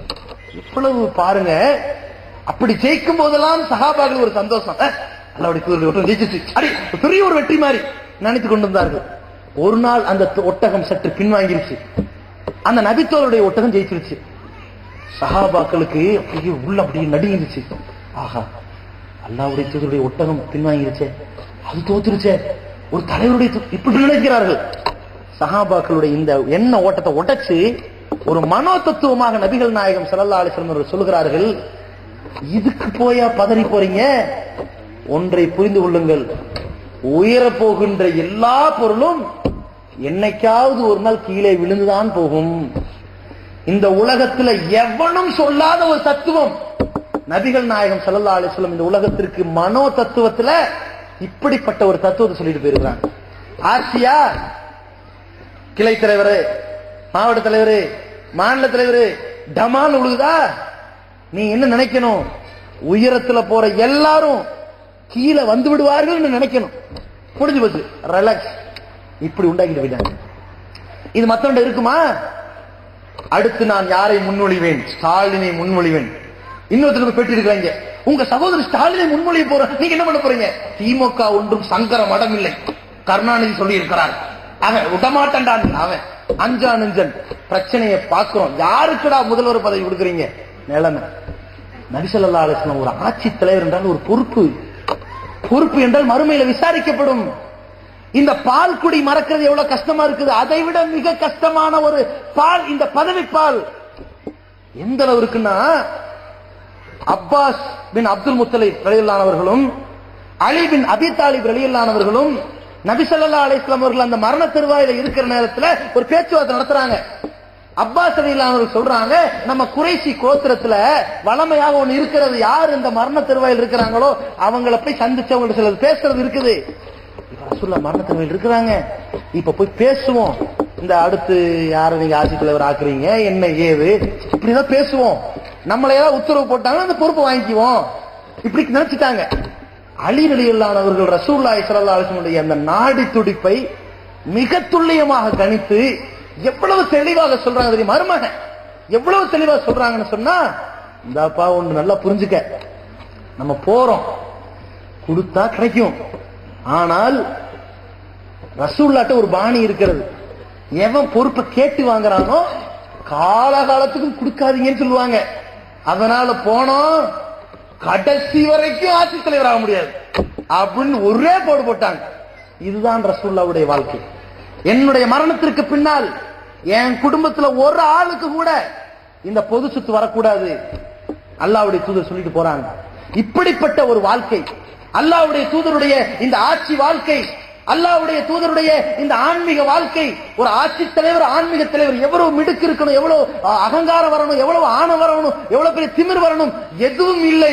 இவ்வளவு பாருங்க அப்படி ஜெயிக்கும் போதெல்லாம் சகாபாக்கள் ஒரு சந்தோஷம் அஹ், அல்லாஹ்வுடைய தூதருடைய ஒட்டகம் ஜெயிச்சிச்சு அடி பெரிய ஒரு வெற்றி மாதிரி நினைத்துக் கொண்டிருந்தார்கள் ஒரு நாள் அந்த த- ஒட்டகம் சற்று பின்வாங்கிருச்சு அந்த நபித்தோருடைய ஒட்டகம் ஜெயிச்சிருச்சு சஹாபாக்களுக்கு அப்படியே உள்ள அப்படியே நடுங்கிருச்சு ஆஹா அல்லாஹ்வுடைய தூதருடைய ஒட்டகம் பின்வாங்கிருச்சே அது தோத்துருச்சே ஒரு தலைவருடைய தூ- இப்படி நினைக்கிறார்கள் சஹாபாக்களுடைய இந்த எண்ண ஓட்டத்தை உடைச்சு ஒரு மனோ தத்துவமாக நபிகள் நாயகம் ஸல்லல்லாஹு அலைஹி வஸல்லம் அவர்கள் சொல்கிறார்கள் இதுக்கு போயா பதறி போறீங்க ஒன்றை புரிந்து கொள்ளுங்கள் உயரப் போகின்ற எல்லா பொருளும் என்னைக்காவது ஒரு நாள் கீழே விழுந்துதான் போகும் இந்த உலகத்துல எவனும் சொல்லாத ஒரு தத்துவம் நபிகள் நாயகம் ஸல்லல்லாஹு அலைஹி வஸல்லம் இந்த உலகத்திற்கு மனோ தத்துவத்துல இப்படிப்பட்ட ஒரு தத்துவத்தை சொல்லிட்டு போயிருக்கிறாங்க ஆசியா கிளை தலைவர் மாவட்ட தலைவர் மாநில தலைவர் டமால் உழுகுதா நீ என்ன நினைக்கணும் உயரத்துல போற எல்லாரும் கீழே வந்து விடுவார்கள் நினைக்கணும் முடிஞ்சு போச்சு ரிலாக்ஸ் இப்படி உண்டாக்கிட்டு போயிட்டாங்க இது மத்தவண்ட இருக்குமா அடுத்து நான் யாரை முன்மொழிவேன் ஸ்டாலினை முன்மொழிவேன் இன்னொருத்தருக்கு பெட்டி இருக்கிறாங்க உங்க சகோதரர் ஸ்டாலினை முன்மொழிய போற நீங்க என்ன பண்ண போறீங்க திமுக ஒன்றும் சங்கர மடம் இல்லை கருணாநிதி சொல்லி இருக்கிறார் அவன் விடமாட்டேன்டான் அவன் அஞ்சா நெஞ்சன் பிரச்சனையை பார்க்கிறோம் யாருக்குடா முதல்வர் பதவி கொடுக்குறீங்க நிலைமை நபிசல்லா அலிஸ்லாம் ஒரு ஆட்சி தலைவர் என்றால் ஒரு பொறுப்பு பொறுப்பு என்றால் மறுமையில விசாரிக்கப்படும் இந்த பால் குடி மறக்கிறது எவ்வளவு கஷ்டமா இருக்குது அதை விட மிக கஷ்டமான ஒரு பால் இந்த பதவி பால் எந்த அளவு இருக்குன்னா அப்பாஸ் பின் அப்துல் முத்தலிப் ரலியல்லானவர்களும் அலி பின் அபி தாலிப் ரலியல்லானவர்களும் நபி ஸல்லல்லாஹு அலைஹி வஸல்லம் அவர்கள் அந்த மரண தருவாயில இருக்கிற நேரத்துல ஒரு பேச்சுவார்த்தை நடத்துறாங்க அப்பாஸ் அலிலானவர்கள் சொல்றாங்க நம்ம குறைசி கோத்திரத்துல வளமையாக ஒண்ணு இருக்கிறது யார் இந்த மரண திருவாயில் இருக்கிறாங்களோ அவங்கள போய் சந்திச்சு அவங்கள்ட்ட சிலது பேசுறது இருக்குது இப்ப ரசூல்லா மரண திருவாயில் இருக்கிறாங்க இப்ப போய் பேசுவோம் இந்த அடுத்து யாரை நீங்க ஆட்சி தலைவர் ஆக்குறீங்க என்ன ஏது இப்படிதான் பேசுவோம் நம்மள ஏதாவது உத்தரவு போட்டாங்கன்னா அந்த பொறுப்பை வாங்கிக்குவோம் இப்படி நினைச்சிட்டாங்க அலி நலியல்லானவர்கள் ரசூல்லாய் சல்லாஹனுடைய அந்த நாடி துடிப்பை மிக துல்லியமாக கணித்து எவ்வளவு தெளிவாக சொல்றாங்க தெரியுமா மருமகன் எவ்வளவு தெளிவாக சொல்றாங்கன்னு சொன்னா இந்தாப்பா ஒண்ணு நல்லா புரிஞ்சுக்க நம்ம போறோம் கொடுத்தா கிடைக்கும் ஆனால் ரசூல்லாட்ட ஒரு பாணி இருக்கிறது எவன் பொறுப்பை கேட்டு வாங்குறானோ காலகாலத்துக்கும் கொடுக்காதீங்கன்னு சொல்லுவாங்க அதனால போனோம் கடைசி வரைக்கும் ஆட்சி தலைவர் ஆக முடியாது அப்படின்னு ஒரே போடு போட்டாங்க இதுதான் ரசூல்லாவுடைய வாழ்க்கை என்னுடைய மரணத்திற்கு பின்னால் என் குடும்பத்துல ஒரு ஆளுக்கு கூட இந்த பொது சொத்து வரக்கூடாது அல்லாவுடைய தூதர் சொல்லிட்டு போறாங்க இப்படிப்பட்ட ஒரு வாழ்க்கை அல்லாவுடைய தூதருடைய இந்த ஆட்சி வாழ்க்கை அல்லாவுடைய தூதருடைய இந்த ஆன்மீக வாழ்க்கை ஒரு ஆட்சி தலைவர் ஆன்மீக தலைவர் எவ்வளவு மிடுக்கு இருக்கணும் எவ்வளவு அஹ், அகங்காரம் வரணும் எவ்வளவு ஆணம் வரணும் எவ்வளவு பெரிய திமிர் வரணும் எதுவும் இல்லை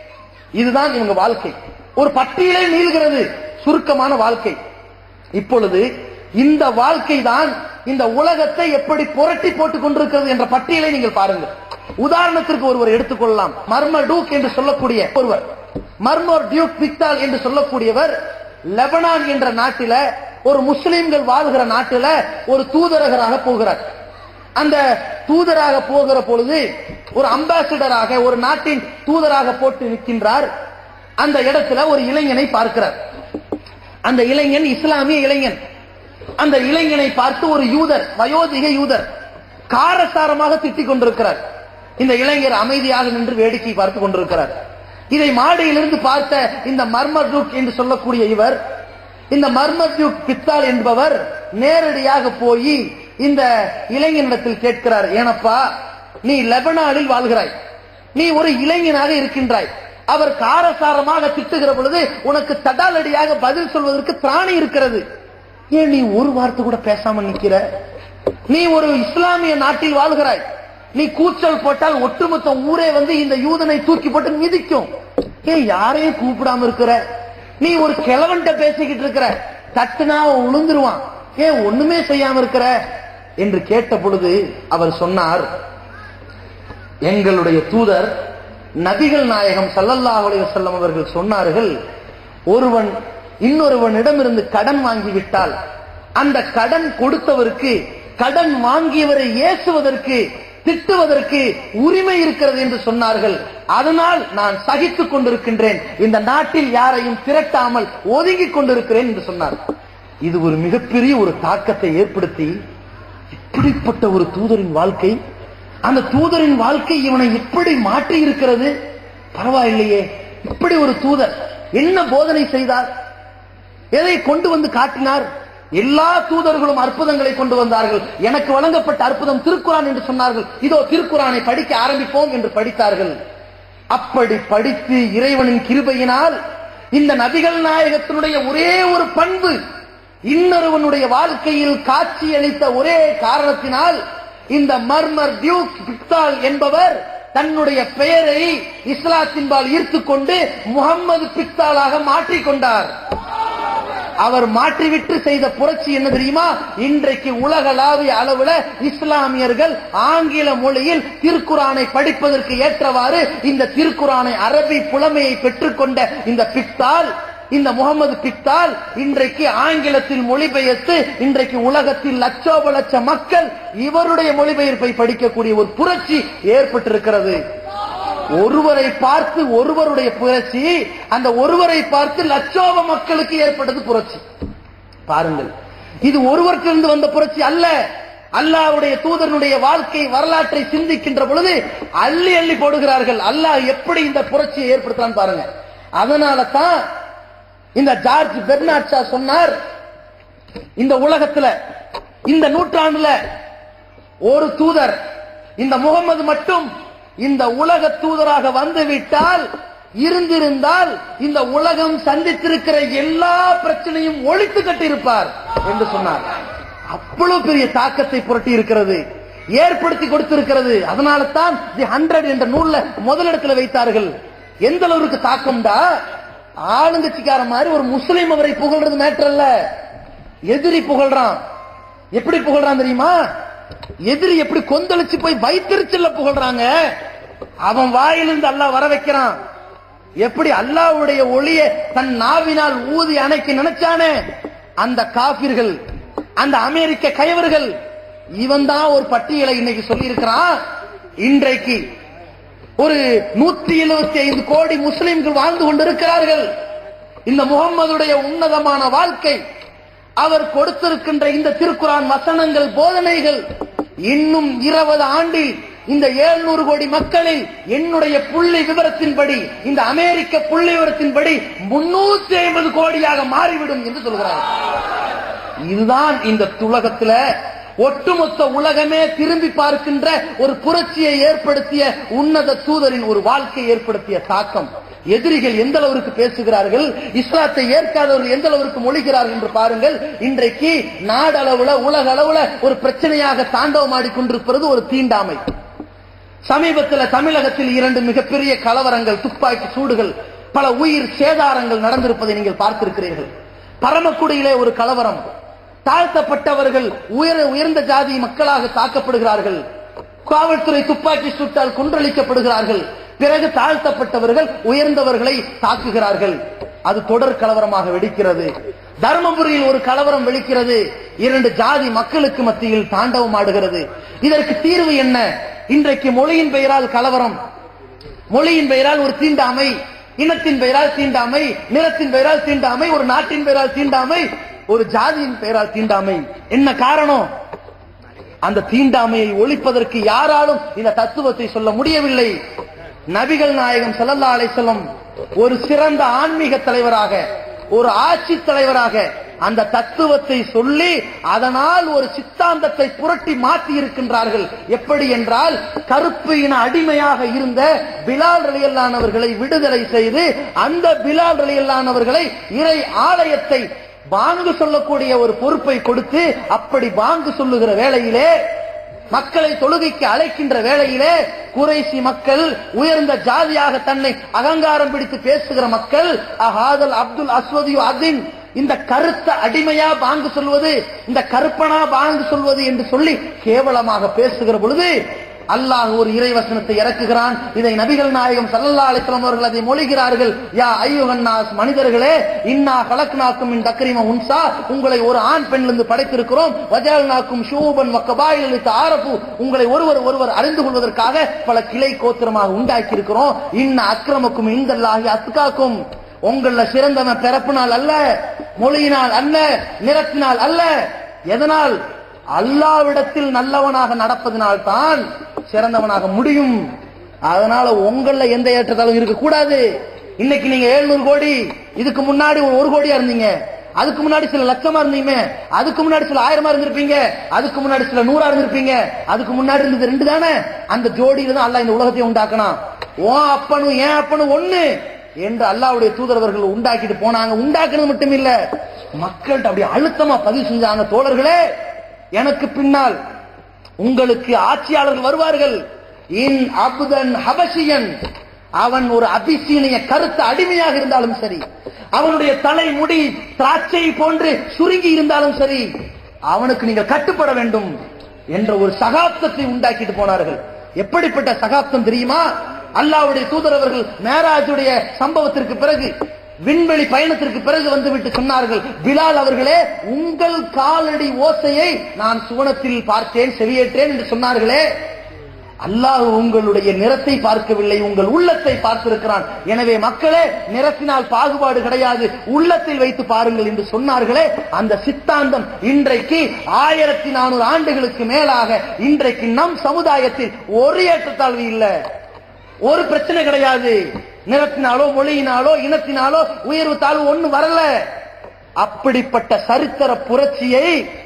இதுதான் இவங்க வாழ்க்கை ஒரு பட்டியலே நீள்கிறது சுருக்கமான வாழ்க்கை இப்பொழுது இந்த வாழ்க்கை தான் இந்த உலகத்தை எப்படி புரட்டி போட்டுக் கொண்டிருக்கிறது என்ற பட்டியலை நீங்கள் பாருங்கள் உதாரணத்திற்கு ஒருவர் எடுத்துக்கொள்ளலாம் மர்ம டூக் என்று சொல்லக்கூடிய ஒருவர் மர்மர் டியூக் பிக்தால் என்று சொல்லக்கூடியவர் லெபனான் என்ற நாட்டில ஒரு முஸ்லிம்கள் வாழ்கிற நாட்டில ஒரு தூதரகராக போகிறார் அந்த தூதராக போகிற பொழுது ஒரு அம்பாசிடராக ஒரு நாட்டின் தூதராக போட்டு நிற்கின்றார் அந்த இடத்துல ஒரு இளைஞனை பார்க்கிறார் அந்த இளைஞன் இஸ்லாமிய இளைஞன் அந்த இளைஞனை பார்த்து ஒரு யூதர் வயோதிக யூதர் காரசாரமாக திட்டிக் கொண்டிருக்கிறார் இந்த இளைஞர் அமைதியாக நின்று வேடிக்கை பார்த்து கொண்டிருக்கிறார் இதை மாடியிலிருந்து பார்த்த இந்த மர்மர்ஜூக் என்று சொல்லக்கூடிய இவர் இந்த மர்மர்ஜூக் பித்தால் என்பவர் நேரடியாக போய் இந்த இளைஞனிடத்தில் கேட்கிறார் ஏனப்பா நீ லெபனானில் வாழ்கிறாய் நீ ஒரு இளைஞனாக இருக்கின்றாய் அவர் காரசாரமாக திட்டுகிற பொழுது உனக்கு தடாலடியாக பதில் சொல்வதற்கு திராணி இருக்கிறது ஏன் நீ ஒரு வார்த்தை கூட பேசாம நிக்கிற நீ ஒரு இஸ்லாமிய நாட்டில் வாழ்கிறாய் நீ கூச்சல் போட்டால் ஒட்டுமொத்த ஊரே வந்து இந்த யூதனை தூக்கி போட்டு மிதிக்கும் ஏன் யாரையும் கூப்பிடாம இருக்கிற நீ ஒரு கிழவன்ட்ட பேசிக்கிட்டு இருக்கிற தட்டுனா அவன் உளுந்துருவான் ஏன் ஒண்ணுமே செய்யாம இருக்கிற என்று கேட்ட பொழுது அவர் சொன்னார் எங்களுடைய தூதர் நபிகள் நாயகம் ஸல்லல்லாஹு அலைஹி வஸல்லம் அவர்கள் சொன்னார்கள் ஒருவன் இன்னொருவனிடமிருந்து கடன் வாங்கிவிட்டால் அந்த கடன் கொடுத்தவருக்கு கடன் வாங்கியவரை ஏசுவதற்கு திட்டுவதற்கு உரிமை இருக்கிறது என்று சொன்னார்கள் அதனால் நான் சகித்துக் கொண்டிருக்கின்றேன் இந்த நாட்டில் யாரையும் திரட்டாமல் ஒதுங்கிக் கொண்டிருக்கிறேன் என்று சொன்னார் இது ஒரு மிகப்பெரிய ஒரு தாக்கத்தை ஏற்படுத்தி இப்படிப்பட்ட ஒரு தூதரின் வாழ்க்கை அந்த தூதரின் வாழ்க்கை இவனை எப்படி மாற்றி இருக்கிறது பரவாயில்லையே இப்படி ஒரு தூதர் என்ன போதனை செய்தார் எதை கொண்டு வந்து காட்டினார் எல்லா தூதர்களும் அற்புதங்களை கொண்டு வந்தார்கள் எனக்கு வழங்கப்பட்ட அற்புதம் திருக்குரான் என்று சொன்னார்கள் இதோ திருக்குரானை படிக்க ஆரம்பிப்போம் என்று படித்தார்கள் அப்படி படித்து இறைவனின் கிருபையினால் இந்த நபிகள் நாயகத்தினுடைய ஒரே ஒரு பண்பு இன்னொருவனுடைய வாழ்க்கையில் காட்சியளித்த ஒரே காரணத்தினால் இந்த மர்மர் டியூக் பிக்தால் என்பவர் தன்னுடைய பெயரை இஸ்லாத்தின்பால் ஈர்த்து கொண்டு முகம்மது பிக்தாலாக மாற்றிக்கொண்டார் அவர் மாற்றிவிட்டு செய்த புரட்சி என்ன தெரியுமா இன்றைக்கு உலகளாவிய அளவுல இஸ்லாமியர்கள் ஆங்கில மொழியில் திருக்குரானை படிப்பதற்கு ஏற்றவாறு இந்த திருக்குரானை அரபி புலமையை பெற்றுக்கொண்ட இந்த பிக்தால் இந்த முகமது பிக்தால் இன்றைக்கு ஆங்கிலத்தில் மொழிபெயர்த்து இன்றைக்கு உலகத்தில் லட்சோப லட்ச மக்கள் இவருடைய மொழிபெயர்ப்பை படிக்கக்கூடிய ஒரு புரட்சி ஏற்பட்டிருக்கிறது ஒருவரை பார்த்து ஒருவருடைய புரட்சி அந்த ஒருவரை பார்த்து லட்சோப மக்களுக்கு ஏற்பட்டது புரட்சி பாருங்கள் இது ஒருவருக்கிருந்து வந்த புரட்சி அல்ல அல்லாஹ்வுடைய தூதனுடைய வாழ்க்கை வரலாற்றை சிந்திக்கின்ற பொழுது அள்ளி அள்ளி போடுகிறார்கள் அல்லாஹ் எப்படி இந்த புரட்சியை ஏற்படுத்தலாம் பாருங்க அதனால தான் இந்த ஜார்ஜ் பெர்னாட் ஷா சொன்னார் இந்த உலகத்துல இந்த நூற்றாண்டுல ஒரு தூதர் இந்த முகமது மட்டும் இந்த உலக தூதராக வந்துவிட்டால் இருந்திருந்தால் இந்த உலகம் சந்தித்திருக்கிற எல்லா பிரச்சனையும் ஒழித்து கட்டியிருப்பார் என்று சொன்னார் அவ்வளவு பெரிய தாக்கத்தை புரட்டி இருக்கிறது ஏற்படுத்தி கொடுத்திருக்கிறது அதனால தான் தி ஹண்ட்ரட் என்ற நூல்ல முதலிடத்துல வைத்தார்கள் எந்த அளவுக்கு தாக்கம்டா ஆளுங்கட்சிக்கார மாதிரி ஒரு முஸ்லீம் அவரை புகழ்றது மேட்டர் அல்ல எதிரி புகழ்றான் எப்படி புகழ்றான் தெரியுமா எதிரி எப்படி கொந்தளிச்சு போய் வைத்திருச்சல்ல புகழ்றாங்க அவன் வாயிலிருந்து அல்லாஹ் வர வைக்கிறான் எப்படி அல்லாஹ்வுடைய ஒளிய தன் நாவினால் ஊதி அணைக்க நினைச்சானே அந்த காபிர்கள் அந்த அமெரிக்க கயவர்கள் இவன் தான் ஒரு பட்டியலை இன்னைக்கு சொல்லி இருக்கிறான் இன்றைக்கு ஒரு நூத்தி எழுபத்தி ஐந்து கோடி முஸ்லிம்கள் வாழ்ந்து கொண்டிருக்கிறார்கள் இந்த முகம்மதுடைய உன்னதமான வாழ்க்கை அவர் கொடுத்திருக்கின்ற இந்த திருக்குரான் வசனங்கள் போதனைகள் இன்னும் இருபது ஆண்டில் இந்த 700 கோடி மக்களில் என்னுடைய புள்ளி விவரத்தின்படி இந்த அமெரிக்க புள்ளி விவரத்தின்படி முன்னூத்தி ஐம்பது கோடியாக மாறிவிடும் என்று சொல்கிறார் இதுதான் இந்த உலகத்துல ஒட்டுமொத்த உலகமே திரும்பி பார்க்கின்ற ஒரு புரட்சியை ஏற்படுத்திய உன்னத தூதரின் ஒரு வாழ்க்கை ஏற்படுத்திய தாக்கம் எதிரிகள் எந்த அளவிற்கு பேசுகிறார்கள் இஸ்லாத்தை ஏற்காதவர்கள் எந்த அளவிற்கு மொழிகிறார்கள் என்று பாருங்கள் இன்றைக்கு நாடளவுல உலக அளவுல ஒரு பிரச்சனையாக தாண்டவமாடி கொண்டிருப்பது ஒரு தீண்டாமை சமீபத்தில் தமிழகத்தில் இரண்டு மிகப்பெரிய கலவரங்கள் துப்பாக்கி சூடுகள் பல உயிர் சேதாரங்கள் நடந்திருப்பதை நீங்கள் பார்த்திருக்கிறீர்கள் பரமக்குடியிலே ஒரு கலவரம் தாழ்த்தப்பட்டவர்கள் உயர உயர்ந்த ஜாதி மக்களாக தாக்கப்படுகிறார்கள் காவல்துறை துப்பாக்கி சூட்டால் கொன்றளிக்கப்படுகிறார்கள் பிறகு தாழ்த்தப்பட்டவர்கள் உயர்ந்தவர்களை தாக்குகிறார்கள் அது தொடர் கலவரமாக வெடிக்கிறது தர்மபுரியில் ஒரு கலவரம் வெடிக்கிறது இரண்டு ஜாதி மக்களுக்கு மத்தியில் தாண்டவம் ஆடுகிறது இதற்கு தீர்வு என்ன இன்றைக்கு மொழியின் பெயரால் கலவரம் மொழியின் பெயரால் ஒரு தீண்டாமை இனத்தின் பெயரால் தீண்டாமை நிறத்தின் பெயரால் தீண்டாமை ஒரு நாட்டின் பெயரால் தீண்டாமை ஒரு ஜாதியின் பெயரால் தீண்டாமை என்ன காரணம் அந்த தீண்டாமையை ஒழிப்பதற்கு யாராலும் இந்த தத்துவத்தை சொல்ல முடியவில்லை நபிகள் நாயகம் ஸல்லல்லாஹு அலைஹி வஸல்லம் ஒரு சிறந்த ஆன்மீக தலைவராக ஒரு ஆட்சி தலைவராக அந்த தத்துவத்தை சொல்லி அதனால் ஒரு சித்தாந்தத்தை புரட்டி மாற்றி இருக்கின்றார்கள் எப்படி என்றால் கருப்பு இன அடிமையாக இருந்த பிலால் ரலியல்லானவர்களை விடுதலை செய்து அந்த பிலால் ரலியல்லானவர்களை இறை ஆலயத்தை பாங்கு சொல்லக்கூடிய ஒரு பொறுப்பை கொடுத்து அப்படி பாங்கு சொல்லுகிற வேளையிலே மக்களை தொழுகைக்கு அழைக்கின்ற வேளையிலே குறைசி மக்கள் உயர்ந்த ஜாதியாக தன்னை அகங்காரம் பிடித்து பேசுகிற மக்கள் அஹாதல் அப்துல் அஸ்வதியு அதின் இந்த கருத்த அடிமையா பாங்கு சொல்வது இந்த கருப்பனா பாங்கு சொல்வது என்று சொல்லி கேவலமாக பேசுகிற பொழுது அல்லாஹ் ஒரு இறைவசனத்தை இறக்குகிறான் இதை நபிகள் நாயகம் ஸல்லல்லாஹு அலைஹி வஸல்லம் அவர்கள் அதை மொழிகிறார்கள் யா ஐயுகன் நாஸ் மனிதர்களே இன்னா கலக்னாக்கும் இன் தக்ரீம உன்சா உங்களை ஒரு ஆண் பெண்ணிலிருந்து படைத்திருக்கிறோம் வஜால்நாக்கும் ஷூபன் வக்கபாயில் ஆரப்பு உங்களை ஒருவர் ஒருவர் அறிந்து கொள்வதற்காக பல கிளை கோத்திரமாக உண்டாக்கி இருக்கிறோம் இன்ன அக்கிரமக்கும் இந்தல்லாகி அத்துக்காக்கும் உங்கள சிறந்தவன் பிறப்பினால் அல்ல மொழியினால் அல்ல நிறத்தினால் அல்ல எதனால் அல்லாவிடத்தில் நல்லவனாக நடப்பதனால் தான் சிறந்தவனாக முடியும் அதனால உங்கள எந்த ஏற்றத்தாலும் இருக்கக்கூடாது இன்னைக்கு நீங்க 700 கோடி இதுக்கு முன்னாடி ஒரு ஒரு கோடியா இருந்தீங்க அதுக்கு முன்னாடி சில லட்சமா இருந்தீங்க அதுக்கு முன்னாடி சில ஆயிரமா இருந்திருப்பீங்க அதுக்கு முன்னாடி சில நூறா இருந்திருப்பீங்க அதுக்கு முன்னாடி இருந்தது ரெண்டு தானே அந்த ஜோடியில தான் அல்லாஹ் இந்த உலகத்தை உண்டாக்கணும் ஓ அப்பனும் ஏன் அப்பனும் ஒண்ணு என்று அல்லாவுடைய தூதரவர்கள் உண்டாக்கிட்டு போனாங்க உண்டாக்குறது மட்டும் இல்ல மக்கள்கிட்ட அப்படியே அழுத்தமா பதிவு செஞ்சாங்க தோழர்களே எனக்கு பின்னால் உங்களுக்கு ஆட்சியாளர்கள் வருவார்கள் இன் அபுதன் ஹபஷியன் அவன் ஒரு அபிசீனிய கருத்து அடிமையாக இருந்தாலும் சரி அவனுடைய தலைமுடி திராட்சை போன்று சுருங்கி இருந்தாலும் சரி அவனுக்கு நீங்கள் கட்டுப்பட வேண்டும் என்ற ஒரு சகாப்தத்தை உண்டாக்கிட்டு போனார்கள் எப்படிப்பட்ட சகாப்தம் தெரியுமா அல்லாவுடைய தூதரவர்கள் மேராஜுடைய சம்பவத்திற்கு பிறகு விண்வெளி பயணத்திற்கு பிறகு வந்துவிட்டு சொன்னார்கள் பிலால் அவர்களே உங்கள் காலடி ஓசையை நான் சுவனத்தில் பார்த்தேன் செவியேற்றேன் என்று சொன்னார்களே அல்லாஹ் உங்களுடைய நிறத்தை பார்க்கவில்லை உங்கள் உள்ளத்தை பார்த்திருக்கிறான் எனவே மக்களே நிறத்தினால் பாகுபாடு கிடையாது உள்ளத்தில் வைத்து பாருங்கள் என்று சொன்னார்களே அந்த சித்தாந்தம் இன்றைக்கு ஆயிரத்தி நானூறு ஆண்டுகளுக்கு மேலாக இன்றைக்கு நம் சமுதாயத்தில் ஒரு ஏற்றத்தாழ்வு இல்லை ஒரு பிரச்சனை கிடையாது நிறத்தினாலோ மொழியினாலோ இனத்தினாலோ உயர்வு தாழ்வு ஒண்ணு வரல அப்படிப்பட்ட சரித்திர புரட்சியை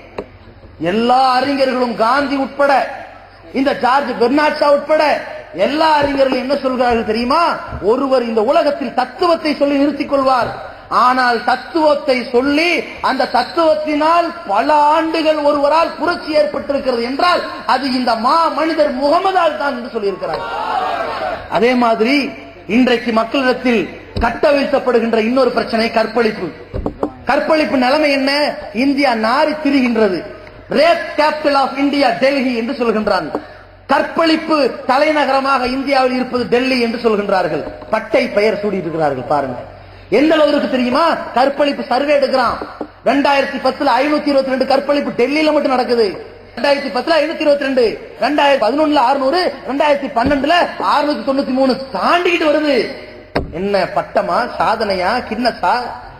எல்லா அறிஞர்களும் காந்தி உட்பட இந்த ஜார்ஜ் பெர்னாட்ஷா உட்பட எல்லா அறிஞர்களும் என்ன சொல்கிறார்கள் தெரியுமா ஒருவர் இந்த உலகத்தில் தத்துவத்தை சொல்லி நிறுத்திக் கொள்வார் ஆனால் தத்துவத்தை சொல்லி அந்த தத்துவத்தினால் பல ஆண்டுகள் ஒருவரால் புரட்சி ஏற்பட்டிருக்கிறது என்றால் அது இந்த மா மனிதர் முகமதால் தான் என்று சொல்லியிருக்கிறார் அதே மாதிரி இன்றைக்கு மக்களிடத்தில் கட்டவிழ்த்தப்படுகின்ற இன்னொரு பிரச்சனை கற்பழிப்பு கற்பழிப்பு நிலைமை என்ன இந்தியா நாரி திரிகின்றது rape capital of India Delhi என்று சொல்கின்றான் கற்பழிப்பு தலைநகரமாக இந்தியாவில் இருப்பது டெல்லி என்று சொல்கின்றார்கள் பட்டை பெயர் சூடியிருக்கிறார்கள் பாருங்க எந்த அளவுக்கு தெரியுமா கற்பழிப்பு சர்வே எடுக்கிறான் ரெண்டாயிரத்தி பத்துல ஐநூத்தி இருபத்தி ரெண்டு கற்பழிப்பு டெல்லியில மட்டும் நடக்குது ரெண்டாயிரத்தி பத்துல ஐநூத்தி இருபத்தி ரெண்டு ரெண்டாயிரத்தி பதினொன்னுல அறுநூறு ரெண்டாயிரத்தி பன்னெண்டுல அறுநூத்தி தொண்ணூத்தி மூணு தாண்டிக்கிட்டு வருது என்ன பட்டமா சாதனையா கிண்ணசா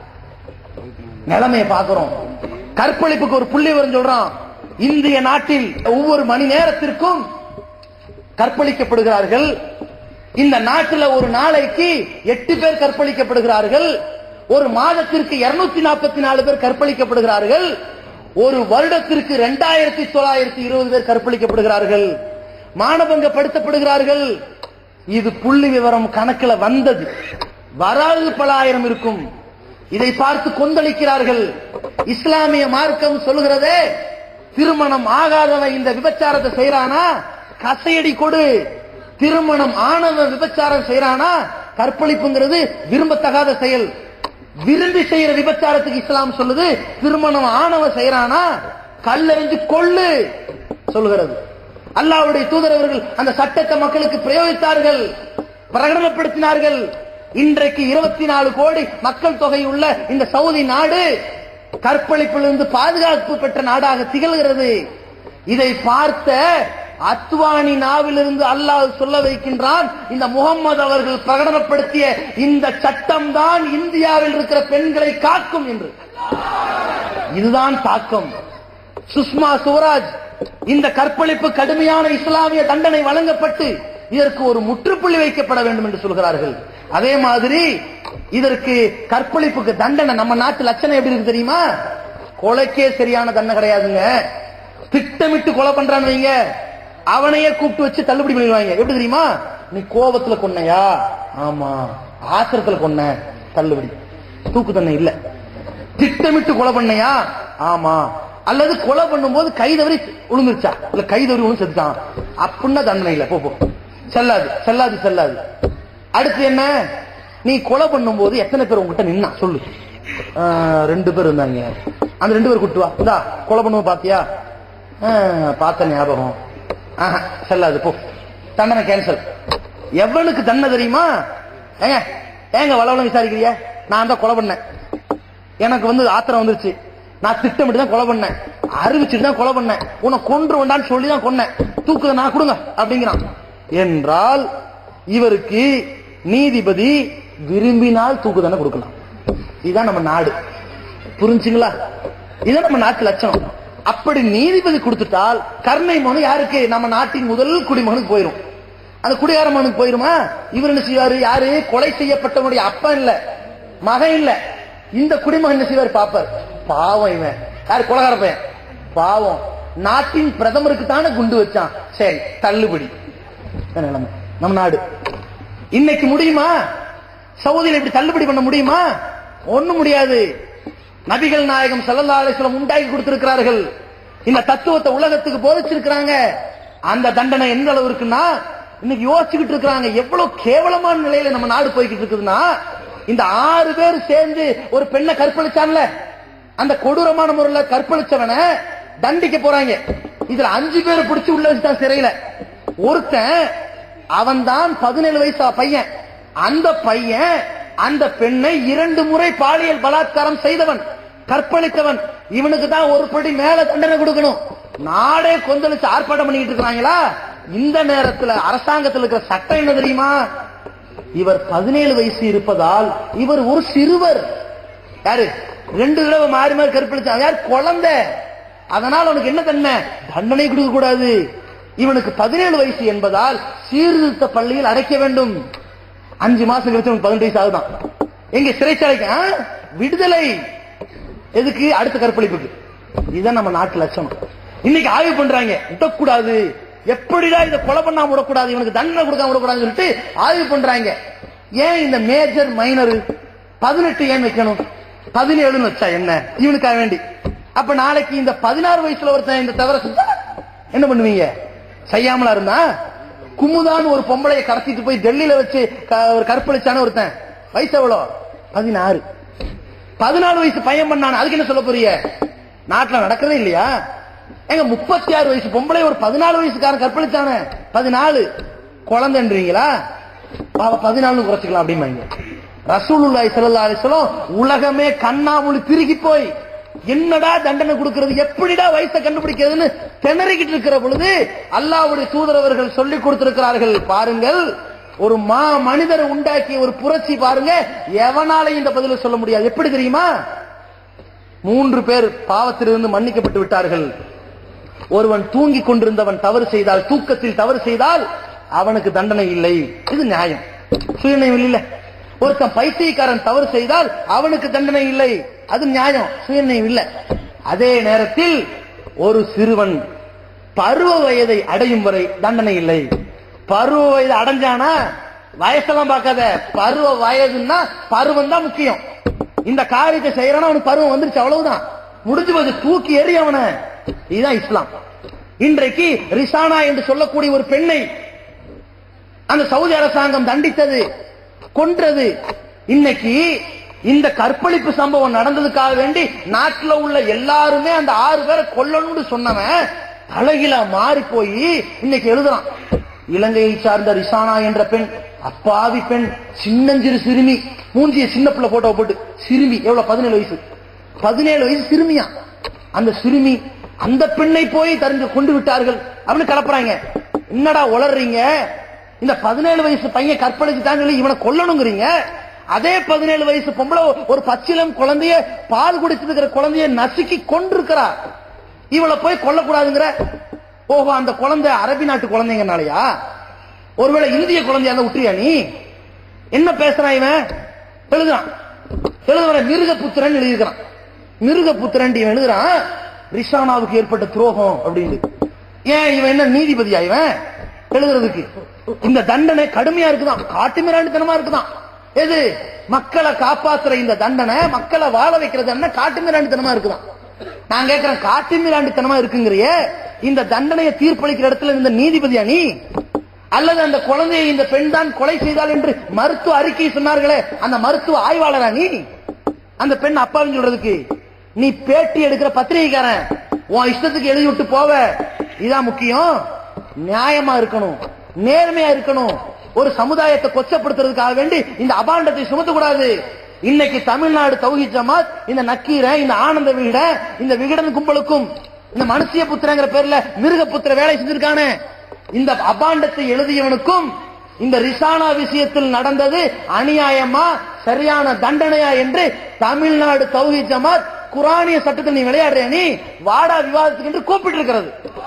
நிலைமையை பார்க்கிறோம் கற்பழிப்புக்கு ஒரு புள்ளி வரும் சொல்றான் இந்திய நாட்டில் ஒவ்வொரு மணி நேரத்திற்கும் கற்பழிக்கப்படுகிறார்கள் இந்த நாட்டில் ஒரு நாளைக்கு எட்டு பேர் கற்பழிக்கப்படுகிறார்கள் ஒரு மாதத்திற்கு இருநூத்தி நாற்பத்தி நாலு பேர் கற்பழிக்கப்படுகிறார்கள் ஒரு வருடத்திற்கு இரண்டாயிரத்தி தொள்ளாயிரத்தி இருபது பேர் கற்பழிக்கப்படுகிறார்கள் மானபங்கப்படுத்தப்படுகிறார்கள் இது புள்ளி விவரம் கணக்கில் வந்தது வராது பல ஆயிரம் இருக்கும் இதை பார்த்து கொந்தளிக்கிறார்கள் இஸ்லாமிய மார்க்கம் சொல்லுகிறதே திருமணம் ஆகாதவன் இந்த விபச்சாரத்தை செய்யறானா கசையடி கொடு திருமணம் ஆனவன் விபச்சாரம் செய்யறானா கற்பழிப்புங்கிறது விரும்பத்தகாத செயல் விரும்பி செய்யற விபச்சாரத்துக்கு இஸ்லாம் சொல்லுது திருமணம் ஆனவன் செய்யறானா கல்லெறிஞ்சு கொள்ளு சொல்லுகிறது அல்லாவுடைய தூதரவர்கள் அந்த சட்டத்தை மக்களுக்கு பிரயோகித்தார்கள் பிரகடனப்படுத்தினார்கள் இன்றைக்கு இருபத்தி நாலு கோடி மக்கள் தொகை உள்ள இந்த சவுதி நாடு கற்பழிப்பிலிருந்து பாதுகாப்பு பெற்ற நாடாக திகழ்கிறது இதை பார்த்த அத்வானி நாவிலிருந்து அல்லாஹ் சொல்ல வைக்கின்றான் இந்த முகம்மது அவர்கள் பிரகடனப்படுத்திய இந்த சட்டம் தான் இந்தியாவில் இருக்கிற பெண்களை காக்கும் என்று இதுதான் தாக்கம் சுஷ்மா சுவராஜ் இந்த கற்பழிப்பு கடுமையான இஸ்லாமிய தண்டனை வழங்கப்பட்டு இதற்கு ஒரு முற்றுப்புள்ளி வைக்கப்பட வேண்டும் என்று சொல்கிறார்கள் அதே மாதிரி இதற்கு கற்பழிப்புக்கு தண்டனை நம்ம நாட்டு லட்சணம் எப்படி இருக்கு தெரியுமா கொலைக்கே சரியான தண்டனை கிடையாதுங்க திட்டமிட்டு கொலை பண்றான்னு வைங்க அவனையே கூப்பிட்டு வச்சு தள்ளுபடி பண்ணிடுவாங்க எப்படி தெரியுமா நீ கோபத்துல கொன்னையா ஆமா ஆத்திரத்துல கொன்ன தள்ளுபடி தூக்கு தண்டனை இல்ல திட்டமிட்டு கொலை பண்ணையா ஆமா அல்லது கொலை பண்ணும்போது கை தவறி விழுந்துருச்சா இல்ல கை தவறி விழுந்து செத்துட்டான் அப்படின்னா தண்டனை இல்ல போ போ செல்லாது செல்லாது செல்லாது அடுத்து என்ன நீ கொலை பண்ணும்போது எத்தனை பேர் உங்ககிட்ட நின்னா சொல்லு ஆஹ், ரெண்டு பேர் இருந்தாங்க அந்த ரெண்டு பேர் கூட்டு வா இந்தா கொலை பண்ணுவோம் பாத்தியா ஆஹ், பார்த்த ஞாபகம் ஆஹா, செல்லாது போ தண்டனை கேன்சல் எவனுக்கு தண்டனை தெரியுமா ஏங்க ஏங்க வளவளம் விசாரிக்கிறியா நான் தான் கொலை பண்ணேன் எனக்கு வந்து ஆத்திரம் வந்துருச்சு நான் திட்டமிட்டு தான் கொலை பண்ணேன் அறிவிச்சுட்டு தான் கொலை பண்ணேன் உன்னை கொன்று வேண்டான்னு சொல்லி தான் கொன்னேன் தூக்கு நான் கொடுங்க அப்படிங்கிறான் என்றால் இவருக்கு நீதிபதி விரும்பினால் தூக்கு தானே கொடுக்கலாம் இதுதான் நம்ம நாடு புரிஞ்சுங்களா இதுதான் நம்ம நாட்டு லட்சணம் அப்படி நீதிபதி கொடுத்துட்டால் கருணை மனு யாருக்கு நம்ம நாட்டின் முதல் குடிமகனுக்கு போயிரும் அந்த குடிகார மகனுக்கு போயிருமா இவர் என்ன செய்வாரு யாரு கொலை செய்யப்பட்டவனுடைய அப்பா இல்ல மகன் இல்ல இந்த குடிமகன் என்ன செய்வார் பாப்பார் பாவம் இவன் யாரு கொலகார பையன் பாவம் நாட்டின் பிரதமருக்கு தானே குண்டு வச்சான் சரி தள்ளுபடி இதான் நிலைமை நம்ம நாடு இன்னைக்கு முடியுமா சவுதியில இப்படி தள்ளுபடி பண்ண முடியுமா ஒண்ணும் முடியாது நபிகள் நாயகம் ஸல்லல்லாஹு அலைஹி வஸல்லம் உண்டாக்கி கொடுத்திருக்கிறார்கள் இந்த தத்துவத்தை உலகத்துக்கு போதிச்சிருக்கிறாங்க அந்த தண்டனை எந்த அளவு இருக்குன்னா இன்னைக்கு யோசிச்சுக்கிட்டு இருக்கிறாங்க எவ்வளவு கேவலமான நிலையில நம்ம நாடு போய்கிட்டு இருக்குதுன்னா இந்த ஆறு பேர் சேர்ந்து ஒரு பெண்ணை கற்பழிச்சான்ல அந்த கொடூரமான முறையில கற்பழிச்சவனை தண்டிக்க போறாங்க இதுல அஞ்சு பேரை பிடிச்சு உள்ள வச்சுட்டான் சிறையில ஒருத்தன் அவன் தான் பதினேழு வயசு பையன் அந்த பையன் அந்த பெண்ணை இரண்டு முறை பாலியல் பலாத்காரம் செய்தவன் கற்பழித்தவன் இவனுக்கு தான் ஒரு படி மேல தண்டனை கொடுக்கணும் நாடே கொந்தளிச்சு ஆர்ப்பாட்டம் பண்ணிக்கிட்டு இருக்கிறாங்களா இந்த நேரத்துல அரசாங்கத்தில் இருக்கிற சட்டம் என்ன தெரியுமா இவர் பதினேழு வயசு இருப்பதால் இவர் ஒரு சிறுவர் யாரு ரெண்டு தடவை மாறி மாறி கற்பழிச்சான் யார் குழந்தை அதனால் அவனுக்கு என்ன தண்டனை தண்டனை கொடுக்க கூடாது இவனுக்கு பதினேழு வயசு என்பதால் சீர்திருத்த பள்ளியில் அடைக்க வேண்டும் அஞ்சு மாசம் கழிச்சு அவனுக்கு பதினெட்டு வயசு ஆகுதான் எங்க சிறைச்சாலைக்கு ஆ? விடுதலை எதுக்கு அடுத்த கற்பழிப்புக்கு இதுதான் நம்ம நாட்டு லட்சணம் இன்னைக்கு ஆய்வு பண்றாங்க விடக்கூடாது எப்படிடா இதை கொலை பண்ணாம விடக்கூடாது இவனுக்கு தண்டனை கொடுக்காம விடக்கூடாதுன்னு சொல்லிட்டு ஆய்வு பண்றாங்க ஏன் இந்த மேஜர் மைனர் பதினெட்டு ஏன் வைக்கணும் பதினேழுன்னு வச்சா என்ன இவனுக்காக வேண்டி அப்ப நாளைக்கு இந்த பதினாறு வயசுல ஒருத்தன் இந்த தவிர செஞ்சா என்ன பண்ணுவீங்க செய்யாமலா இருந்தா குமுதான்னு ஒரு பொம்பளைய கடத்திட்டு போய் டெல்லியில வச்சு க- ஒரு கற்பழிச்சான ஒருத்தன் வயசு எவ்வளோ பதினாறு பதினாலு வயசு பையன் பண்ணான அதுக்கு என்ன சொல்ல போறீங்க நாட்டுல நடக்கிறதே இல்லையா எங்க முப்பத்தி ஆறு வயசு பொம்பளை ஒரு பதினாலு வயசுக்காரன் கற்பழிச்சானே பதினாலு குழந்தைன்றீங்களா பாவ பதினாலு குறைச்சிக்கலாம் அப்படிம்பாங்க ரசூலுல்லாஹி ஸல்லல்லாஹு அலைஹி வஸல்லம் உலகமே கண்ணாமூலி திருகி போய் என்னடா தண்டனை கொடுக்கிறது எப்படிடா வயசை கண்டுபிடிக்கிறதுன்னு திணறிக்கிட்டு இருக்கிற பொழுது அல்லாஹ்வுடைய தூதரவர்கள் சொல்லி கொடுத்திருக்கிறார்கள் பாருங்கள் ஒரு மா மனிதரை உண்டாக்கிய ஒரு புரட்சி பாருங்க எவனாலையும் இந்த பதில சொல்ல முடியாது எப்படி தெரியுமா மூன்று பேர் பாவத்திலிருந்து மன்னிக்கப்பட்டு விட்டார்கள் ஒருவன் தூங்கிக் கொண்டிருந்தவன் தவறு செய்தால் தூக்கத்தில் தவறு செய்தால் அவனுக்கு தண்டனை இல்லை இது நியாயம் சுயநயம் இல்ல ஒருத்தன் பைத்தியக்காரன் தவறு செய்தால் அவனுக்கு தண்டனை இல்லை அது நியாயம் சுயநயம் இல்ல அதே நேரத்தில் ஒரு சிறுவன் பருவ வயதை அடையும் வரை தண்டனை இல்லை பருவ வயது அடைஞ்சானா வயசெல்லாம் பார்க்காத பருவ வயதுன்னா பருவம் தான் முக்கியம் இந்த காரியத்தை செய்யறானா அவனுக்கு பருவம் வந்துருச்சு அவ்வளவுதான் முடிஞ்சு போச்சு தூக்கி எறி அவனை இதுதான் இஸ்லாம் இன்றைக்கு ரிசானா என்று சொல்லக்கூடிய ஒரு பெண்ணை அந்த சவுதி அரசாங்கம் தண்டித்தது கொன்றது இன்னைக்கு இந்த கற்பழிப்பு சம்பவம் நடந்ததுக்காக வேண்டி நாட்டுல உள்ள எல்லாருமே அந்த ஆறு பேரை கொல்லணும்னு சொன்னவன் தலைகில மாறி போய் இன்னைக்கு எழுதுறான் இலங்கையை சார்ந்த ரிசானா என்ற பெண் அப்பாவி பெண் சின்னஞ்சிறு சிறுமி மூஞ்சிய சின்ன பிள்ளை போட்டோ போட்டு சிறுமி எவ்வளவு பதினேழு வயசு பதினேழு வயசு சிறுமியா அந்த சிறுமி அந்த பெண்ணை போய் தருந்து கொண்டு விட்டார்கள் அப்படின்னு கலப்புறாங்க என்னடா உளறீங்க இந்த பதினேழு வயசு பையன் கற்பழிச்சுட்டான்னு சொல்லி இவனை கொல்லணுங்கிறீங்க அதே பதினேழு வயசு பொம்பளை ஒரு பச்சிலம் குழந்தைய பால் குடிச்சிட்டு இருக்கிற குழந்தைய நசுக்கி கொண்டிருக்கிறா இவளை போய் கொல்லக்கூடாதுங்கிற ஓஹோ அந்த குழந்தை அரபி நாட்டு குழந்தைங்கனாலயா ஒருவேளை இந்திய குழந்தையா இருந்தா விட்டுறியா நீ என்ன பேசுறான் இவன் எழுதுறான் எழுதுறான் மிருகபுத்திரன் எழுதியிருக்கிறான் மிருகபுத்திரன் இவன் எழுதுறான் ரிஷானாவுக்கு ஏற்பட்ட துரோகம் அப்படின்னு ஏன் இவன் என்ன நீதிபதியா இவன் எழுதுறதுக்கு இந்த தண்டனை கடுமையா இருக்குதான் காட்டுமிராண்டித்தனமா இருக்குதான் எது மக்களை காப்பாத்துற இந்த தண்டனை மக்களை வாழ வைக்கிற தண்டனை காட்டுமிராண்டித்தனமா இருக்குதான் நான் கேட்கிறேன் காட்டுமிராண்டித்தனமா இருக்குங்கிறியே இந்த தண்டனையை தீர்ப்பளிக்கிற இடத்துல இந்த நீதிபதியா நீ அல்லது அந்த குழந்தையை இந்த பெண் தான் கொலை செய்தால் என்று மருத்துவ அறிக்கை சொன்னார்களே அந்த மருத்துவ ஆய்வாளரா நீ அந்த பெண் அப்பாவின்னு சொல்றதுக்கு நீ பேட்டி எடுக்கிற பத்திரிகைக்காரன் உன் இஷ்டத்துக்கு எழுதி விட்டு போவ இதான் முக்கியம் நியாயமா இருக்கணும் நேர்மையா இருக்கணும் ஒரு சமுதாயத்தை கொச்சப்படுத்துறதுக்காக வேண்டி இந்த அபாண்டத்தை சுமத்தக்கூடாது இன்னைக்கு தமிழ்நாடு தௌஹித் ஜமாத் இந்த நக்கீரை இந்த ஆனந்த விகட இந்த விகடன் கும்பலுக்கும் இந்த மனுஷிய புத்திரங்கிற பேர்ல மிருக புத்திர வேலை செஞ்சிருக்கானே இந்த அபாண்டத்தை எழுதியவனுக்கும் இந்த ரிசானா விஷயத்தில் நடந்தது அநியாயமா சரியான தண்டனையா என்று தமிழ்நாடு தௌஹித் ஜமாத் குரானிய சட்டத்தில் நீ விளையாடுற நீ வாடா விவாதத்துக்கு என்று கூப்பிட்டு இருக்கிறது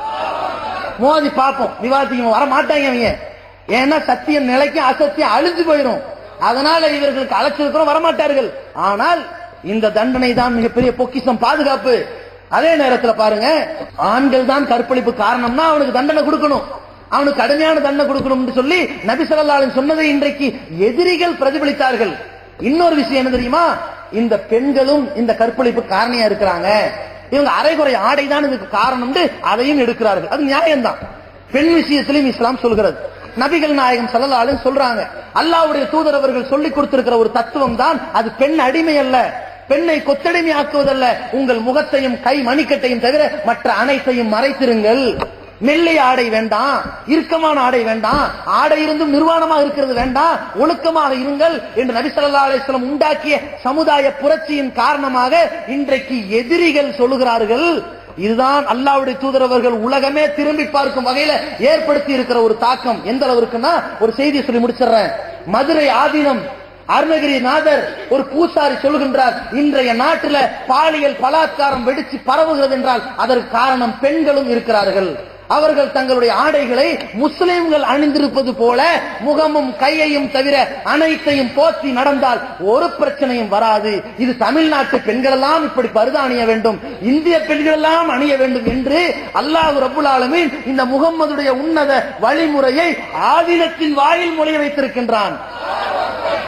மோதி பார்ப்போம் விவாதத்துக்கு வர மாட்டாங்க அவங்க ஏன்னா சத்தியம் நிலைக்கும் அசத்தியம் அழிஞ்சு போயிடும் அதனால இவர்களுக்கு அழைச்சிருக்கிறோம் வரமாட்டார்கள் ஆனால் இந்த தண்டனை தான் மிகப்பெரிய பொக்கிஷம் பாதுகாப்பு அதே நேரத்துல பாருங்க ஆண்கள் தான் கற்பழிப்பு காரணம்னா அவனுக்கு தண்டனை கொடுக்கணும் அவனுக்கு கடுமையான தண்டனை கொடுக்கணும்னு சொல்லி நபி ஸல்லல்லாஹு அலைஹி சொன்னதை இன்றைக்கு எதிரிகள் பிரதிபலித்தார்கள் இன்னொரு விஷயம் என்ன தெரியுமா இந்த பெண்களும் இந்த கற்பழிப்பு காரணியா இருக்கிறாங்க இவங்க அரைகுறை ஆடை தான் இதுக்கு காரணம் அதையும் எடுக்கிறார்கள் அது நியாயம்தான் பெண் விஷயத்திலும் இஸ்லாம் சொல்கிறது நபிகள் நாயகம் ஸல்லல்லாஹு அலைஹி சொல்றாங்க அல்லாஹ்வுடைய தூதர் அவர்கள் சொல்லிக் கொடுத்திருக்கிற ஒரு தத்துவம் தான் அது பெண் அடிமை அல்ல பெண்ணை கொத்தடிமை ஆக்குவதல்ல உங்கள் முகத்தையும் கை மணிக்கட்டையும் தவிர மற்ற அனைத்தையும் மறைத்திருங்கள் மெல்லிய ஆடை வேண்டாம் இறுக்கமான ஆடை வேண்டாம் ஆடை இருந்தும் நிர்வாணமாக இருக்கிறது வேண்டாம் ஒழுக்கமாக இருங்கள் என்று நபி ஸல்லல்லாஹு அலைஹி வஸல்லம் உண்டாக்கிய சமுதாய புரட்சியின் காரணமாக இன்றைக்கு எதிரிகள் சொல்லுகிறார்கள் இதுதான் அல்லாஹ்வுடைய தூதரவர்கள் உலகமே திரும்பி பார்க்கும் வகையில ஏற்படுத்தி இருக்கிற ஒரு தாக்கம் எந்த அளவுக்குன்னா ஒரு செய்தியை சொல்லி முடிச்சிடுறேன் மதுரை ஆதீனம் அருணகிரி நாதர் ஒரு பூசாரி சொல்லுகின்றார் இன்றைய நாட்டில் பாலியல் பலாத்காரம் வெடிச்சு பரவுகிறது என்றால் அதற்கு காரணம் பெண்களும் இருக்கிறார்கள் அவர்கள் தங்களுடைய ஆடைகளை முஸ்லிம்கள் அணிந்திருப்பது போல முகமும் கையையும் தவிர அனைத்தையும் போற்றி நடந்தால் ஒரு பிரச்சனையும் வராது இது தமிழ்நாட்டு பெண்கள் எல்லாம் இப்படி பருத அணிய வேண்டும் இந்திய பெண்கள் எல்லாம் அணிய வேண்டும் என்று அல்லாஹ் ரபுல் ஆலமீன் இந்த முகம்மதுடைய உன்னத வழிமுறையை ஆதீனத்தின் வாயில் மொழிய வைத்திருக்கின்றான்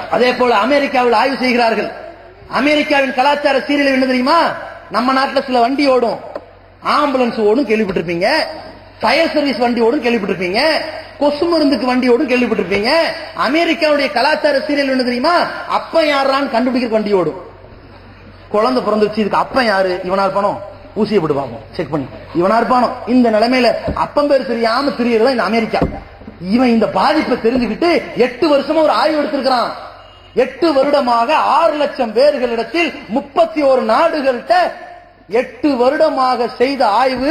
அதே போல அமெரிக்காவில் ஆய்வு செய்கிறார்கள் அமெரிக்காவின் கலாச்சார சீரியல் என்ன தெரியுமா நம்ம நாட்டுல சில வண்டி ஓடும் ஆம்புலன்ஸ் ஓடும் கேள்விப்பட்டிருப்பீங்க ஃபயர் சர்வீஸ் வண்டி ஓடும் கேள்விப்பட்டிருப்பீங்க கொசு மருந்துக்கு வண்டி ஓடும் கேள்விப்பட்டிருப்பீங்க அமெரிக்காவுடைய கலாச்சார சீரியல் என்ன தெரியுமா அப்ப யாரான்னு கண்டுபிடிக்கிற வண்டி ஓடும் குழந்தை பிறந்துச்சு இதுக்கு அப்பன் யாரு இவனா இருப்பானோ ஊசியை போட்டு பார்ப்போம் செக் பண்ணி இவனா இருப்பானோ இந்த நிலைமையில அப்பன் பேர் தெரியாம தெரியறதா இந்த அமெரிக்கா இவன் இந்த பாதிப்பை தெரிஞ்சுக்கிட்டு எட்டு வருஷமா ஒரு ஆய்வு எடுத்திருக்கிறான் எட்டு வருடமாக ஆறு லட்சம் பேர்களிடத்தில் முப்பத்தி ஒரு நாடுகள்கிட்ட எட்டு வருடமாக செய்த ஆய்வு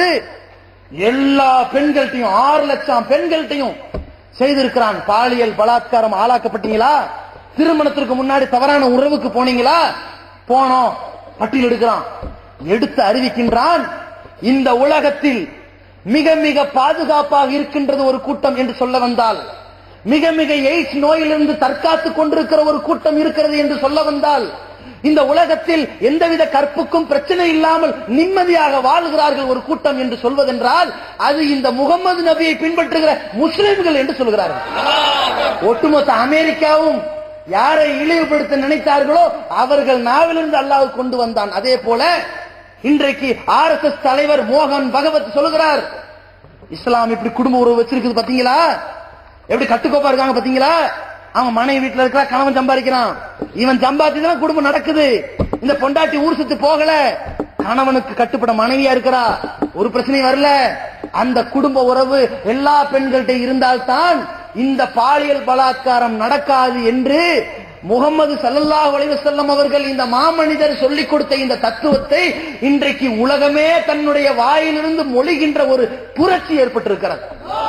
எல்லா பெண்கள்ட்டையும் ஆறு லட்சம் பெண்கள்ட்டையும் செய்திருக்கிறான் பாலியல் பலாத்காரம் ஆளாக்கப்பட்டீங்களா திருமணத்திற்கு முன்னாடி தவறான உறவுக்கு போனீங்களா போனோம் பட்டியல் எடுக்கிறான் எடுத்து அறிவிக்கின்றான் இந்த உலகத்தில் மிக மிக பாதுகாப்பாக இருக்கின்றது ஒரு கூட்டம் என்று சொல்ல வந்தால் மிக மிக எய்ட்ஸ் நோயிலிருந்து தற்காத்துக் கொண்டிருக்கிற ஒரு கூட்டம் இருக்கிறது என்று சொல்ல வந்தால் இந்த உலகத்தில் எந்தவித கற்புக்கும் பிரச்சனை இல்லாமல் நிம்மதியாக வாழ்கிறார்கள் ஒரு கூட்டம் என்று சொல்வதென்றால் அது இந்த முகமது நபியை பின்பற்றுகிற முஸ்லிம்கள் என்று சொல்கிறார்கள் ஒட்டுமொத்த அமெரிக்காவும் யாரை இழிவுபடுத்த நினைத்தார்களோ அவர்கள் நாவிலிருந்து அல்லாஹ் கொண்டு வந்தான் அதே போல இன்றைக்கு ஆர் எஸ் எஸ் தலைவர் மோகன் பகவத் சொல்லுகிறார் இஸ்லாம் இப்படி குடும்ப உறவு வச்சிருக்குது பாத்தீங்களா எப்படி கட்டுக்கோப்பா இருக்காங்க பாத்தீங்களா அவன் மனைவி வீட்டுல இருக்கிற கணவன் சம்பாதிக்கிறான் இவன் சம்பாதி தான் குடும்பம் நடக்குது இந்த பொண்டாட்டி ஊர் சுத்து போகல கணவனுக்கு கட்டுப்பட மனைவியா இருக்கிறா ஒரு பிரச்சனையும் வரல அந்த குடும்ப உறவு எல்லா பெண்கள்கிட்ட இருந்தால்தான் இந்த பாலியல் பலாத்காரம் நடக்காது என்று முகமது சல்லல்லாஹு அலைஹி வஸல்லம் அவர்கள் இந்த மாமனிதர் சொல்லிக் கொடுத்த இந்த தத்துவத்தை இன்றைக்கு உலகமே தன்னுடைய வாயிலிருந்து மொழிகின்ற ஒரு புரட்சி ஏற்பட்டிருக்கிறது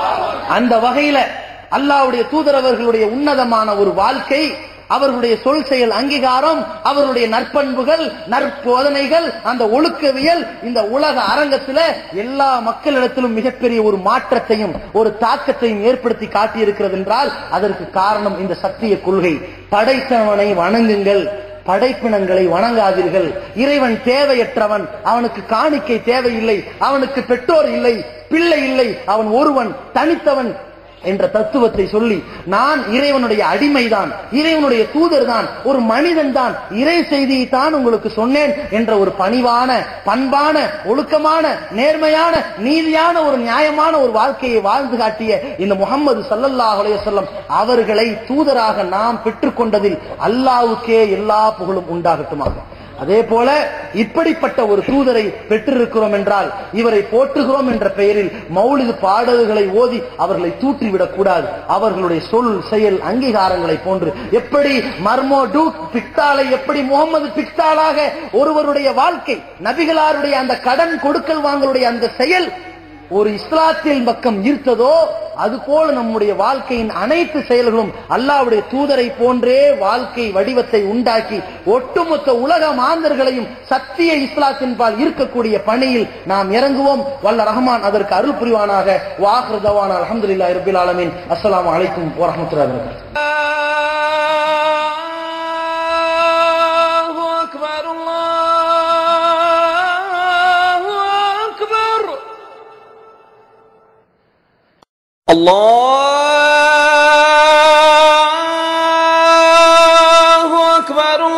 அந்த வகையில அல்லாஹ்வுடைய தூதரவர்களுடைய உன்னதமான ஒரு வாழ்க்கை அவர்களுடைய சொல் செயல் அங்கீகாரம் அவர்களுடைய நற்பண்புகள் நற்போதனைகள் அந்த ஒழுக்கவியல் இந்த உலக அரங்கத்துல எல்லா மக்களிடத்திலும் மிகப்பெரிய ஒரு மாற்றத்தையும் ஒரு தாக்கத்தையும் ஏற்படுத்தி காட்டியிருக்கிறது என்றால் அதற்கு காரணம் இந்த சத்திய கொள்கை படைத்தவனை வணங்குங்கள் படைப்பினங்களை வணங்காதீர்கள் இறைவன் தேவையற்றவன் அவனுக்கு காணிக்கை தேவையில்லை அவனுக்கு பெற்றோர் இல்லை பிள்ளை இல்லை அவன் ஒருவன் தனித்தவன் என்ற தத்துவத்தை சொல்லி நான் இறைவனுடைய அடிமைதான் இறைவனுடைய தூதர் தான் ஒரு மனிதன் தான் இறை செய்தியை தான் உங்களுக்கு சொன்னேன் என்ற ஒரு பணிவான பண்பான ஒழுக்கமான நேர்மையான நீதியான ஒரு நியாயமான ஒரு வாழ்க்கையை வாழ்ந்து காட்டிய இந்த முகமது சல்லல்லாஹு அலைஹி வஸல்லம் அவர்களை தூதராக நாம் பெற்றுக்கொண்டதில் அல்லாஹ்வுக்கே எல்லா புகழும் உண்டாகட்டுமாக அதே போல இப்படிப்பட்ட ஒரு தூதரை பெற்றிருக்கிறோம் என்றால் இவரை போற்றுகிறோம் என்ற பெயரில் மௌலிது பாடல்களை ஓதி அவர்களை தூற்றிவிடக் கூடாது அவர்களுடைய சொல் செயல் அங்கீகாரங்களை போன்று எப்படி மர்மோ டூக் பிக்தாலை எப்படி முகமது பிக்தாலாக ஒருவருடைய வாழ்க்கை நபிகளாருடைய அந்த கடன் கொடுக்கல் வாங்கலுடைய அந்த செயல் ஒரு இஸ்லாத்தின் பக்கம் ஈர்த்ததோ அது போல நம்முடைய வாழ்க்கையின் அனைத்து செயல்களும் அல்லாவுடைய தூதரை போன்றே வாழ்க்கை வடிவத்தை உண்டாக்கி ஒட்டுமொத்த உலக மாந்தர்களையும் சத்திய இஸ்லாத்தின் பால் இருக்கக்கூடிய பணியில் நாம் இறங்குவோம் வல்ல ரஹ்மான் அதற்கு அருள் புரிவானாக வாஹர் தவான் அலமதுல்லா இருபில் ஆலமின் அஸ்ஸலாமு அலைக்கும் வரமத்துல்லாஹி வபரகாத்துஹு الله أكبر الله أكبر الله أكبر